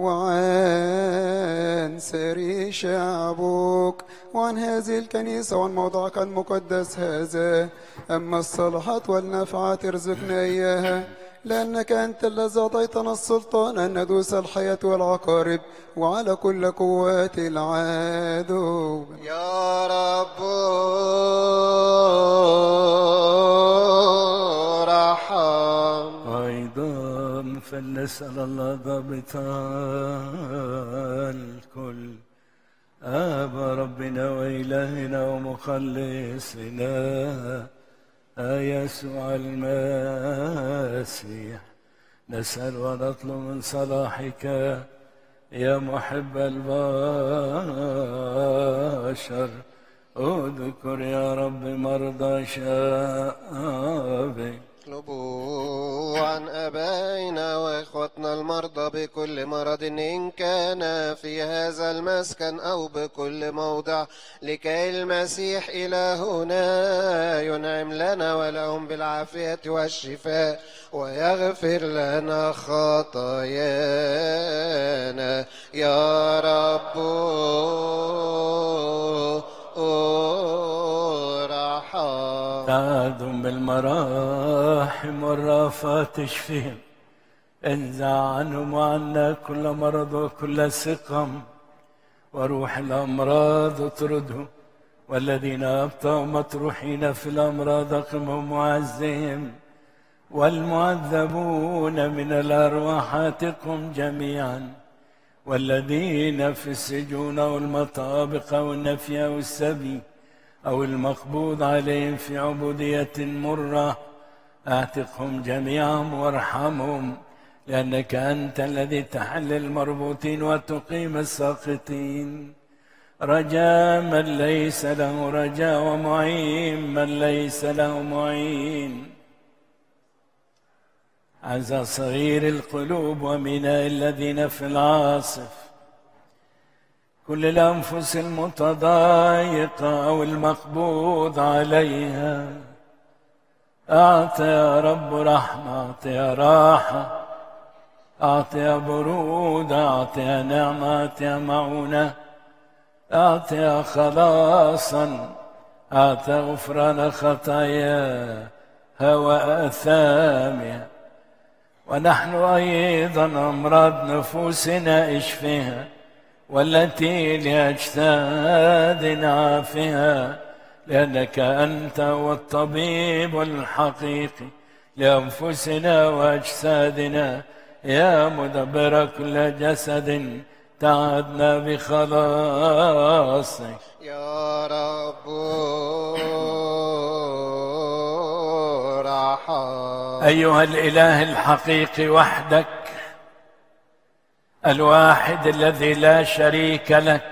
وعن سري شعبك وعن هذه الكنيسة وعن موضعك المقدس هذا أما الصلاحات والنفعات ارزقنا إياها لأنك أنت الذي أعطيتنا السلطان أن ندوس الحياة والعقارب وعلى كل قوات العدو يا رب ارحم أيضا فلنسأل الله ضابط الكل آب ربنا وإلهنا ومخلصنا يسوع المسيح نسأل ونطلب من صلاحك يا محب البشر اذكر يا رب مرضى شعبك اطلبوا عن ابائنا واخوتنا المرضى بكل مرض ان كان في هذا المسكن او بكل موضع لكي المسيح الهنا ينعم لنا ولهم بالعافيه والشفاء ويغفر لنا خطايانا يا رب ارحم تعاذهم بالمراحم والرافات تشفيهم انزع عنهم وعنا كل مرض وكل سقم وروح الأمراض اطردهم والذين أبطأوا مطروحين في الأمراض أقمهم وعزهم والمعذبون من الأرواح اتقهم جميعا والذين في السجون والمطابق والنفي والسبي أو المقبوض عليهم في عبودية مرة اعتقهم جميعا وارحمهم لأنك أنت الذي تحل المربوطين وتقيم الساقطين رجاء من ليس له رجاء ومعين من ليس له معين عزى صغير القلوب ومناء الذين في العاصف كل الأنفس المتضايقة أو المقبوض عليها أعط يا رب رحمة أعط يا راحة أعط يا برود أعط يا نعمة أعط يا معونة أعط يا خلاصا أعط غفران خطايا وآثامها ونحن أيضا أمراض نفوسنا اشفها والتي لأجسادنا عافها لأنك أنت هو الطبيب الحقيقي لأنفسنا وأجسادنا يا مدبر كل جسد تعدنا بخلاصك يا رب ارحم أيها الإله الحقيقي وحدك الواحد الذي لا شريك لك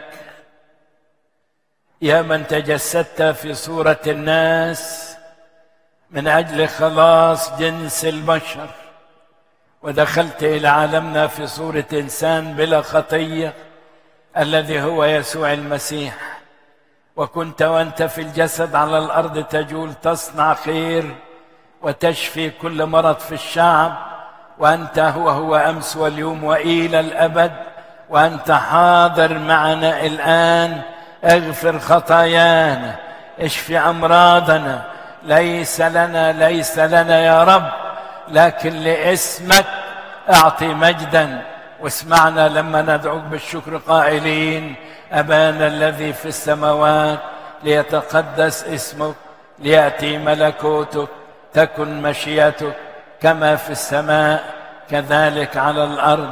يا من تجسدت في صورة الناس من أجل خلاص جنس البشر ودخلت إلى عالمنا في صورة إنسان بلا خطية الذي هو يسوع المسيح وكنت وأنت في الجسد على الأرض تجول تصنع خير وتشفي كل مرض في الشعب وأنت هو هو أمس واليوم وإلى الأبد وأنت حاضر معنا الآن اغفر خطايانا اشفي أمراضنا ليس لنا ليس لنا يا رب لكن لاسمك أعطي مجدا واسمعنا لما ندعوك بالشكر قائلين أبانا الذي في السماوات ليتقدس اسمك ليأتي ملكوتك تكن مشيئتك كما في السماء كذلك على الارض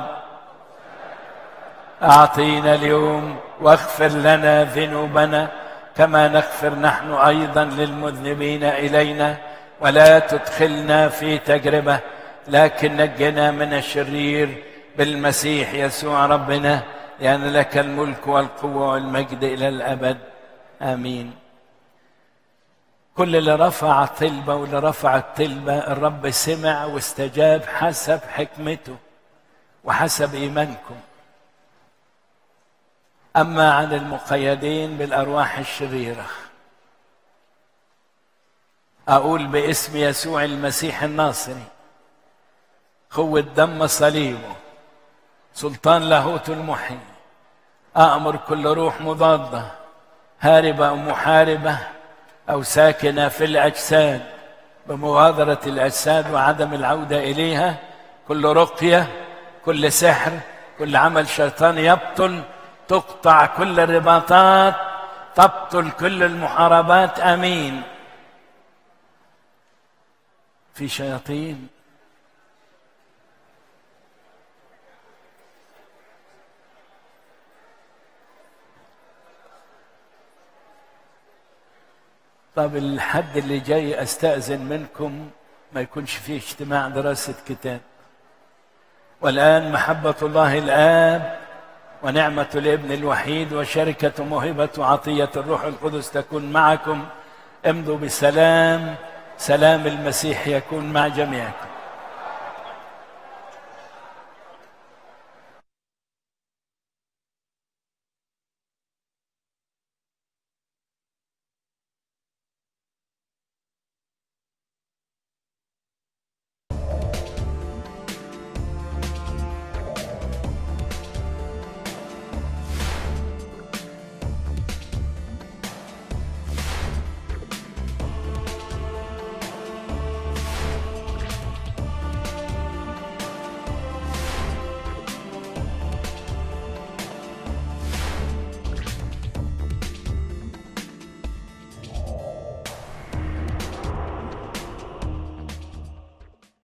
اعطينا اليوم واغفر لنا ذنوبنا كما نغفر نحن ايضا للمذنبين الينا ولا تدخلنا في تجربه لكن نجنا من الشرير بالمسيح يسوع ربنا لان لك الملك والقوه والمجد الى الابد امين كل اللي رفع طلبة واللي رفع الطلبة الرب سمع واستجاب حسب حكمته وحسب إيمانكم أما عن المقيدين بالأرواح الشريرة أقول باسم يسوع المسيح الناصري قوة دم صليبه سلطان لاهوت المحيي أأمر كل روح مضادة هاربة أو محاربة أو ساكنة في الأجساد بمغادرة الأجساد وعدم العودة إليها كل رقية كل سحر كل عمل شيطان يبطل تقطع كل الرباطات تبطل كل المحاربات امين في شياطين طب الحد اللي جاي استأذن منكم ما يكونش فيه اجتماع دراسة كتاب والآن محبة الله الآب ونعمة الابن الوحيد وشركة موهبة وعطية الروح القدس تكون معكم امضوا بسلام سلام المسيح يكون مع جميعكم